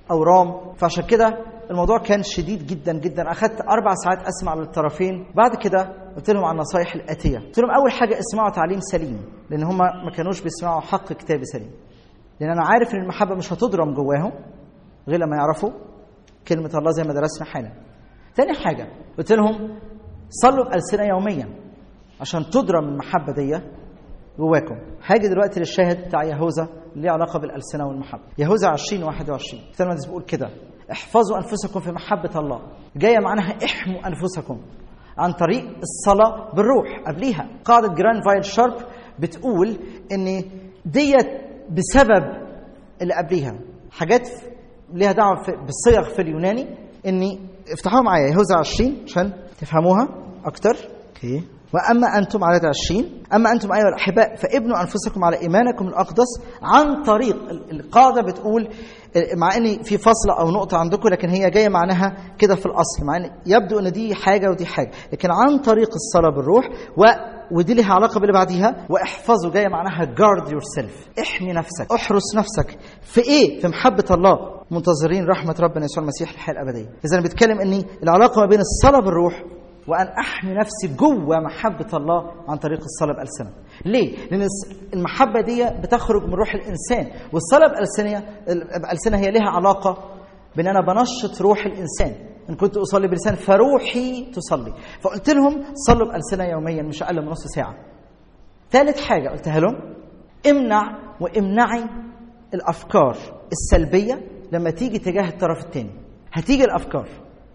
اورام فعشان كده الموضوع كان شديد جدا جدا اخذت اربع ساعات اسمع للطرفين بعد كده قلت لهم على النصايح الاتيه قلت لهم اول حاجه اسمعوا تعليم سليم لان هم ما كانوش بيسمعوا حق كتابي سليم لان انا عارف ان المحبه مش هتضرم جواهم غير لما يعرفوا كلمه الله زي ما درسنا حالا تاني حاجه قلت لهم صلوا بألسنة يوميا عشان تضرم المحبة دي جواكم هاجي دلوقتي للشاهد بتاع يهوذا اللي ليه علاقة بالألسنة والمحبة يهوذا 20 21 كتاب المقدس بيقول كده احفظوا أنفسكم في محبة الله جاية معناها احموا أنفسكم عن طريق الصلاة بالروح قبليها قاعدة جران فايل شارب بتقول ان ديت بسبب اللي قبليها حاجات ليها دعوة في- بالصيغ في اليوناني اني افتحوها معايا يهوذا 20 عشان تفهموها اكتر اوكي واما انتم على 20 اما انتم ايها الاحباء فابنوا انفسكم على ايمانكم الاقدس عن طريق ال- القاعده بتقول مع ان في فصل او نقطه عندكم لكن هي جايه معناها كده في الاصل مع ان يبدو ان دي حاجه ودي حاجه لكن عن طريق الصلاه بالروح و ودي لها علاقه باللي بعديها واحفظوا جايه معناها جارد يور سيلف احمي نفسك احرس نفسك في ايه في محبه الله منتظرين رحمه ربنا يسوع المسيح الحياه الابديه اذا بتكلم ان العلاقه ما بين الصلاه بالروح وان احمي نفسي جوه محبه الله عن طريق الصلاه بالسنه ليه لان الس- المحبه دي بتخرج من روح الانسان والصلاه بالسنه بالسنه هي لها علاقه بان انا بنشط روح الانسان ان كنت اصلي بلسان فروحي تصلي فقلت لهم صلوا بالسنه يوميا مش اقل من نص ساعه ثالث حاجه قلتها لهم امنع وامنعي الافكار السلبيه لما تيجي تجاه الطرف الثاني هتيجي الافكار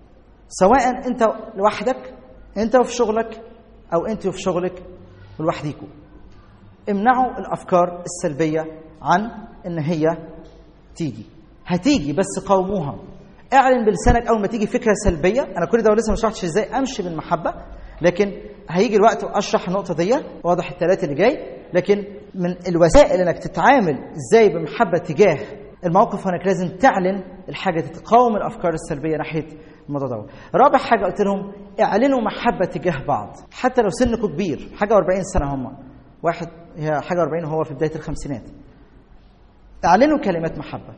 سواء انت لوحدك انت وفي شغلك او انت وفي شغلك لوحديكم امنعوا الافكار السلبيه عن ان هي تيجي هتيجي بس قاوموها اعلن بلسانك اول ما تيجي فكره سلبيه انا كل ده لسه ما شرحتش ازاي امشي بالمحبه لكن هيجي الوقت واشرح النقطه دي واضح الثلاثه اللي جاي لكن من الوسائل انك تتعامل ازاي بمحبه تجاه الموقف هناك لازم تعلن الحاجه دي تقاوم الافكار السلبيه ناحيه الموضوع ده رابع حاجه قلت لهم اعلنوا محبه تجاه بعض حتى لو سنكم كبير حاجه و40 سنه هم واحد هي حاجه و40 وهو في بدايه الخمسينات اعلنوا كلمات محبه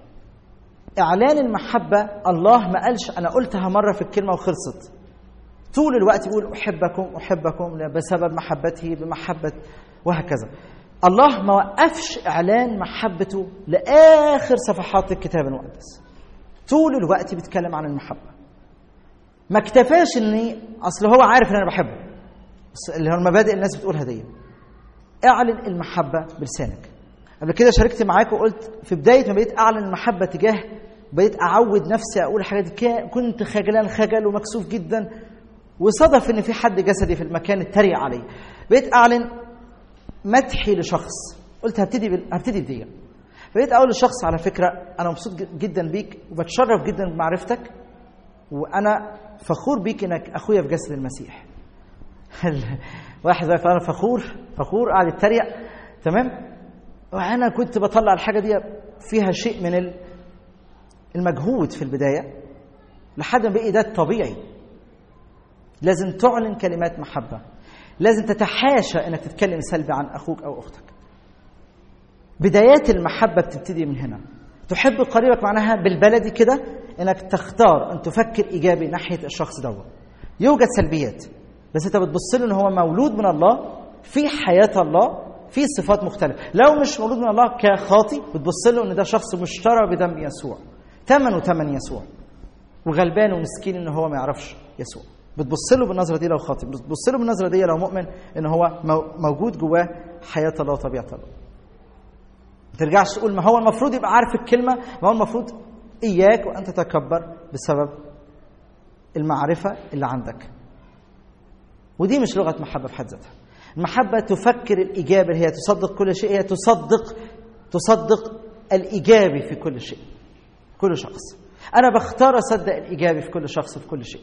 اعلان المحبه الله ما قالش انا قلتها مره في الكلمه وخلصت طول الوقت يقول احبكم احبكم بسبب محبته بمحبه وهكذا الله ما وقفش اعلان محبته لاخر صفحات الكتاب المقدس طول الوقت بيتكلم عن المحبه ما اكتفاش اني اصل هو عارف ان انا بحبه بس اللي هو المبادئ الناس بتقولها دي اعلن المحبه بلسانك قبل كده شاركت معاك وقلت في بدايه ما بقيت اعلن المحبه تجاه بقيت اعود نفسي اقول الحاجات دي كا- كنت خجلان خجل ومكسوف جدا وصدف ان في حد جسدي في المكان اتريق علي بقيت اعلن مدحي لشخص قلت هبتدي بال... هبتدي بدي بقيت اقول للشخص على فكره انا مبسوط ج- جدا بيك وبتشرف جدا بمعرفتك وانا فخور بيك انك اخويا في جسد المسيح واحد واقف انا فخور فخور قاعد يتريق تمام وانا كنت بطلع الحاجه دي فيها شيء من ال- المجهود في البدايه لحد ما بقي ده الطبيعي لازم تعلن كلمات محبه لازم تتحاشى انك تتكلم سلبي عن اخوك او اختك بدايات المحبه بتبتدي من هنا تحب قريبك معناها بالبلدي كده انك تختار ان تفكر ايجابي ناحيه الشخص دوت يوجد سلبيات بس انت بتبص له ان هو مولود من الله في حياه الله في صفات مختلفه لو مش مولود من الله كخاطي بتبص له ان ده شخص مشترى بدم يسوع ثمنه ثمن يسوع وغلبان ومسكين ان هو ما يعرفش يسوع بتبص له بالنظره دي لو خاطئ بتبص له بالنظره دي لو مؤمن ان هو مو- موجود جواه حياه الله وطبيعه الله ما ترجعش تقول ما هو المفروض يبقى عارف الكلمه ما هو المفروض اياك وان تتكبر بسبب المعرفه اللي عندك ودي مش لغه محبه في حد ذاتها المحبه تفكر الايجابي اللي هي تصدق كل شيء هي تصدق تصدق الايجابي في كل شيء كل شخص انا بختار اصدق الايجابي في كل شخص في كل شيء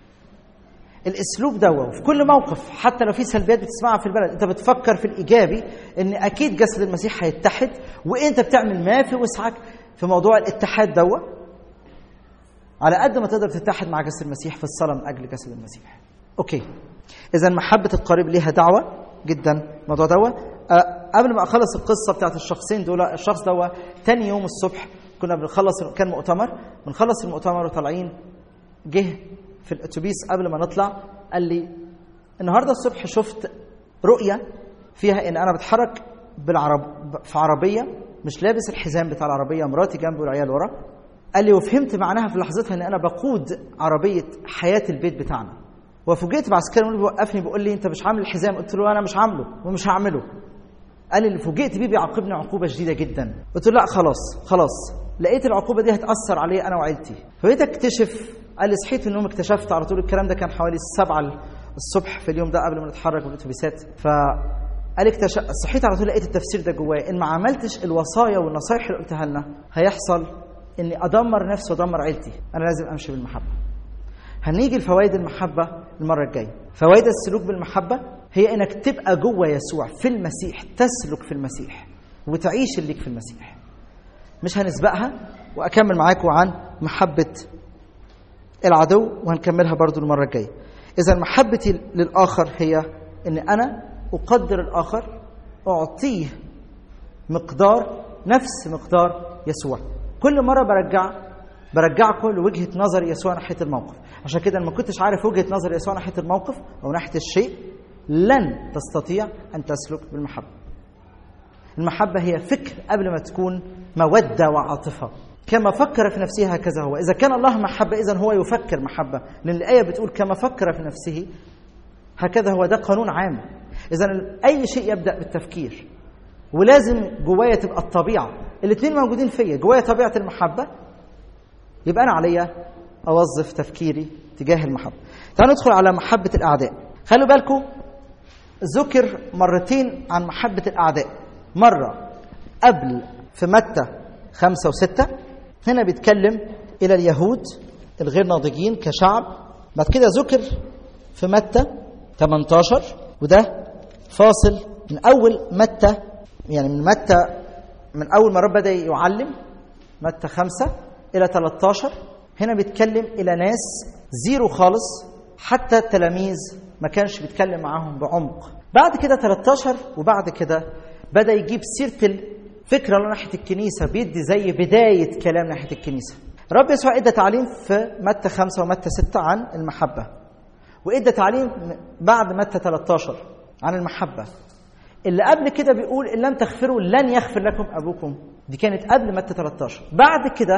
الاسلوب ده وفي كل موقف حتى لو في سلبيات بتسمعها في البلد انت بتفكر في الايجابي ان اكيد جسد المسيح هيتحد وانت بتعمل ما في وسعك في موضوع الاتحاد دوا على قد ما تقدر تتحد مع جسد المسيح في الصلاه من اجل جسد المسيح اوكي اذا محبه القريب ليها دعوه جدا الموضوع دوا أه قبل ما اخلص القصه بتاعت الشخصين دول الشخص دوا تاني يوم الصبح كنا بنخلص كان مؤتمر بنخلص المؤتمر وطالعين جه في الاتوبيس قبل ما نطلع قال لي النهارده الصبح شفت رؤيه فيها ان انا بتحرك بالعرب في عربيه مش لابس الحزام بتاع العربيه مراتي جنبي والعيال ورا قال لي وفهمت معناها في لحظتها ان انا بقود عربيه حياه البيت بتاعنا وفوجئت بعسكري اللي بيوقفني بيقول لي انت مش عامل الحزام قلت له انا مش عامله ومش هعمله قال لي اللي فوجئت بيه بيعاقبني عقوبه شديده جدا قلت له لا خلاص خلاص لقيت العقوبه دي هتاثر عليا انا وعيلتي فبقيت اكتشف قال لي صحيت من النوم اكتشفت على طول الكلام ده كان حوالي السبعة الصبح في اليوم ده قبل ما نتحرك بالاتوبيسات ف قال اكتشف صحيت على طول لقيت التفسير ده جوايا ان ما عملتش الوصايا والنصايح اللي قلتها لنا هيحصل اني ادمر نفسي وادمر عيلتي انا لازم امشي بالمحبه هنيجي لفوائد المحبه المره الجايه فوائد السلوك بالمحبه هي انك تبقى جوه يسوع في المسيح تسلك في المسيح وتعيش الليك في المسيح مش هنسبقها واكمل معاكم عن محبه العدو وهنكملها برضو المره الجايه اذا محبتي للاخر هي ان انا اقدر الاخر اعطيه مقدار نفس مقدار يسوع كل مره برجع برجعكم لوجهه نظر يسوع ناحيه الموقف عشان كده ما كنتش عارف وجهه نظر يسوع ناحيه الموقف او ناحيه الشيء لن تستطيع ان تسلك بالمحبه المحبه هي فكر قبل ما تكون موده وعاطفه كما فكر في نفسه هكذا هو إذا كان الله محبة إذا هو يفكر محبة لأن الآية بتقول كما فكر في نفسه هكذا هو ده قانون عام إذا أي شيء يبدأ بالتفكير ولازم جوايا تبقى الطبيعة الاثنين موجودين فيا جوايا طبيعة المحبة يبقى أنا عليا أوظف تفكيري تجاه المحبة تعالوا ندخل على محبة الأعداء خلوا بالكم ذكر مرتين عن محبة الأعداء مرة قبل في متى خمسة وستة هنا بيتكلم إلى اليهود الغير ناضجين كشعب بعد كده ذكر في متى 18 وده فاصل من أول متى يعني من متى من أول ما رب بدأ يعلم متى خمسة إلى 13 هنا بيتكلم إلى ناس زيرو خالص حتى التلاميذ ما كانش بيتكلم معاهم بعمق بعد كده 13 وبعد كده بدأ يجيب سيرة الفكرة ناحية الكنيسة بيدي زي بداية كلام ناحية الكنيسة رب يسوع ادى تعليم في متى خمسة ومتى ستة عن المحبة وادى تعليم بعد متى 13 عن المحبة اللي قبل كده بيقول ان لم تغفروا لن يغفر لكم ابوكم دي كانت قبل متى 13 بعد كده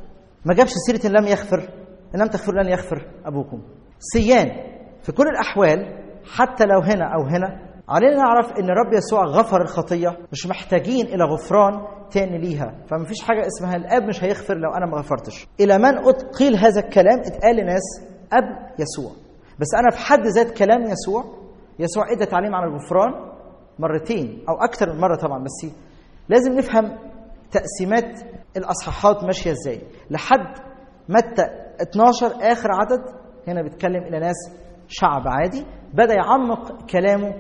ما جابش سيره ان لم يغفر ان لم تغفروا لن يغفر ابوكم سيان في كل الاحوال حتى لو هنا او هنا علينا نعرف ان رب يسوع غفر الخطيه مش محتاجين الى غفران تاني ليها فما فيش حاجه اسمها الاب مش هيغفر لو انا ما غفرتش الى من قيل هذا الكلام اتقال لناس قبل يسوع بس انا في حد ذات كلام يسوع يسوع ادى تعليم عن الغفران مرتين او اكثر من مره طبعا بس لازم نفهم تقسيمات الاصحاحات ماشيه ازاي لحد متى 12 اخر عدد هنا بيتكلم الى ناس شعب عادي بدا يعمق كلامه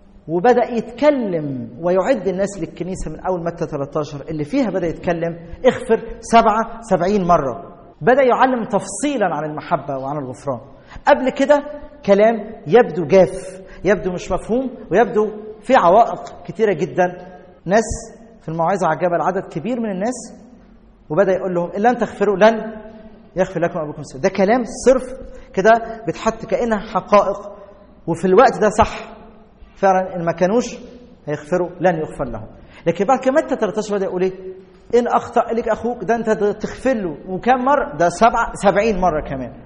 وبدا يتكلم ويعد الناس للكنيسه من اول متى 13 اللي فيها بدا يتكلم اغفر سبعة سبعين مره بدا يعلم تفصيلا عن المحبه وعن الغفران قبل كده كلام يبدو جاف يبدو مش مفهوم ويبدو في عوائق كتيره جدا ناس في الموعظه على الجبل عدد كبير من الناس وبدا يقول لهم ان لن تغفروا لن يغفر لكم ابوكم السماء ده كلام صرف كده بيتحط كانها حقائق وفي الوقت ده صح فعلا ان ما كانوش هيغفروا لن يغفر لهم لكن بعد كده متى 13 بدا يقول ايه ان اخطا لك اخوك ده انت تغفر له وكم مره ده سبعة سبعين مره كمان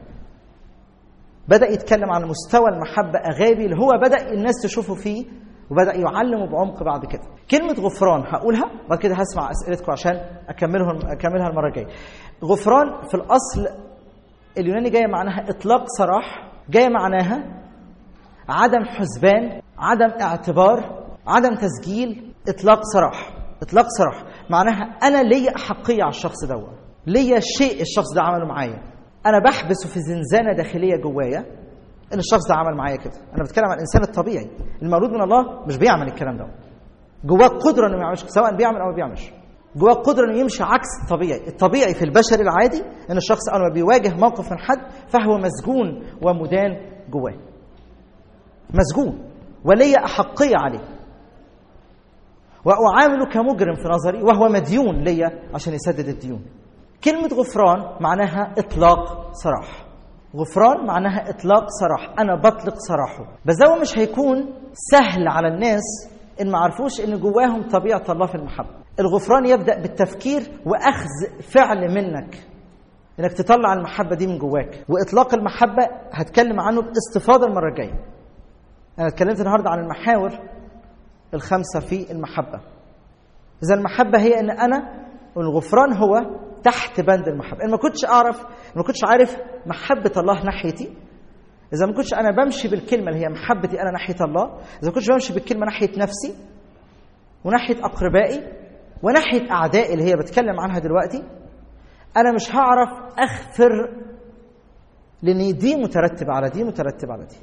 بدا يتكلم عن مستوى المحبه اغابي اللي هو بدا الناس تشوفه فيه وبدا يعلمه بعمق بعد كده كلمه غفران هقولها بعد كده هسمع اسئلتكم عشان اكملهم اكملها المره الجايه غفران في الاصل اليوناني جايه معناها اطلاق سراح جايه معناها عدم حسبان عدم اعتبار عدم تسجيل اطلاق سراح اطلاق سراح معناها انا ليا احقيه على الشخص دوت ليا شيء الشخص ده عمله معايا انا بحبسه في زنزانه داخليه جوايا ان الشخص ده عمل معايا كده انا بتكلم عن الانسان الطبيعي المولود من الله مش بيعمل الكلام ده جواه قدره انه ما يعملش سواء بيعمل او ما بيعملش جواه قدره انه يمشي عكس الطبيعي الطبيعي في البشر العادي ان الشخص اول ما بيواجه موقف من حد فهو مسجون ومدان جواه مسجون وليا احقيه عليه وأعامله كمجرم في نظري وهو مديون ليا عشان يسدد الديون كلمة غفران معناها إطلاق سراح غفران معناها إطلاق سراح أنا بطلق سراحه بس ده مش هيكون سهل على الناس إن ما عرفوش إن جواهم طبيعة الله في المحبة الغفران يبدأ بالتفكير وأخذ فعل منك إنك تطلع المحبة دي من جواك وإطلاق المحبة هتكلم عنه باستفاضة المرة الجاية أنا اتكلمت النهاردة عن المحاور الخمسة في المحبة إذا المحبة هي إن أنا والغفران هو تحت بند المحبة أنا ما كنتش أعرف ما كنتش عارف محبة الله ناحيتي إذا ما كنتش أنا بمشي بالكلمة اللي هي محبتي أنا ناحية الله إذا ما كنتش بمشي بالكلمة ناحية نفسي وناحية أقربائي وناحية أعدائي اللي هي بتكلم عنها دلوقتي أنا مش هعرف أغفر لأن دي مترتبة على دي مترتبة على دي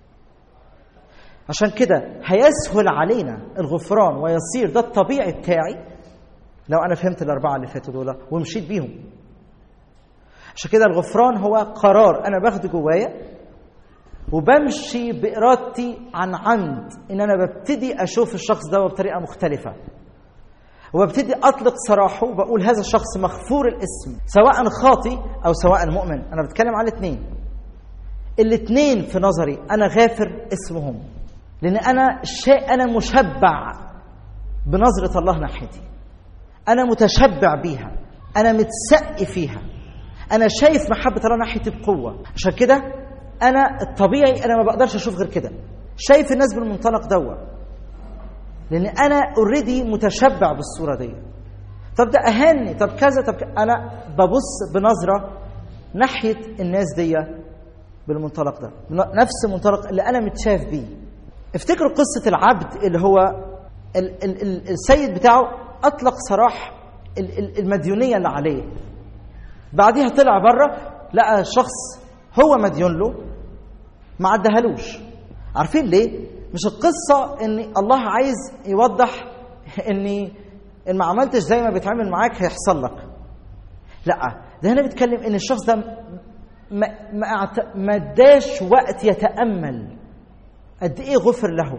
عشان كده هيسهل علينا الغفران ويصير ده الطبيعي بتاعي لو انا فهمت الاربعه اللي فاتوا دول ومشيت بيهم عشان كده الغفران هو قرار انا باخده جوايا وبمشي بارادتي عن عمد ان انا ببتدي اشوف الشخص ده بطريقه مختلفه وببتدي اطلق سراحه وبقول هذا الشخص مغفور الاسم سواء خاطي او سواء مؤمن انا بتكلم على الاثنين الاثنين في نظري انا غافر اسمهم لان انا شيء انا مشبع بنظره الله ناحيتي انا متشبع بيها انا متسقي فيها انا شايف محبه الله ناحيتي بقوه عشان كده انا الطبيعي انا ما بقدرش اشوف غير كده شايف الناس بالمنطلق دوا لان انا اوريدي متشبع بالصوره دي طب ده اهاني طب كذا طب كذا. انا ببص بنظره ناحيه الناس دي بالمنطلق ده نفس المنطلق اللي انا متشاف بيه افتكروا قصة العبد اللي هو ال ال ال السيد بتاعه أطلق سراح ال ال المديونية اللي عليه بعديها طلع بره لقى شخص هو مديون له ما عدهالوش عارفين ليه؟ مش القصة إن الله عايز يوضح إن إن ما عملتش زي ما بيتعامل معاك هيحصل لك لا ده هنا بيتكلم إن الشخص ده ما ما, ما اداش وقت يتأمل قد ايه غفر له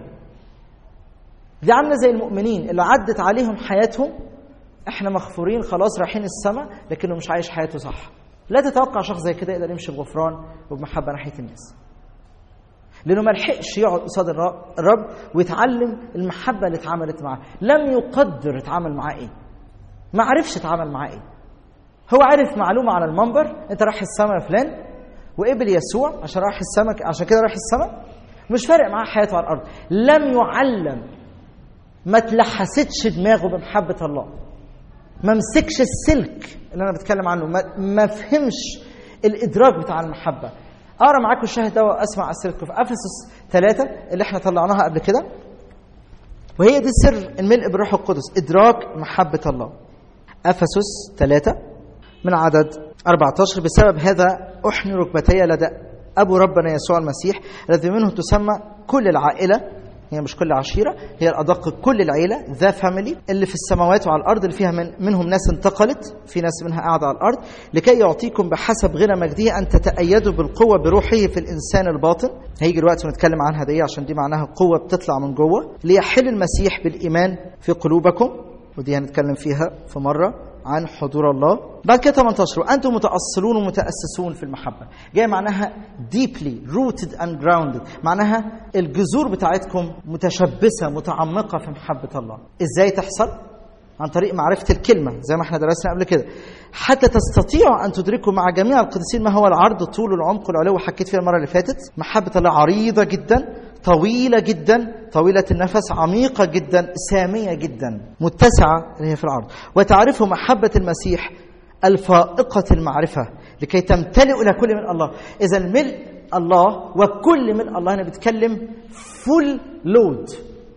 دي عامله زي المؤمنين اللي عدت عليهم حياتهم احنا مغفورين خلاص رايحين السماء لكنه مش عايش حياته صح لا تتوقع شخص زي كده يقدر يمشي بغفران وبمحبه ناحيه الناس لانه ما لحقش يقعد قصاد الرب ويتعلم المحبه اللي اتعاملت معاه لم يقدر اتعامل معاه ايه ما عرفش اتعامل معاه ايه هو عرف معلومه على المنبر انت رايح السماء يا فلان وقبل يسوع عشان رايح السماء عشان كده رايح السماء مش فارق معاه حياته على الارض لم يعلم ما تلحستش دماغه بمحبه الله ما مسكش السلك اللي انا بتكلم عنه ما, ما فهمش الادراك بتاع المحبه اقرا معاكم الشاهد ده واسمع اسئلتكم في افسس ثلاثة اللي احنا طلعناها قبل كده وهي دي سر الملء بالروح القدس ادراك محبه الله افسس ثلاثة من عدد 14 بسبب هذا احني ركبتي لدى أبو ربنا يسوع المسيح الذي منه تسمى كل العائلة هي مش كل عشيرة هي الأدق كل العيلة ذا فاميلي اللي في السماوات وعلى الأرض اللي فيها من منهم ناس انتقلت في ناس منها قاعدة على الأرض لكي يعطيكم بحسب غنى مجده أن تتأيدوا بالقوة بروحه في الإنسان الباطن هيجي الوقت ونتكلم عنها دي عشان دي معناها قوة بتطلع من جوه ليحل المسيح بالإيمان في قلوبكم ودي هنتكلم فيها في مرة عن حضور الله بعد كده 18 وانتم متاصلون ومتاسسون في المحبه جاي معناها deeply rooted and grounded معناها الجذور بتاعتكم متشبثه متعمقه في محبه الله ازاي تحصل عن طريق معرفة الكلمة زي ما احنا درسنا قبل كده حتى تستطيعوا أن تدركوا مع جميع القديسين ما هو العرض الطول والعمق والعلو حكيت فيها المرة اللي فاتت محبة الله عريضة جدا طويلة جدا طويلة النفس عميقة جدا سامية جدا متسعة اللي هي في العرض وتعرفوا محبة المسيح الفائقة المعرفة لكي تمتلئوا إلى كل من الله إذا ملء الله وكل من الله أنا بتكلم فول لود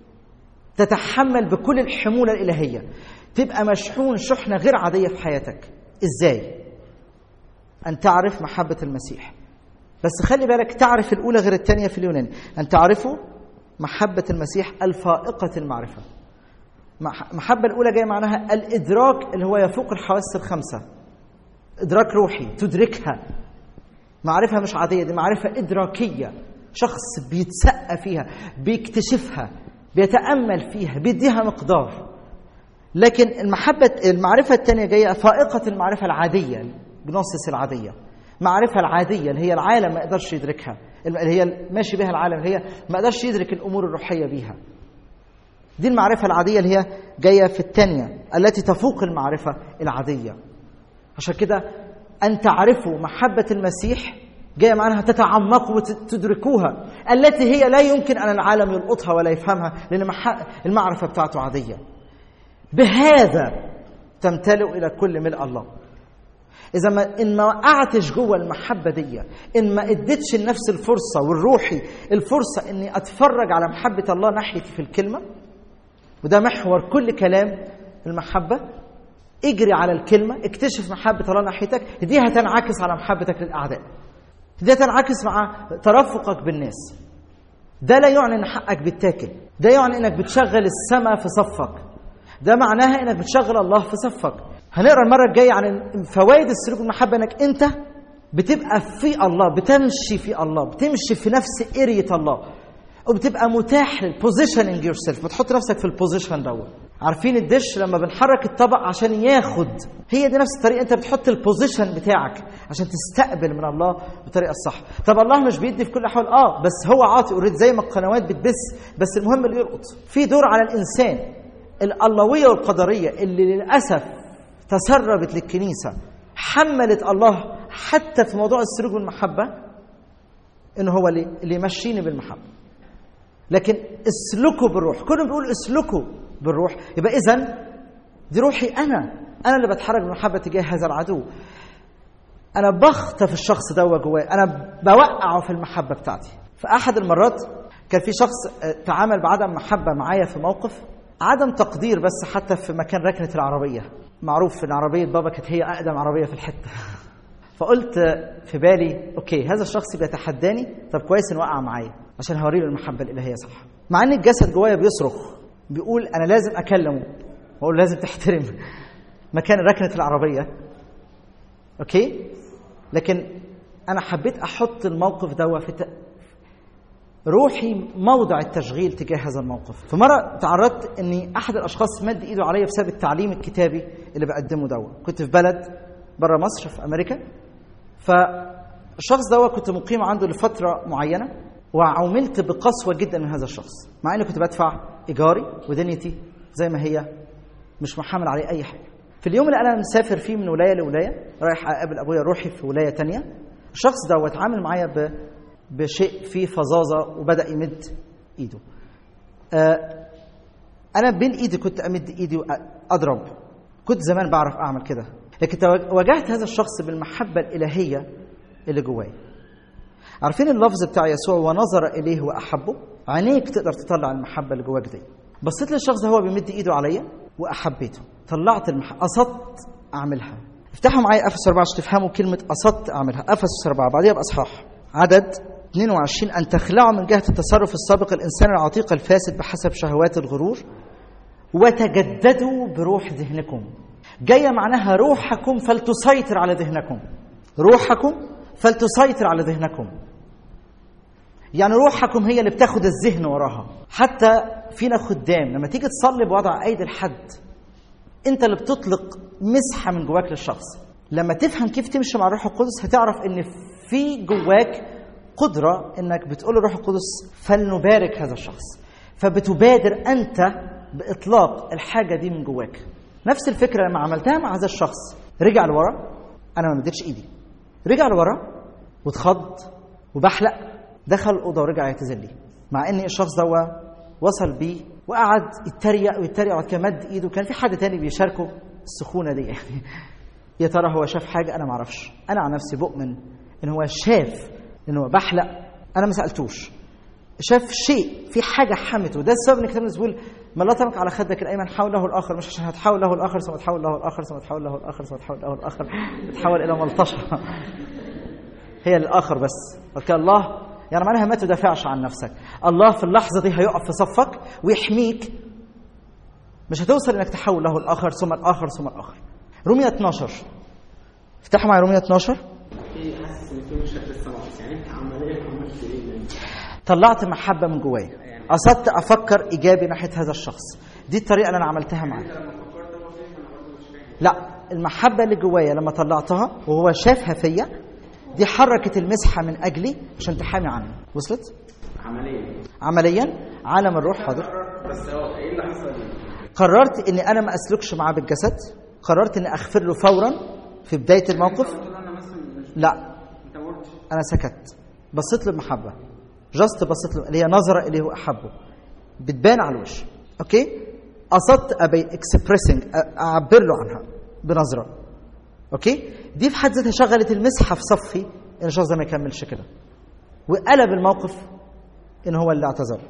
تتحمل بكل الحمولة الإلهية تبقى مشحون شحنة غير عادية في حياتك إزاي؟ أن تعرف محبة المسيح بس خلي بالك تعرف الأولى غير الثانية في اليوناني أن تعرفوا محبة المسيح الفائقة المعرفة المحبة الأولى جاية معناها الإدراك اللي هو يفوق الحواس الخمسة إدراك روحي تدركها معرفة مش عادية دي معرفة إدراكية شخص بيتسقى فيها بيكتشفها بيتأمل فيها بيديها مقدار لكن المحبة المعرفة الثانية جاية فائقة المعرفة العادية الجنوسيس العادية معرفة العادية اللي هي العالم ما يقدرش يدركها اللي هي ماشي بها العالم اللي هي ما يقدرش يدرك الأمور الروحية بيها دي المعرفة العادية اللي هي جاية في الثانية التي تفوق المعرفة العادية عشان كده أن تعرفوا محبة المسيح جاية معناها تتعمقوا وتدركوها التي هي لا يمكن أن العالم يلقطها ولا يفهمها لأن المعرفة بتاعته عادية بهذا تمتلئ إلى كل ملء الله إذا ما إن ما وقعتش جوه المحبة دي إن ما اديتش لنفس الفرصة والروحي الفرصة إني أتفرج على محبة الله ناحيتي في الكلمة وده محور كل كلام المحبة اجري على الكلمة اكتشف محبة الله ناحيتك دي هتنعكس على محبتك للأعداء دي هتنعكس مع ترفقك بالناس ده لا يعني ان حقك بيتاكل ده يعني انك بتشغل السماء في صفك ده معناها انك بتشغل الله في صفك هنقرا المره الجايه عن فوائد السلوك المحبه انك انت بتبقى في الله بتمشي في الله بتمشي في نفس اريه الله وبتبقى متاح للبوزيشننج يور سيلف بتحط نفسك في البوزيشن دوت عارفين الدش لما بنحرك الطبق عشان ياخد هي دي نفس الطريقه انت بتحط البوزيشن بتاعك عشان تستقبل من الله بالطريقه الصح طب الله مش بيدي في كل الاحوال اه بس هو عاطي اوريدي زي ما القنوات بتبث بس المهم اللي يلقط في دور على الانسان الالويه والقدريه اللي للاسف تسربت للكنيسه حملت الله حتى في موضوع السلوك بالمحبه انه هو اللي اللي يمشيني بالمحبه لكن اسلكوا بالروح كله بيقول اسلكوا بالروح يبقى اذا دي روحي انا انا اللي بتحرك بالمحبه تجاه هذا العدو انا بخطف الشخص ده جواه انا بوقعه في المحبه بتاعتي في احد المرات كان في شخص تعامل بعدم محبه معايا في موقف عدم تقدير بس حتى في مكان ركنه العربيه معروف ان عربيه بابا كانت هي اقدم عربيه في الحته فقلت في بالي اوكي هذا الشخص بيتحداني طب كويس انه وقع معايا عشان هوري له المحبه الالهيه صح مع ان الجسد جوايا بيصرخ بيقول انا لازم اكلمه واقول لازم تحترم مكان ركنه العربيه اوكي لكن انا حبيت احط الموقف ده في ت... روحي موضع التشغيل تجاه هذا الموقف فمره تعرضت اني احد الاشخاص مد ايده عليا بسبب التعليم الكتابي اللي بقدمه دوا كنت في بلد بره مصر في امريكا فالشخص دوا كنت مقيم عنده لفتره معينه وعملت بقسوه جدا من هذا الشخص مع اني كنت بدفع ايجاري ودنيتي زي ما هي مش محمل عليه اي حاجه في اليوم اللي انا مسافر فيه من ولايه لولايه رايح اقابل ابويا روحي في ولايه تانية الشخص ده اتعامل معايا ب... بشيء فيه فظاظه وبدا يمد ايده آه انا بين ايدي كنت امد ايدي واضرب كنت زمان بعرف اعمل كده لكن واجهت هذا الشخص بالمحبه الالهيه اللي جوايا عارفين اللفظ بتاع يسوع ونظر اليه واحبه عينيك تقدر تطلع المحبه اللي جواك دي بصيت للشخص ده هو بيمد ايده عليا واحبيته طلعت المحبه قصدت اعملها افتحوا معايا افسس 4 عشان تفهموا كلمه قصدت اعملها افسس 4 بعديها باصحاح عدد 22 ان تخلعوا من جهه التصرف السابق الانسان العتيق الفاسد بحسب شهوات الغرور وتجددوا بروح ذهنكم جايه معناها روحكم فلتسيطر على ذهنكم روحكم فلتسيطر على ذهنكم يعني روحكم هي اللي بتاخد الذهن وراها حتى فينا خدام لما تيجي تصلي بوضع ايدي الحد انت اللي بتطلق مسحه من جواك للشخص لما تفهم كيف تمشي مع الروح القدس هتعرف ان في جواك قدره انك بتقول للروح القدس فلنبارك هذا الشخص فبتبادر انت باطلاق الحاجه دي من جواك نفس الفكره لما عملتها مع هذا الشخص رجع لورا انا ما مديتش ايدي رجع لورا واتخض وبحلق دخل الاوضه ورجع يعتذر لي مع ان الشخص ده وصل بيه وقعد يتريق ويتريق وبعد كده مد ايده كان في حد تاني بيشاركه السخونه دي يعني يا ترى هو شاف حاجه انا ما اعرفش انا عن نفسي بؤمن ان هو شاف ان هو بحلق انا ما سالتوش شاف شيء في حاجه حمته ده السبب ان الكتاب بيقول ما لا تمك على خدك الايمن حاول له الاخر مش عشان هتحول له الاخر ثم تحول له الاخر ثم تحول له الاخر ثم تحول له الاخر تتحول الى ملطشه هي الاخر بس وكان الله يعني معناها ما تدافعش عن نفسك الله في اللحظه دي هيقف في صفك ويحميك مش هتوصل انك تحول له الاخر ثم الاخر ثم الاخر رومية 12 افتحوا معايا رومية 12 في حاسس ان في مشكله لسه ناقص يعني انت عمليا عملت ايه يعني؟ طلعت محبه من جوايا قصدت افكر ايجابي ناحيه هذا الشخص دي الطريقه اللي انا عملتها معاه انت لما فكرت لا المحبه اللي جوايا لما طلعتها وهو شافها فيا دي حركت المسحه من اجلي عشان تحامي عني وصلت عمليا عمليا عالم الروح حاضر بس هو ايه اللي حصل قررت اني انا ما اسلكش معاه بالجسد قررت اني اغفر له فورا في بدايه الموقف قلت له انا مثلا مش لا انت ما قلتش انا سكت بصيت له بمحبه جاست بصيت له اللي هي نظره اليه احبه بتبان على الوش اوكي قصدت ابي اكسبريسنج اعبر له عنها بنظره اوكي دي في حد ذاتها شغلت المسحه في صفي ان الشخص ده ما يكملش كده وقلب الموقف ان هو اللي اعتذر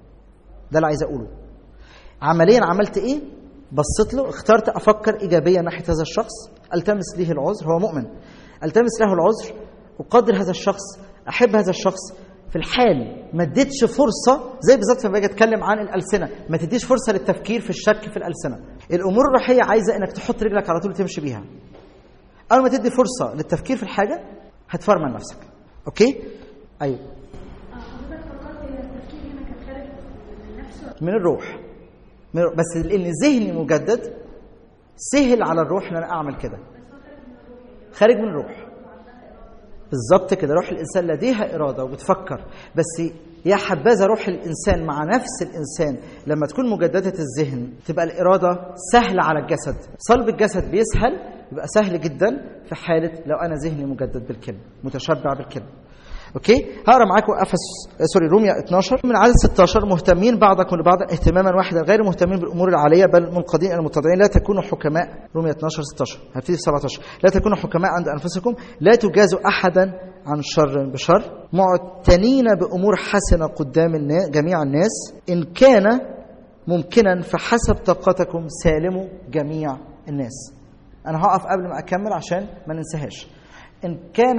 ده اللي عايز اقوله عمليا عملت ايه بصيت له اخترت افكر ايجابيا ناحيه هذا الشخص التمس له العذر هو مؤمن التمس له العذر اقدر هذا الشخص احب هذا الشخص في الحال ما اديتش فرصه زي بالظبط لما باجي اتكلم عن الالسنه ما تديش فرصه للتفكير في الشك في الالسنه الامور الروحيه عايزه انك تحط رجلك على طول تمشي بيها اول ما تدي فرصه للتفكير في الحاجه هتفرمل نفسك اوكي ايوه حضرتك فكرت ان التفكير هنا كان خارج من نفسه من الروح من الروح. بس لان ذهني مجدد سهل على الروح ان انا اعمل كده خارج من الروح بالظبط كده روح الانسان لديها اراده وبتفكر بس يا حبذا روح الانسان مع نفس الانسان لما تكون مجدده الذهن تبقى الاراده سهله على الجسد صلب الجسد بيسهل يبقى سهل جدا في حاله لو انا ذهني مجدد بالكلمه متشبع بالكلمه اوكي هقرا معاكم افس سوري روميا 12 من عدد 16 مهتمين بعضكم لبعض اهتماما واحدا غير مهتمين بالامور العاليه بل منقادين الى المتضعين لا تكونوا حكماء روميا 12 16 هبتدي في 17 لا تكونوا حكماء عند انفسكم لا تجازوا احدا عن شر بشر معتنين بامور حسنه قدام الناس جميع الناس ان كان ممكنا فحسب طاقتكم سالموا جميع الناس انا هقف قبل ما اكمل عشان ما ننساهاش ان كان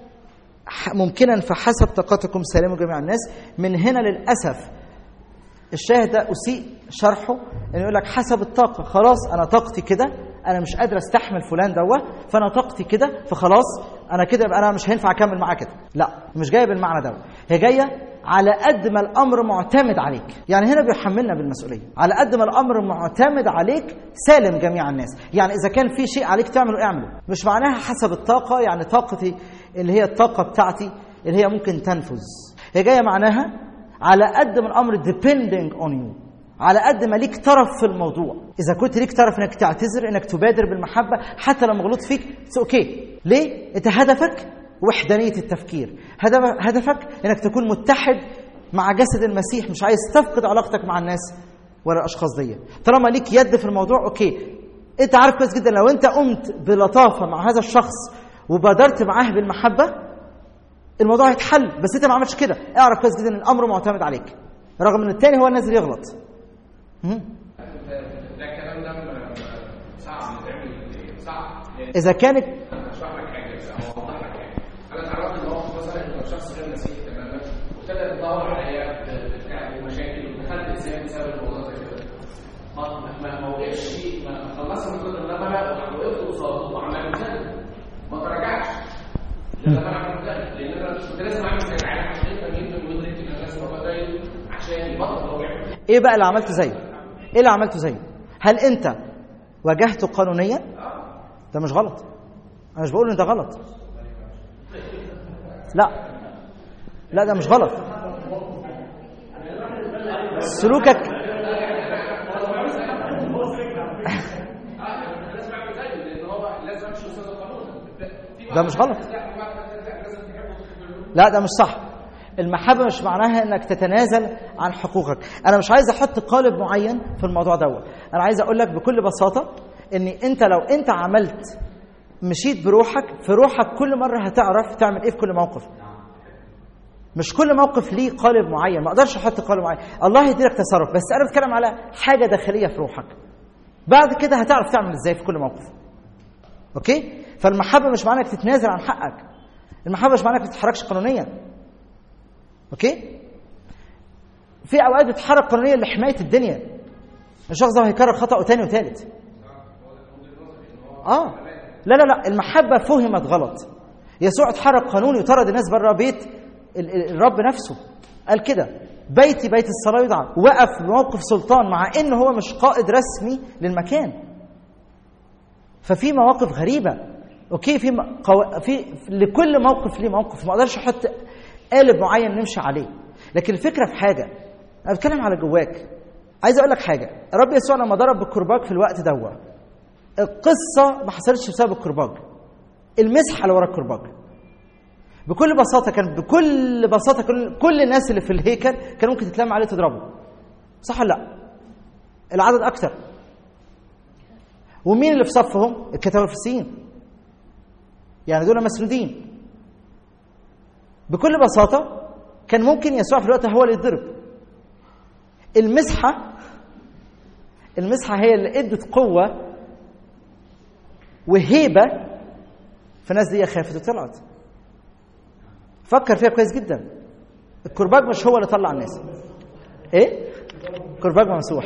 ح- ممكنا فحسب طاقتكم سلاموا جميع الناس من هنا للاسف الشاهد ده اسيء شرحه انه يقول لك حسب الطاقه خلاص انا طاقتي كده انا مش قادر استحمل فلان دوت فانا طاقتي كده فخلاص انا كده يبقى انا مش هينفع اكمل معاه كده لا مش جايه بالمعنى دوت هي جايه على قد ما الامر معتمد عليك يعني هنا بيحملنا بالمسؤوليه على قد ما الامر معتمد عليك سالم جميع الناس يعني اذا كان في شيء عليك تعمله اعمله مش معناها حسب الطاقه يعني طاقتي اللي هي الطاقه بتاعتي اللي هي ممكن تنفذ هي جايه معناها على قد ما الامر depending on you على قد ما ليك طرف في الموضوع اذا كنت ليك طرف انك تعتذر انك تبادر بالمحبه حتى لو غلطت فيك اتس اوكي ليه انت هدفك وحدانيه التفكير هدف- هدفك انك تكون متحد مع جسد المسيح مش عايز تفقد علاقتك مع الناس ولا الاشخاص دي طالما ليك يد في الموضوع اوكي انت عارف كويس جدا لو انت قمت بلطافه مع هذا الشخص وبادرت معاه بالمحبه الموضوع هيتحل بس انت ما عملتش كده اعرف كويس جدا ان الامر معتمد عليك رغم ان التاني هو النازل يغلط مهم. ده الكلام ده م- صعب يتعمل صعب يعني اذا كانت اشرح لك حاجه بس او اوضح لك حاجه انا اتعرضت لموقف مثلا ان شخص غير مسيحي تماما وابتدى يدور عليا بتاع ومشاكل ودخلت ازاي بسبب الموضوع زي كده ما ما ما وقفش ما خلصت من كتر النبله وقفت قصاده وعملت ذنب ما تراجعش لان انا عملت ذنب لان انا كنت لازم اعمل زي العالم عشان يفهم يفهم ويدرك ان الناس هو بدايل عشان يبطل هو يعمل ايه بقى اللي عملته زيه ايه اللي عملته زيه هل انت واجهته قانونيا ده مش غلط انا مش بقول ان ده غلط لا لا ده مش غلط سلوكك ده مش غلط لا ده مش صح المحبة مش معناها انك تتنازل عن حقوقك انا مش عايز احط قالب معين في الموضوع دوت انا عايز اقول لك بكل بساطة ان انت لو انت عملت مشيت بروحك في روحك كل مرة هتعرف تعمل ايه في كل موقف مش كل موقف ليه قالب معين ما اقدرش احط قالب معين الله يديلك تصرف بس انا بتكلم على حاجة داخلية في روحك بعد كده هتعرف تعمل ازاي في كل موقف اوكي فالمحبة مش معناها انك تتنازل عن حقك المحبة مش معناها انك ما تتحركش قانونيا اوكي في اوقات بتتحرك قانونيا لحمايه الدنيا الشخص ده هيكرر خطأه تاني وتالت اه لا لا لا المحبه فهمت غلط يسوع اتحرك قانوني وطرد الناس بره بيت ال- ال- الرب نفسه قال كده بيتي بيت الصلاه يدعى وقف موقف سلطان مع ان هو مش قائد رسمي للمكان ففي مواقف غريبه اوكي في م- قو... في لكل موقف ليه موقف ما اقدرش احط قالب معين نمشي عليه لكن الفكره في حاجه انا بتكلم على جواك عايز اقول لك حاجه الرب يسوع لما ضرب بالكرباج في الوقت دوا القصه ما حصلتش بسبب الكرباج المسحه اللي ورا الكرباج بكل بساطه كان بكل بساطه كل, كل الناس اللي في الهيكل كان ممكن تتلم عليه تضربه صح ولا لا العدد اكتر ومين اللي في صفهم الكتاب الفرسيين يعني دول مسنودين بكل بساطه كان ممكن يسوع في الوقت هو اللي يتضرب المسحه المسحه هي اللي ادت قوه وهيبه فالناس دي خافت وطلعت فكر فيها كويس جدا الكرباج مش هو اللي طلع الناس ايه كرباج ممسوح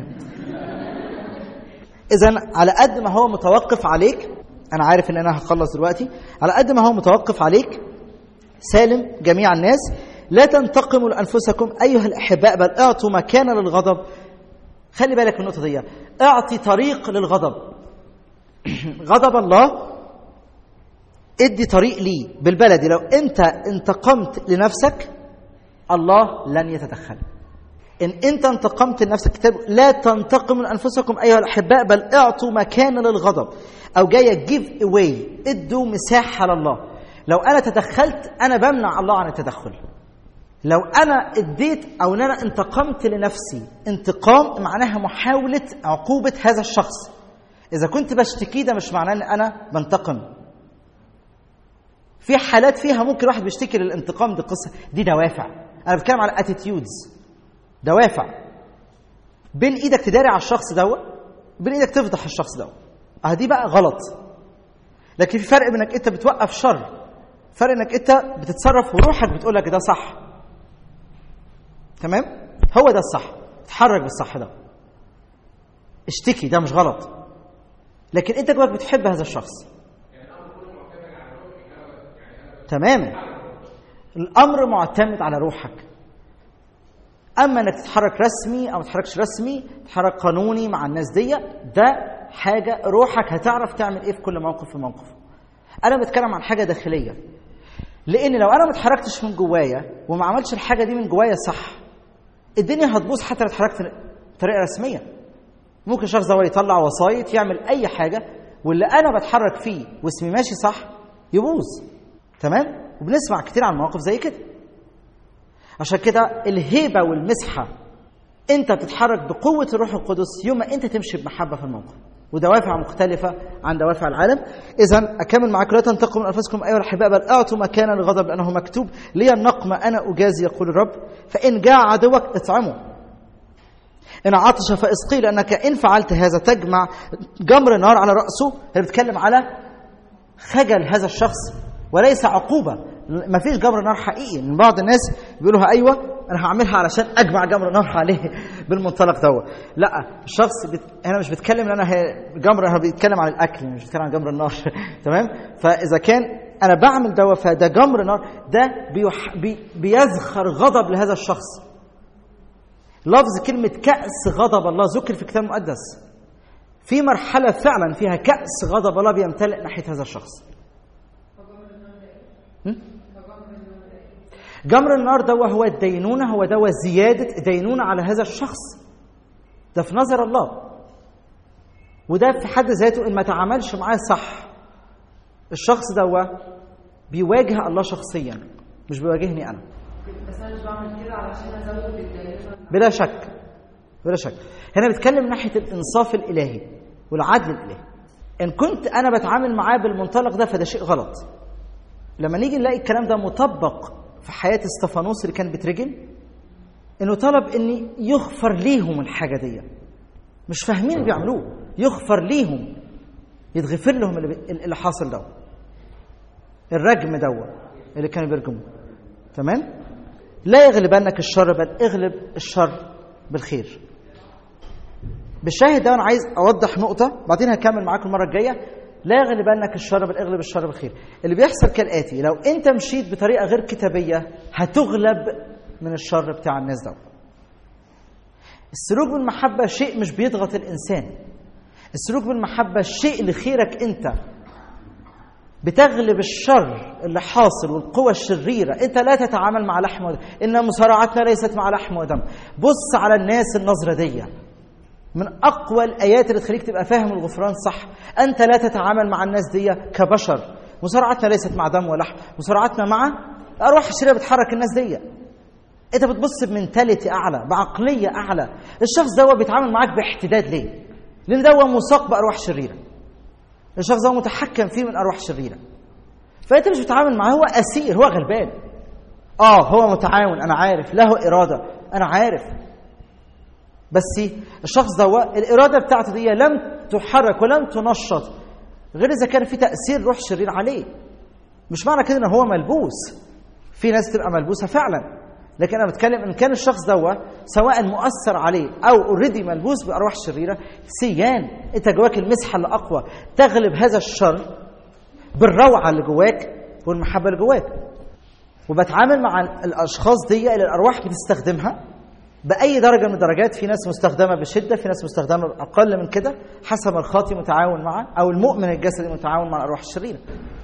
اذا على قد ما هو متوقف عليك انا عارف ان انا هخلص دلوقتي على قد ما هو متوقف عليك سالم جميع الناس لا تنتقموا لانفسكم ايها الاحباء بل اعطوا مكانا للغضب خلي بالك من النقطه دي اعطي طريق للغضب غضب الله ادي طريق ليه بالبلدي لو انت انتقمت لنفسك الله لن يتدخل ان انت انتقمت لنفسك كتاب لا تنتقموا لانفسكم ايها الاحباء بل اعطوا مكانا للغضب او جايه جيف اواي ادوا مساحه لله لو انا تدخلت انا بمنع الله عن التدخل لو انا اديت او ان انا انتقمت لنفسي انتقام معناها محاوله عقوبه هذا الشخص اذا كنت بشتكي ده مش معناه ان انا بنتقم في حالات فيها ممكن واحد بيشتكي للانتقام دي قصه دي دوافع انا بتكلم على اتيتيودز دوافع بين ايدك تداري على الشخص دوت بين ايدك تفضح الشخص دوت اه دي بقى غلط لكن في فرق بينك انت بتوقف شر فرق انك انت بتتصرف وروحك بتقول لك ده صح تمام هو ده الصح اتحرك بالصح ده اشتكي ده مش غلط لكن انت جواك بتحب هذا الشخص تماما الامر معتمد على روحك اما انك تتحرك رسمي او ما تتحركش رسمي تتحرك قانوني مع الناس دي ده حاجه روحك هتعرف تعمل ايه في كل موقف في موقف انا بتكلم عن حاجه داخليه لان لو انا ما اتحركتش من جوايا وما عملتش الحاجه دي من جوايا صح الدنيا هتبوظ حتى لو اتحركت بطريقه رسميه ممكن شخص ده يطلع وسايط يعمل اي حاجه واللي انا بتحرك فيه واسمي ماشي صح يبوظ تمام وبنسمع كتير عن مواقف زي كده عشان كده الهيبه والمسحه انت بتتحرك بقوه الروح القدس يوم ما انت تمشي بمحبه في الموقف ودوافع مختلفة عن دوافع العالم إذا أكمل معاكم لا تنتقموا من أنفسكم أيها الأحباء بل أعطوا مكانا للغضب لأنه مكتوب لي النقمة أنا أجازي يقول الرب فإن جاء عدوك اطعمه إن عطش فاسقي لأنك إن فعلت هذا تجمع جمر نار على رأسه هي بتتكلم على خجل هذا الشخص وليس عقوبة ما فيش جمر نار حقيقي لأن بعض الناس بيقولوا أيوة أنا هعملها علشان أجمع جمر نار عليه بالمنطلق دوت لا الشخص بت... هنا مش بيتكلم ان انا هي... جمر هو بيتكلم عن الاكل مش بيتكلم عن جمر النار تمام فاذا كان انا بعمل دوت فده جمر نار ده بيح... بي... بيزخر غضب لهذا الشخص لفظ كلمة كأس غضب الله ذكر في الكتاب المقدس في مرحلة فعلا فيها كأس غضب الله بيمتلئ ناحية هذا الشخص جمر النار ده هو الدينونة هو ده زيادة دينونة على هذا الشخص ده في نظر الله وده في حد ذاته إن ما تعاملش معاه صح الشخص ده بيواجه الله شخصيا مش بيواجهني أنا بس انا مش بعمل كده علشان ازود الدايره بلا شك بلا شك هنا بتكلم ناحية الإنصاف الإلهي والعدل الإلهي إن كنت أنا بتعامل معاه بالمنطلق ده فده شيء غلط لما نيجي نلاقي الكلام ده مطبق في حياة استفانوس اللي كان بيترجم انه طلب ان يغفر ليهم الحاجه دي مش فاهمين اللي بيعملوه يغفر ليهم يتغفر لهم اللي, بي... اللي حاصل ده الرجم ده اللي كانوا بيرجموه تمام لا يغلبنك الشر بل اغلب الشر بالخير بالشاهد ده انا عايز اوضح نقطه بعدين هكمل معاكم المره الجايه لا يغلبنك الشر بل اغلب الشر بالخير اللي بيحصل كالاتي لو انت مشيت بطريقه غير كتابيه هتغلب من الشر بتاع الناس ده السلوك بالمحبة شيء مش بيضغط الإنسان السلوك بالمحبة الشيء لخيرك أنت بتغلب الشر اللي حاصل والقوى الشريرة أنت لا تتعامل مع لحم ودم إن مصارعتنا ليست مع لحم ودم بص على الناس النظرة دي من أقوى الآيات اللي تخليك تبقى فاهم الغفران صح أنت لا تتعامل مع الناس دي كبشر مصارعتنا ليست مع دم ولحم مصارعتنا مع أرواح الشريرة بتحرك الناس دي انت بتبص بمنتاليتي اعلى بعقليه اعلى الشخص ده بيتعامل معاك باحتداد ليه لان ده مساق بارواح شريره الشخص ده متحكم فيه من ارواح شريره فانت مش بتتعامل معاه هو اسير هو غلبان اه هو متعاون انا عارف له اراده انا عارف بس الشخص ده الاراده بتاعته دي لم تحرك ولم تنشط غير اذا كان في تاثير روح شرير عليه مش معنى كده ان هو ملبوس في ناس تبقى ملبوسه فعلا لكن انا بتكلم ان كان الشخص دوا سواء مؤثر عليه او اوريدي ملبوس بارواح شريره سيان انت جواك المسحه اللي اقوى تغلب هذا الشر بالروعه اللي جواك والمحبه اللي جواك وبتعامل مع الاشخاص دي اللي الارواح بتستخدمها باي درجه من الدرجات في ناس مستخدمه بشده في ناس مستخدمه اقل من كده حسب الخاطي متعاون معه او المؤمن الجسدي متعاون مع الارواح الشريره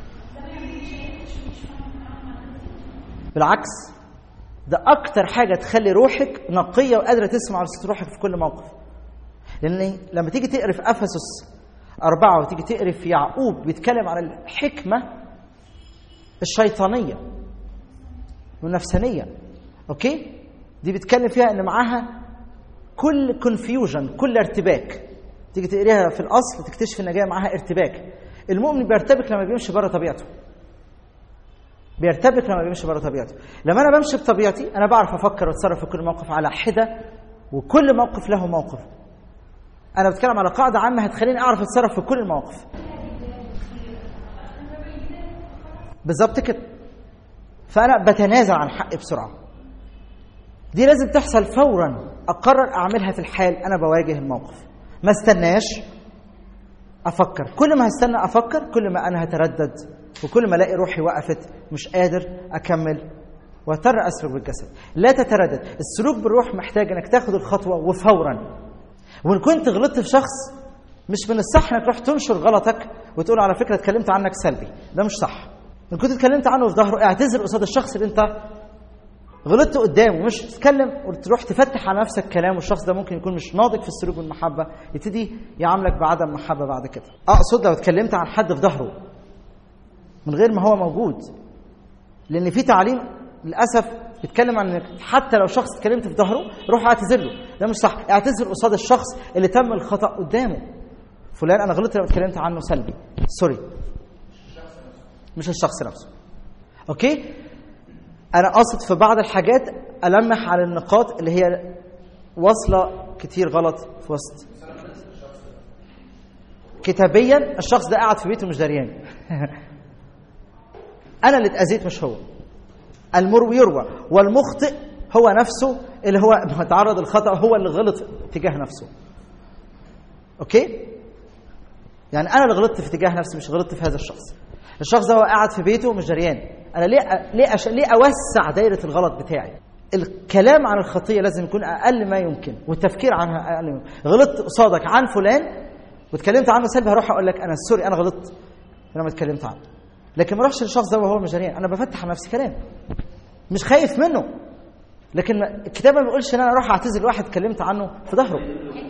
بالعكس ده اكتر حاجه تخلي روحك نقيه وقادره تسمع لصوت روحك في كل موقف لان لما تيجي تقري في افسس أربعة وتيجي تقري في يعقوب بيتكلم عن الحكمة الشيطانية والنفسانية أوكي دي بيتكلم فيها إن معاها كل كونفيوجن كل ارتباك تيجي تقريها في الأصل تكتشف إن جاية معاها ارتباك المؤمن بيرتبك لما بيمشي بره طبيعته بيرتبك لما بيمشي بره طبيعته لما انا بمشي بطبيعتي انا بعرف افكر واتصرف في كل موقف على حده وكل موقف له موقف انا بتكلم على قاعده عامه هتخليني اعرف اتصرف في كل المواقف بالظبط كده فانا بتنازل عن حقي بسرعه دي لازم تحصل فورا اقرر اعملها في الحال انا بواجه الموقف ما استناش افكر كل ما هستنى افكر كل ما انا هتردد وكل ما الاقي روحي وقفت مش قادر اكمل واضطر اسلك بالجسد لا تتردد السلوك بالروح محتاج انك تاخد الخطوه وفورا وان كنت غلطت في شخص مش من الصح انك تروح تنشر غلطك وتقول على فكره اتكلمت عنك سلبي ده مش صح ان كنت اتكلمت عنه في ظهره اعتذر قصاد الشخص اللي انت غلطت قدامه مش تتكلم وتروح تفتح على نفسك كلام والشخص ده ممكن يكون مش ناضج في السلوك والمحبه يبتدي يعاملك بعدم محبه بعد كده اقصد لو اتكلمت عن حد في ظهره من غير ما هو موجود لان في تعليم للاسف بيتكلم عن انك حتى لو شخص اتكلمت في ظهره روح اعتذر له ده مش صح اعتذر قصاد الشخص اللي تم الخطا قدامه فلان انا غلطت لما اتكلمت عنه سلبي سوري مش الشخص نفسه اوكي انا قاصد في بعض الحاجات المح على النقاط اللي هي واصله كتير غلط في وسط كتابيا الشخص ده قاعد في بيته مش دريان انا اللي اتاذيت مش هو المروي يروى والمخطئ هو نفسه اللي هو تعرض الخطا هو اللي غلط تجاه نفسه اوكي يعني انا اللي غلطت في تجاه نفسي مش غلطت في هذا الشخص الشخص ده هو قاعد في بيته مش دريان انا ليه ليه أش... ليه اوسع دايره الغلط بتاعي الكلام عن الخطيه لازم يكون اقل ما يمكن والتفكير عنها اقل ما يمكن غلطت قصادك عن فلان واتكلمت عنه سلبي هروح اقول لك انا سوري انا غلطت لما اتكلمت عنه لكن ما اروحش للشخص ده وهو مش دريان انا بفتح على نفسي كلام مش خايف منه لكن الكتاب ما بيقولش ان انا اروح اعتذر لواحد اتكلمت عنه في ظهره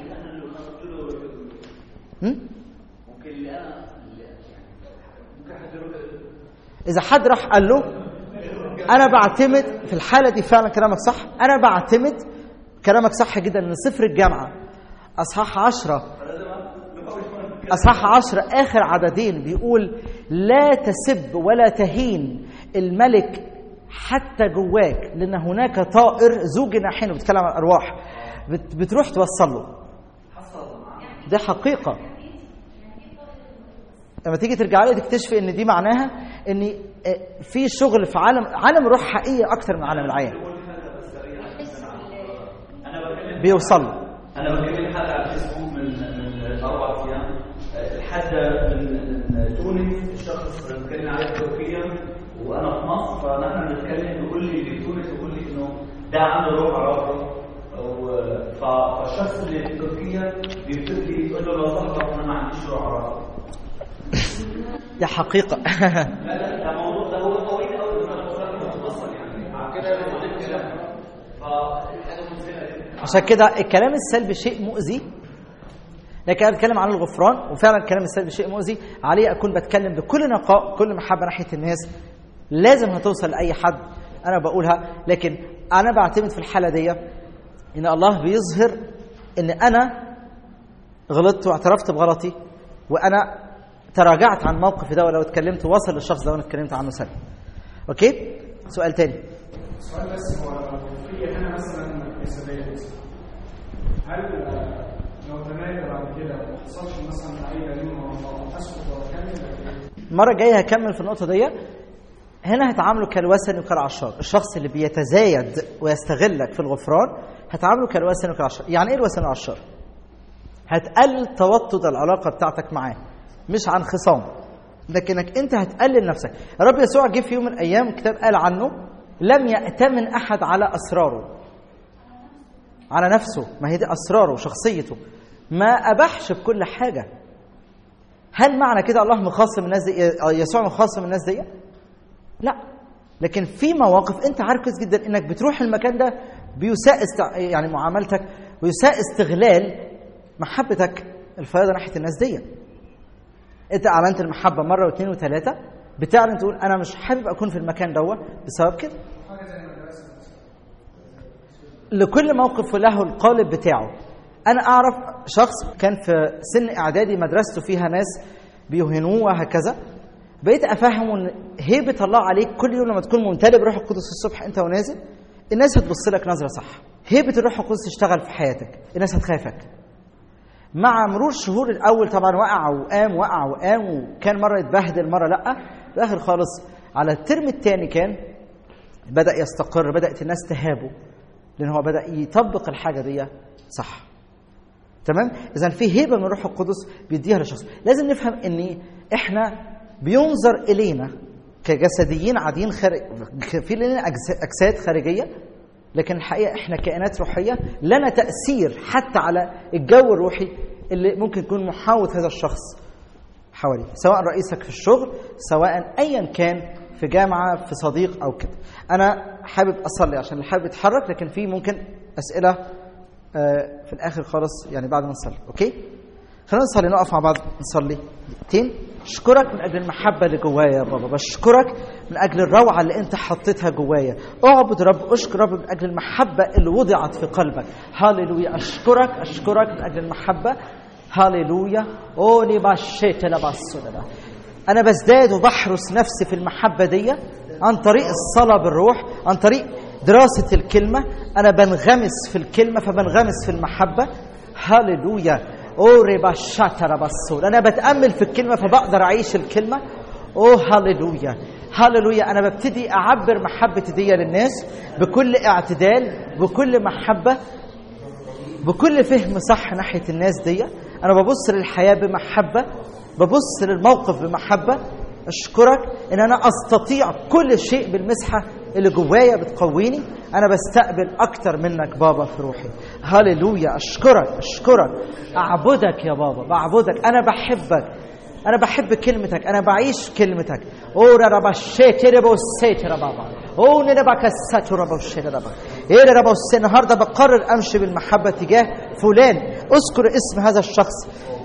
اذا حد راح قال له انا بعتمد في الحاله دي فعلا كلامك صح انا بعتمد كلامك صح جدا ان سفر الجامعه اصحاح عشرة اصحاح عشرة اخر عددين بيقول لا تسب ولا تهين الملك حتى جواك لان هناك طائر ذو جناحين بتتكلم عن الارواح بت بتروح توصل له ده حقيقه لما تيجي ترجع له تكتشفي ان دي معناها ان في شغل في عالم عالم الروح حقيقي اكتر من عالم العين بيوصل له انا بكلم حد على الفيسبوك من من اربع ايام حد من تونس الشخص بتكلم عليه تركيا وانا في مصر فنحن بنتكلم بيقول لي في تونس بيقول لي انه ده عنده روح عربي و- ف فالشخص اللي في تركيا بيبتدي يقول له لو صاحبك انا ما عنديش رعاه دي حقيقة لا لا ده موضوع ده هو طويل قوي انا بقول مفصل يعني كده فحاجه مثيره عشان كده الكلام السلبي شيء مؤذي لكن انا بتكلم عن الغفران وفعلا الكلام السلبي شيء مؤذي عليه اكون بتكلم بكل نقاء كل محبه ناحيه الناس لازم هتوصل لاي حد انا بقولها لكن انا بعتمد في الحاله دي ان الله بيظهر ان انا غلطت واعترفت بغلطي وانا تراجعت عن موقفي ده ولو اتكلمت وصل للشخص ده وانا اتكلمت عنه سلبي اوكي سؤال تاني سؤال بس هو في هنا مثلا جسدية مثلا هل آه، لو تنادى بعد كده ما حصلش مثلا اي دليل من الله اسكت واكمل ولا إيه؟ المره الجايه هكمل في النقطه دي هنا هتعامله كالوثن وكالعشار الشخص اللي بيتزايد ويستغلك في الغفران هتعامله كالوثن وكالعشار يعني ايه الوثن والعشار هتقلل توطد العلاقه بتاعتك معاه مش عن خصام لكنك انت هتقلل نفسك الرب يسوع جه في يوم من الايام الكتاب قال عنه لم يأتمن احد على اسراره على نفسه ما هي دي اسراره شخصيته ما اباحش بكل حاجه هل معنى كده الله مخاصم الناس دي يسوع مخاصم الناس دي لا لكن في مواقف انت عارف كويس جدا انك بتروح المكان ده بيساء است... يعني معاملتك ويساء استغلال محبتك الفياضه ناحيه الناس دي انت اعلنت المحبه مره واثنين وثلاثه بتعلن تقول انا مش حابب اكون في المكان دوت بسبب كده لكل موقف له القالب بتاعه انا اعرف شخص كان في سن اعدادي مدرسته فيها ناس بيهنوه وهكذا بقيت افهمه ان هيبه الله عليك كل يوم لما تكون ممتلئ بروح القدس الصبح انت ونازل الناس هتبص لك نظره صح هيبه الروح القدس تشتغل في حياتك الناس هتخافك مع مرور الشهور الاول طبعا وقع وقام وقع وقام وكان مره يتبهدل مره لا في الاخر خالص على الترم الثاني كان بدا يستقر بدات الناس تهابه لان هو بدا يطبق الحاجه دي صح تمام اذا في هيبه من الروح القدس بيديها للشخص لازم نفهم ان احنا بينظر الينا كجسديين عاديين خارج في لنا أجس- اجساد خارجيه لكن الحقيقه احنا كائنات روحيه لنا تاثير حتى على الجو الروحي اللي ممكن يكون محاوط هذا الشخص حواليه سواء رئيسك في الشغل سواء ايا كان في جامعه في صديق او كده انا حابب اصلي عشان اللي حابب يتحرك لكن في ممكن اسئله آه، في الاخر خالص يعني بعد ما نصلي اوكي خلينا نصلي نقف مع بعض نصلي دقيقتين اشكرك من اجل المحبه اللي جوايا يا بابا بشكرك من اجل الروعه اللي انت حطيتها جوايا اعبد رب اشكر رب من اجل المحبه اللي وضعت في قلبك هاليلويا اشكرك اشكرك من اجل المحبه هاليلويا اولي باشيت لباسودا انا بزداد وبحرس نفسي في المحبه دي عن طريق الصلاه بالروح عن طريق دراسه الكلمه انا بنغمس في الكلمه فبنغمس في المحبه هاليلويا اوري باشاترا باسول انا بتامل في الكلمه فبقدر اعيش الكلمه اوه هاليلويا هاليلويا انا ببتدي اعبر محبتي دي للناس بكل اعتدال بكل محبه بكل فهم صح ناحيه الناس دي انا ببص للحياه بمحبه ببص للموقف بمحبه اشكرك ان انا استطيع كل شيء بالمسحه اللي جوايا بتقويني انا بستقبل اكتر منك بابا في روحي هللويا اشكرك اشكرك اعبدك يا بابا بعبدك انا بحبك انا بحب كلمتك انا بعيش كلمتك اورا ربا شيتربو سيتر بابا او نربك ساتربو شيتربا ايه ربا النهارده بقرر امشي بالمحبه تجاه فلان اذكر اسم هذا الشخص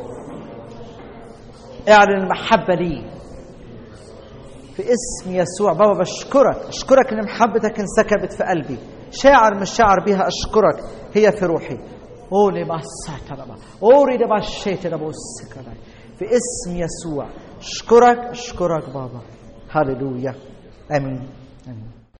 اعلن المحبه ليه في اسم يسوع بابا بشكرك اشكرك ان محبتك انسكبت في قلبي شاعر مش شاعر بيها اشكرك هي في روحي اولي باساتربا اوري دبا شيتربو سكربا في اسم يسوع اشكرك اشكرك بابا هللويا امين امين